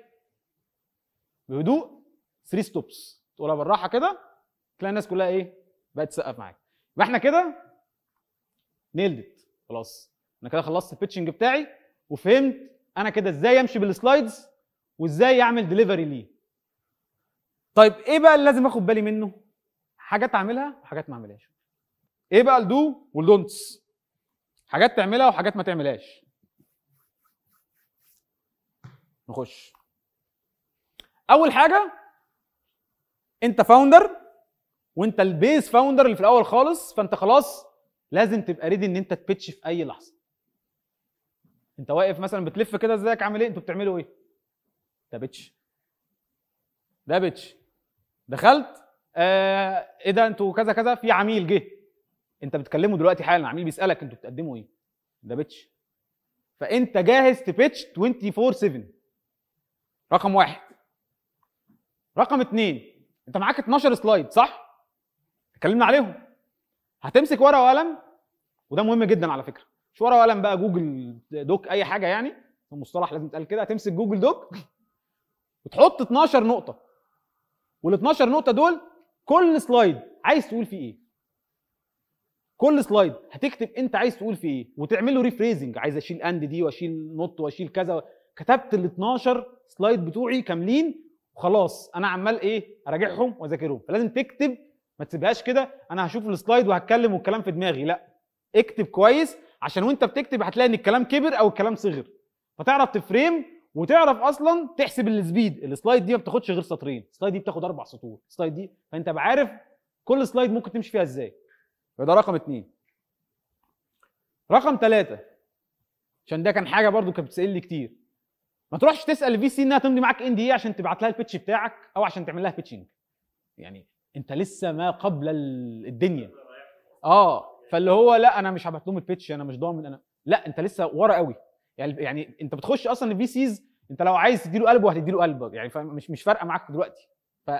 بهدوء 3 ستوبس تقولها بالراحه كده تلاقي الناس كلها ايه؟ بقت تسقف معاك يبقى احنا كده نيلدت خلاص انا كده خلصت البيتشنج بتاعي وفهمت انا كده ازاي امشي بالسلايدز وازاي اعمل ديليفري ليه طيب ايه بقى اللي لازم اخد بالي منه حاجات اعملها وحاجات ما اعملهاش ايه بقى الدو والدونتس حاجات تعملها وحاجات ما تعملهاش نخش اول حاجه انت فاوندر وانت البيز فاوندر اللي في الاول خالص فانت خلاص لازم تبقى ريدي ان انت تبيتش في اي لحظه انت واقف مثلا بتلف كده ازيك عامل ايه انتوا بتعملوا ايه ده بيتش ده بيتش دخلت آه ايه ده انتوا كذا كذا في عميل جه انت بتكلمه دلوقتي حالا عميل بيسالك انتوا بتقدموا ايه ده بيتش فانت جاهز تبيتش 24 7 رقم واحد رقم اتنين انت معاك 12 سلايد صح اتكلمنا عليهم هتمسك ورقه وقلم وده مهم جدا على فكره مش ورقه وقلم بقى جوجل دوك اي حاجه يعني المصطلح لازم يتقال كده هتمسك جوجل دوك وتحط 12 نقطه وال 12 نقطه دول كل سلايد عايز تقول فيه ايه كل سلايد هتكتب انت عايز تقول فيه ايه وتعمل له ريفريزنج عايز اشيل اند دي واشيل نوت واشيل كذا كتبت ال 12 سلايد بتوعي كاملين وخلاص انا عمال ايه اراجعهم واذاكرهم فلازم تكتب ما تسيبهاش كده انا هشوف السلايد وهتكلم والكلام في دماغي لا اكتب كويس عشان وانت بتكتب هتلاقي ان الكلام كبر او الكلام صغر فتعرف تفريم وتعرف اصلا تحسب السبيد السلايد دي ما بتاخدش غير سطرين السلايد دي بتاخد اربع سطور السلايد دي فانت بقى عارف كل سلايد ممكن تمشي فيها ازاي فده رقم اتنين رقم ثلاثة عشان ده كان حاجة برضو كانت بتسأل لي كتير ما تروحش تسأل الفي سي انها تمضي معاك ان دي ايه عشان تبعت لها البيتش بتاعك او عشان تعمل لها بيتشنج يعني انت لسه ما قبل ال- الدنيا اه فاللي هو لا انا مش هبعت لهم البيتش انا مش ضامن انا لا انت لسه ورا قوي يعني يعني انت بتخش اصلا الفي سيز انت لو عايز تديله قلبه هتديله قلبه يعني فمش مش فارقه معاك دلوقتي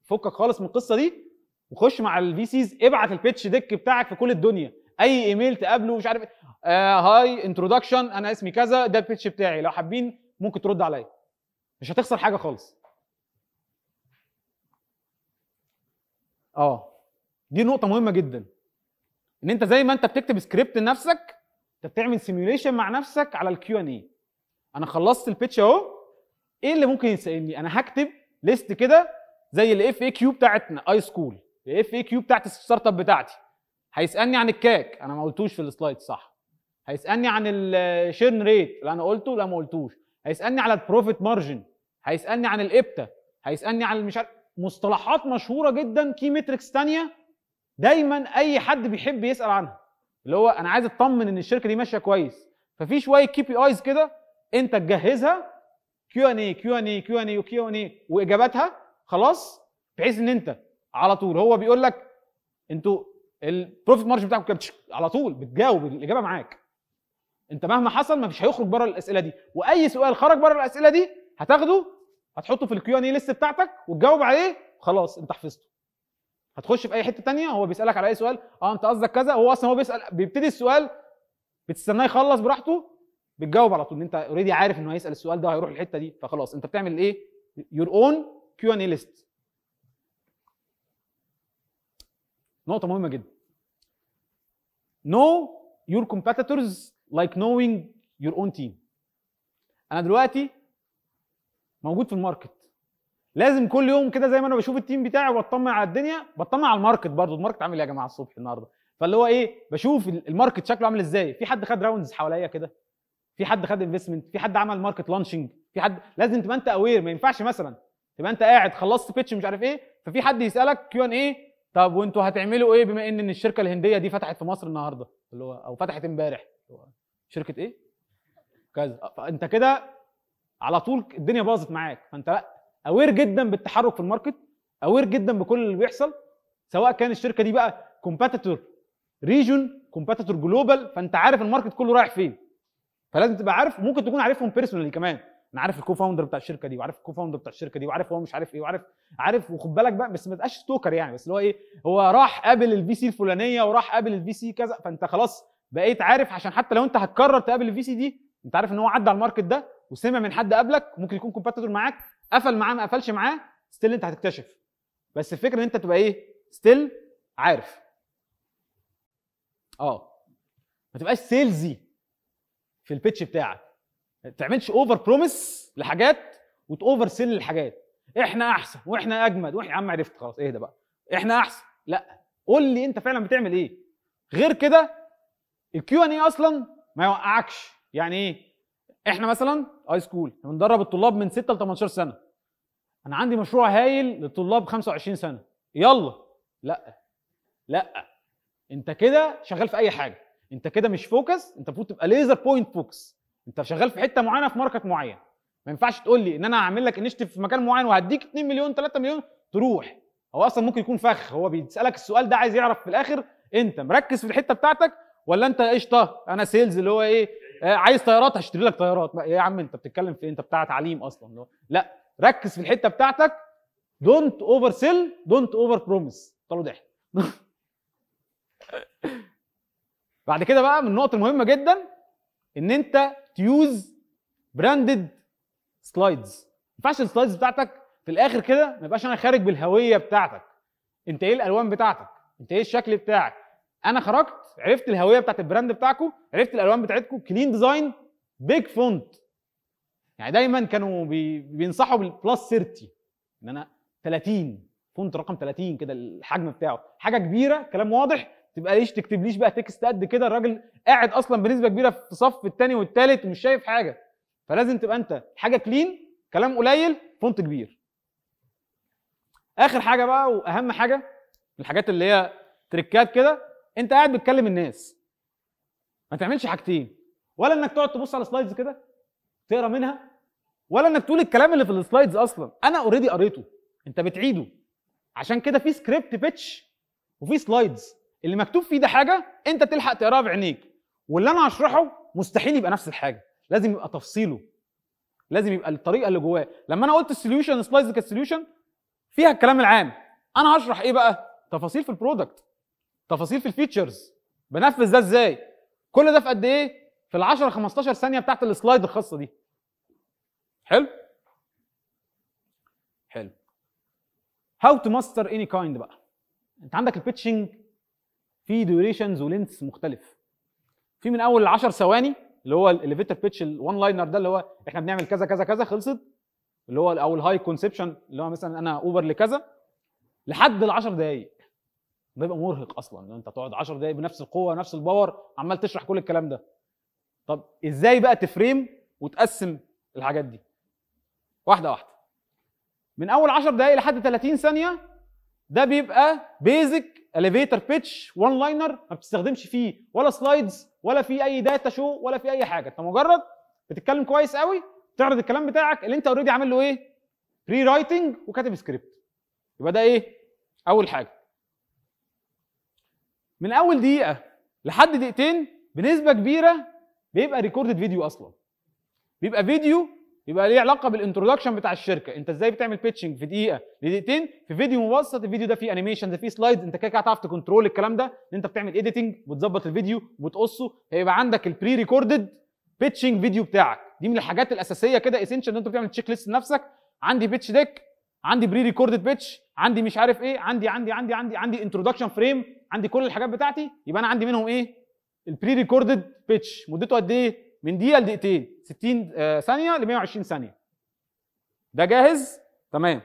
فكك خالص من القصه دي وخش مع الفي سيز ابعت البيتش ديك بتاعك في كل الدنيا اي ايميل تقابله مش عارف إيه. آه هاي انتروداكشن انا اسمي كذا ده البيتش بتاعي لو حابين ممكن ترد عليا مش هتخسر حاجه خالص اه دي نقطه مهمه جدا ان انت زي ما انت بتكتب سكريبت لنفسك انت بتعمل سيميوليشن مع نفسك على الكيو ان اي انا خلصت البيتش اهو ايه اللي ممكن يسالني انا هكتب ليست كده زي الاف اي كيو بتاعت اي سكول الاف اي كيو بتاعت الستارت اب بتاعتي هيسالني عن الكاك انا ما قلتوش في السلايد صح هيسالني عن الشيرن ريت اللي انا قلته لا ما قلتوش هيسالني على البروفيت مارجن هيسالني عن الابتا هيسالني عن المش عارف مصطلحات مشهوره جدا كي متريكس ثانيه دايما اي حد بيحب يسال عنها اللي هو انا عايز اطمن ان الشركه دي ماشيه كويس ففي شويه كي بي ايز كده انت تجهزها كيو ان اي كيو ان اي كيو ان اي وكيو ان اي واجاباتها خلاص بحيث ان انت على طول هو بيقول لك انتوا البروفيت مارجن بتاعكم كام تشك، على طول بتجاوب الاجابه معاك انت مهما حصل ما فيش هيخرج بره الاسئله دي واي سؤال خرج بره الاسئله دي هتاخده هتحطه في الكيو ان اي ليست بتاعتك وتجاوب عليه خلاص انت حفظته هتخش في اي حته تانية هو بيسالك على اي سؤال اه انت قصدك كذا هو اصلا هو بيسال بيبتدي السؤال بتستناه يخلص براحته بتجاوب على طول ان انت اوريدي عارف انه هيسال السؤال ده وهيروح الحته دي فخلاص انت بتعمل ايه يور اون كيو ان اي ليست نقطه مهمه جدا know your competitors like knowing your own team انا دلوقتي موجود في الماركت لازم كل يوم كده زي ما انا بشوف التيم بتاعي وبطمن على الدنيا بطمن على الماركت برضه الماركت عامل ايه يا جماعه الصبح النهارده فاللي هو ايه بشوف الماركت شكله عامل ازاي في حد خد راوندز حواليا كده في حد خد انفستمنت في حد عمل ماركت لانشنج في حد لازم تبقى انت اوير ما ينفعش مثلا تبقى انت قاعد خلصت بيتش مش عارف ايه ففي حد يسالك كيو ان ايه طب وانتوا هتعملوا ايه بما ان ان الشركه الهنديه دي فتحت في مصر النهارده اللي هو او فتحت امبارح اللي هو شركه ايه كذا فانت كده على طول الدنيا باظت معاك فانت لا اوير جدا بالتحرك في الماركت اوير جدا بكل اللي بيحصل سواء كان الشركه دي بقى كومبيتيتور ريجون كومبيتيتور جلوبال فانت عارف الماركت كله رايح فين فلازم تبقى عارف ممكن تكون عارفهم بيرسونالي كمان انا عارف الكو فاوندر بتاع الشركه دي وعارف الكو فاوندر بتاع الشركه دي وعارف هو مش عارف ايه وعارف عارف وخد بالك بقى بس ما تبقاش ستوكر يعني بس اللي هو ايه هو راح قابل الفي سي الفلانيه وراح قابل الفي سي كذا فانت خلاص بقيت عارف عشان حتى لو انت هتكرر تقابل الفي سي دي انت عارف ان هو عدى على الماركت ده وسمع من حد قبلك ممكن يكون كومبيتيتور معاك قفل معاه ما قفلش معاه ستيل انت هتكتشف بس الفكره ان انت تبقى ايه ستيل عارف اه ما تبقاش سيلزي في البيتش بتاعك ما تعملش اوفر بروميس لحاجات وتوفر سيل لحاجات احنا احسن واحنا اجمد واحنا يا عم عرفت خلاص اهدى بقى احنا احسن لا قول لي انت فعلا بتعمل ايه غير كده الكيو ان اي اصلا ما يوقعكش يعني ايه احنا مثلا اي سكول بندرب الطلاب من 6 ل 18 سنه انا عندي مشروع هايل للطلاب 25 سنه يلا لا لا انت كده شغال في اي حاجه انت كده مش فوكس انت المفروض تبقى ليزر بوينت فوكس انت شغال في حته معينه في ماركت معين ما ينفعش تقول لي ان انا هعمل لك انشيتيف في مكان معين وهديك 2 مليون 3 مليون تروح هو اصلا ممكن يكون فخ هو بيسالك السؤال ده عايز يعرف في الاخر انت مركز في الحته بتاعتك ولا انت قشطه انا سيلز اللي هو ايه آه، عايز طيارات هشتري لك طيارات بقى يا عم انت بتتكلم في إيه؟ انت بتاع تعليم اصلا اللي هو لا ركز في الحته بتاعتك دونت اوفر سيل دونت اوفر بروميس طلعوا ضحك بعد كده بقى من النقط المهمه جدا ان انت تيوز براندد سلايدز ما ينفعش السلايدز بتاعتك في الاخر كده ما يبقاش انا خارج بالهويه بتاعتك انت ايه الالوان بتاعتك انت ايه الشكل بتاعك انا خرجت عرفت الهويه بتاعت البراند بتاعكم عرفت الالوان بتاعتكم كلين ديزاين بيج فونت يعني دايما كانوا بي بينصحوا بالبلس 30 ان انا 30 فونت رقم 30 كده الحجم بتاعه حاجه كبيره كلام واضح تبقى ليش تكتب ليش بقى تكست قد كده الراجل قاعد اصلا بنسبه كبيره في صف الثاني والثالث ومش شايف حاجه فلازم تبقى انت حاجه كلين كلام قليل فونت كبير اخر حاجه بقى واهم حاجه من الحاجات اللي هي تريكات كده انت قاعد بتكلم الناس ما تعملش حاجتين ولا انك تقعد تبص على سلايدز كده تقرا منها ولا انك تقول الكلام اللي في السلايدز اصلا انا اوريدي قريته انت بتعيده عشان كده في سكريبت بيتش وفي سلايدز اللي مكتوب فيه ده حاجه انت تلحق تقراها بعينيك واللي انا هشرحه مستحيل يبقى نفس الحاجه لازم يبقى تفصيله لازم يبقى الطريقه اللي جواه لما انا قلت السوليوشن سلايدز كانت سوليوشن فيها الكلام العام انا هشرح ايه بقى تفاصيل في البرودكت تفاصيل في الفيتشرز بنفذ ده ازاي كل ده في قد ايه في ال 10 15 ثانيه بتاعت السلايد الخاصه دي حلو حلو هاو تو ماستر اني كايند بقى انت عندك البيتشنج في ديوريشنز ولينث مختلف في من اول 10 ثواني اللي هو الاليفيتر بيتش الوان لاينر ده اللي هو احنا بنعمل كذا كذا كذا خلصت اللي هو او الهاي كونسبشن اللي هو مثلا انا اوبر لكذا لحد ال 10 دقائق بيبقى مرهق اصلا لو انت تقعد 10 دقائق بنفس القوه نفس الباور عمال تشرح كل الكلام ده طب ازاي بقى تفريم وتقسم الحاجات دي واحده واحده من اول 10 دقائق لحد 30 ثانيه ده بيبقى بيزك اليفيتر بيتش وان لاينر ما بتستخدمش فيه ولا سلايدز ولا في اي داتا شو ولا في اي حاجه انت مجرد بتتكلم كويس قوي تعرض الكلام بتاعك اللي انت اوريدي عامل له ايه بري رايتنج وكاتب سكريبت يبقى ده ايه اول حاجه من اول دقيقه لحد دقيقتين بنسبه كبيره بيبقى ريكوردد فيديو اصلا بيبقى فيديو يبقى ليه علاقه بالانترودكشن بتاع الشركه انت ازاي بتعمل بيتشنج في دقيقه لدقيقتين في فيديو مبسط الفيديو ده فيه انيميشن ده فيه سلايدز انت كده كده هتعرف تكنترول الكلام ده ان انت بتعمل ايديتنج وتظبط الفيديو وتقصه هيبقى عندك البري ريكوردد بيتشنج فيديو بتاعك دي من الحاجات الاساسيه كده اسينشال ان انت بتعمل تشيك ليست لنفسك عندي بيتش ديك عندي بري ريكوردد بيتش عندي مش عارف ايه عندي عندي عندي عندي عندي انترودكشن فريم عندي كل الحاجات بتاعتي يبقى انا عندي منهم ايه البري ريكوردد بيتش مدته قد ايه من دقيقه لدقيقتين 60 آه، ثانيه ل 120 ثانيه ده جاهز تمام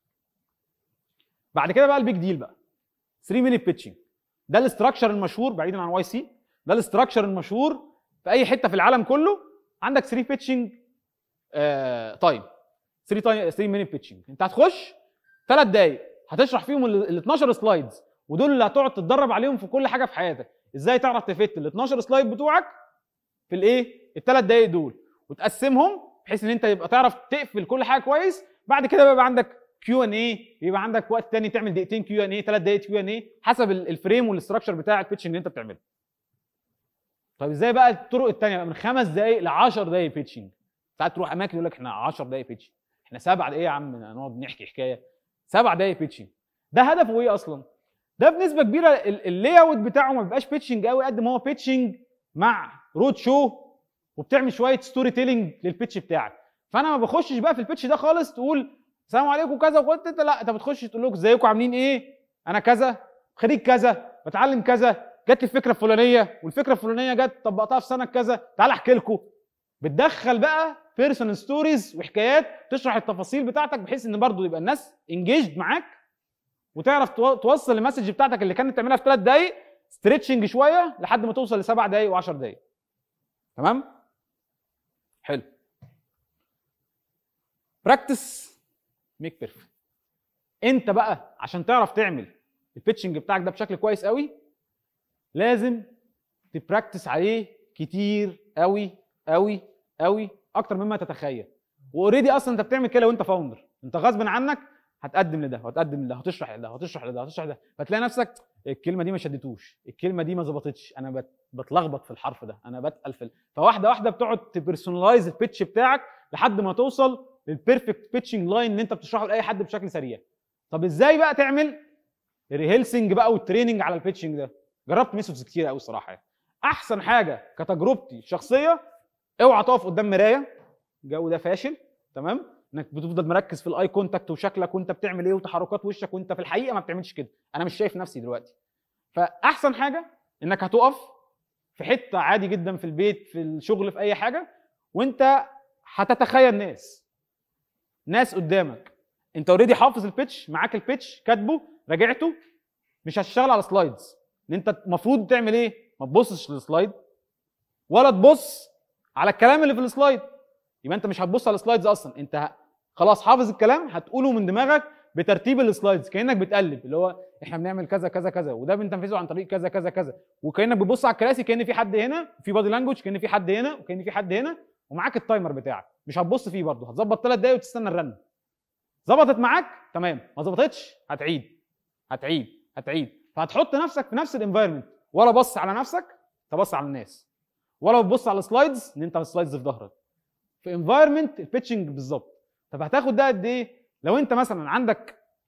بعد كده بقى البيج ديل بقى 3 مينيت بيتشنج ده الاستراكشر المشهور بعيدا عن واي سي ده الاستراكشر المشهور في اي حته في العالم كله عندك 3 بيتشنج تايم 3 تايم 3 مينيت بيتشنج انت هتخش ثلاث دقايق هتشرح فيهم ال 12 سلايدز ودول اللي هتقعد تتدرب عليهم في كل حاجه في حياتك ازاي تعرف تفت ال 12 سلايد بتوعك في الايه الثلاث دقايق دول وتقسمهم بحيث ان انت يبقى تعرف تقفل كل حاجه كويس بعد كده بيبقى عندك كيو ان اي بيبقى عندك وقت تاني تعمل دقيقتين كيو ان اي ثلاث دقايق كيو ان اي حسب ال- الفريم والاستراكشر بتاع البيتش اللي انت بتعمله طيب ازاي بقى الطرق الثانيه بقى من خمس دقايق ل 10 دقايق بيتشنج ساعات تروح اماكن يقول لك احنا 10 دقايق بيتشنج احنا سبع دقايق يا عم نقعد نحكي حكايه سبع دقايق بيتشنج ده هدفه ايه اصلا ده بنسبه كبيره اللاي اوت بتاعه ما بيبقاش بيتشنج قوي قد ما هو بيتشنج مع رود شو وبتعمل شويه ستوري تيلينج للبيتش بتاعك فانا ما بخشش بقى في البيتش ده خالص تقول السلام عليكم كذا وقلت انت لا انت بتخش تقول لكم ازيكم عاملين ايه انا كذا خريج كذا بتعلم كذا جات لي الفكره الفلانيه والفكره الفلانيه جت طبقتها في سنه كذا تعال احكي لكم بتدخل بقى بيرسونال ستوريز وحكايات تشرح التفاصيل بتاعتك بحيث ان برضو يبقى الناس انجيجد معاك وتعرف تو- توصل المسج بتاعتك اللي كانت تعملها في ثلاث دقائق ستريتشنج شويه لحد ما توصل لسبع دقائق و10 دقائق تمام حلو براكتس ميك بيرفكت انت بقى عشان تعرف تعمل البيتشنج بتاعك ده بشكل كويس قوي لازم تبراكتس عليه كتير قوي قوي قوي اكتر مما تتخيل واوريدي اصلا انت بتعمل كده وانت فاوندر انت غصب عنك هتقدم لده وهتقدم لده هتشرح لده هتشرح لده هتشرح لده فتلاقي نفسك الكلمه دي ما شدتوش الكلمه دي ما ظبطتش انا بت- بتلخبط في الحرف ده انا بتقل في ال- فواحده واحده بتقعد تبرسونلايز البيتش بتاعك لحد ما توصل للبيرفكت بيتشنج لاين اللي انت بتشرحه لاي حد بشكل سريع طب ازاي بقى تعمل ريهيلسنج بقى والتريننج على البيتشنج ده جربت ميثودز كتير قوي الصراحه يعني. احسن حاجه كتجربتي الشخصيه اوعى تقف قدام مرايه الجو ده فاشل تمام انك بتفضل مركز في الاي كونتاكت وشكلك وانت بتعمل ايه وتحركات وشك وانت في الحقيقه ما بتعملش كده انا مش شايف نفسي دلوقتي فاحسن حاجه انك هتقف في حته عادي جدا في البيت في الشغل في اي حاجه وانت هتتخيل ناس ناس قدامك انت اوريدي حافظ البيتش معاك البيتش كاتبه راجعته مش هتشتغل على سلايدز ان انت المفروض تعمل ايه ما تبصش للسلايد ولا تبص على الكلام اللي في السلايد يبقى انت مش هتبص على السلايدز اصلا انت ه- خلاص حافظ الكلام هتقوله من دماغك بترتيب السلايدز كانك بتقلب اللي هو احنا بنعمل كذا كذا كذا وده بننفذه عن طريق كذا كذا كذا وكانك بتبص على الكراسي كان في حد هنا في بادي لانجوج كان في حد هنا وكان في حد هنا ومعاك التايمر بتاعك مش هتبص فيه برضه هتظبط ثلاث دقايق وتستنى الرن ظبطت معاك تمام ما ظبطتش هتعيد هتعيد هتعيد فهتحط نفسك في نفس الانفايرمنت ولا بص على نفسك تبص على الناس ولا بتبص على السلايدز ان انت السلايدز في ظهرك في انفايرمنت البيتشنج بالظبط طب هتاخد ده قد ايه لو انت مثلا عندك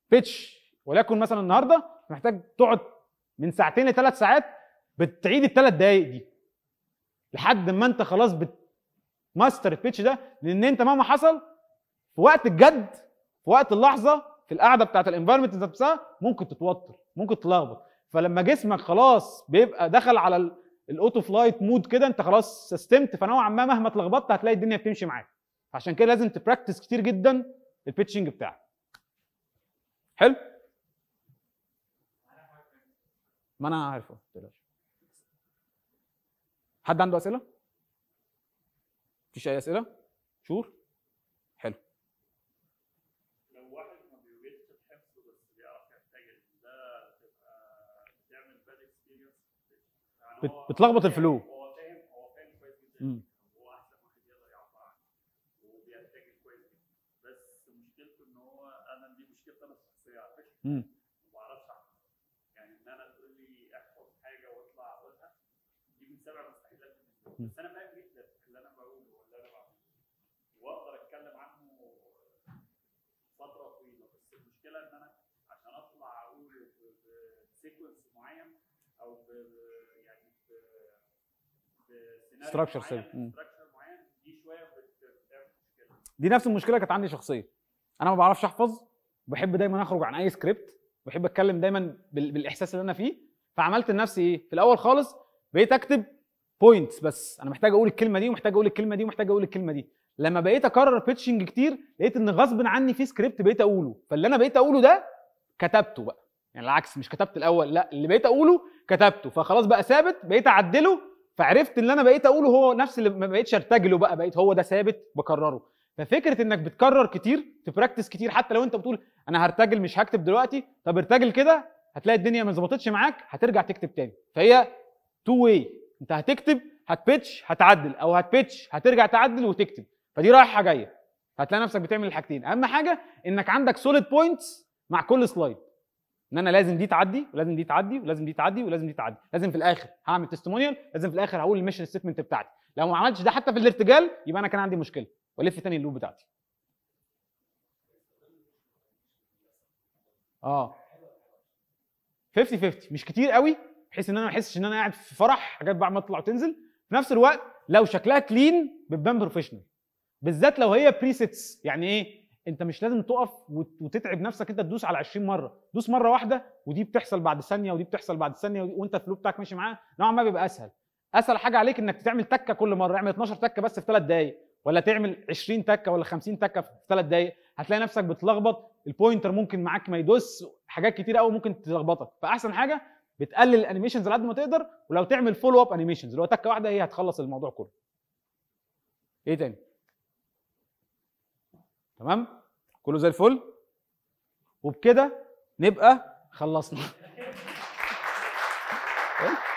بيتش وليكن مثلا النهارده محتاج تقعد من ساعتين لثلاث ساعات بتعيد الثلاث دقائق دي لحد ما انت خلاص بتماستر البيتش ده لان انت مهما حصل في وقت الجد في وقت اللحظه في القعده بتاعت الانفايرمنت نفسها ممكن تتوتر ممكن تلخبط فلما جسمك خلاص بيبقى دخل على ال- الاوتو فلايت مود كده انت خلاص سيستمت فنوعا ما مهما اتلخبطت هتلاقي الدنيا بتمشي معاك عشان كده لازم تبراكتس كتير جدا البيتشنج بتاعك حلو ما انا عارفه ما تقلقش حد عنده اسئله مفيش اي اسئله شور حلو لو واحد ما بيوجدش الحفظ بس بيعرف يحتاج ده تبقى بتعمل باد اكسبيرينس يعني بت- هو- بتلخبط الفلو. هو فاهم هو فاهم كويس مم. جدا هو احسن واحد يقدر يعبر عنه وبيحتاج كويس جدا بس مشكلته ان هو انا دي مشكلتي انا الشخصيه على فكره مم. ما بعرفش احفظ يعني ان انا تقول لي احفظ حاجه واطلع اقولها دي من سبع مستحيلات بالنسبه لي بس انا فاهم جدا اللي انا بقوله واللي انا بعمله واقدر اتكلم عنه فتره طويله بس المشكله ان انا عشان اطلع اقول بسيكونس معين او ب ب- يعني ب بسيناريو Structure معين set. مم. structure معين دي شويه بت- بتعمل مشكله دي نفس المشكله كانت عندي شخصيا انا ما بعرفش احفظ بحب دايما اخرج عن اي سكريبت بحب اتكلم دايما بال- بالاحساس اللي انا فيه فعملت لنفسي ايه في الاول خالص بقيت اكتب بوينتس بس انا محتاج اقول الكلمه دي ومحتاج اقول الكلمه دي ومحتاج اقول الكلمه دي لما بقيت اكرر بيتشنج كتير لقيت ان غصب عني في سكريبت بقيت اقوله فاللي انا بقيت اقوله ده كتبته بقى يعني العكس مش كتبت الاول لا اللي بقيت اقوله كتبته فخلاص بقى ثابت بقيت اعدله فعرفت اللي انا بقيت اقوله هو نفس اللي ما بقيتش ارتجله بقى بقيت هو ده ثابت بكرره ففكره انك بتكرر كتير تبراكتس كتير حتى لو انت بتقول انا هرتجل مش هكتب دلوقتي طب ارتجل كده هتلاقي الدنيا ما ظبطتش معاك هترجع تكتب تاني فهي تو واي انت هتكتب هتبيتش هتعدل او هتبيتش هترجع تعدل وتكتب فدي رايحه جايه هتلاقي نفسك بتعمل الحاجتين اهم حاجه انك عندك سوليد بوينتس مع كل سلايد ان انا لازم دي تعدي ولازم دي تعدي ولازم دي تعدي ولازم دي تعدي لازم في الاخر هعمل تستمونيال لازم في الاخر هقول الميشن ستيتمنت بتاعتي لو ما عملتش ده حتى في الارتجال يبقى انا كان عندي مشكله والف تاني اللوب بتاعتي اه 50 50 مش كتير قوي بحيث ان انا ما احسش ان انا قاعد في فرح حاجات بعد ما تطلع وتنزل في نفس الوقت لو شكلها كلين بتبان بروفيشنال بالذات لو هي بريسيتس يعني ايه انت مش لازم تقف وت- وتتعب نفسك انت تدوس على 20 مره دوس مره واحده ودي بتحصل بعد ثانيه ودي بتحصل بعد ثانيه ودي- وانت الفلو بتاعك ماشي معاه نوعا ما بيبقى اسهل اسهل حاجه عليك انك تعمل تكه كل مره اعمل 12 تكه بس في ثلاث دقائق ولا تعمل 20 تكه ولا 50 تكه في ثلاث دقائق هتلاقي نفسك بتلخبط البوينتر ممكن معاك ما يدوس حاجات كتير قوي ممكن تلخبطك فاحسن حاجه بتقلل الانيميشنز على قد ما تقدر ولو تعمل فولو اب انيميشنز اللي هو تكه واحده هي هتخلص الموضوع كله ايه تاني تمام كله زي الفل وبكده نبقى خلصنا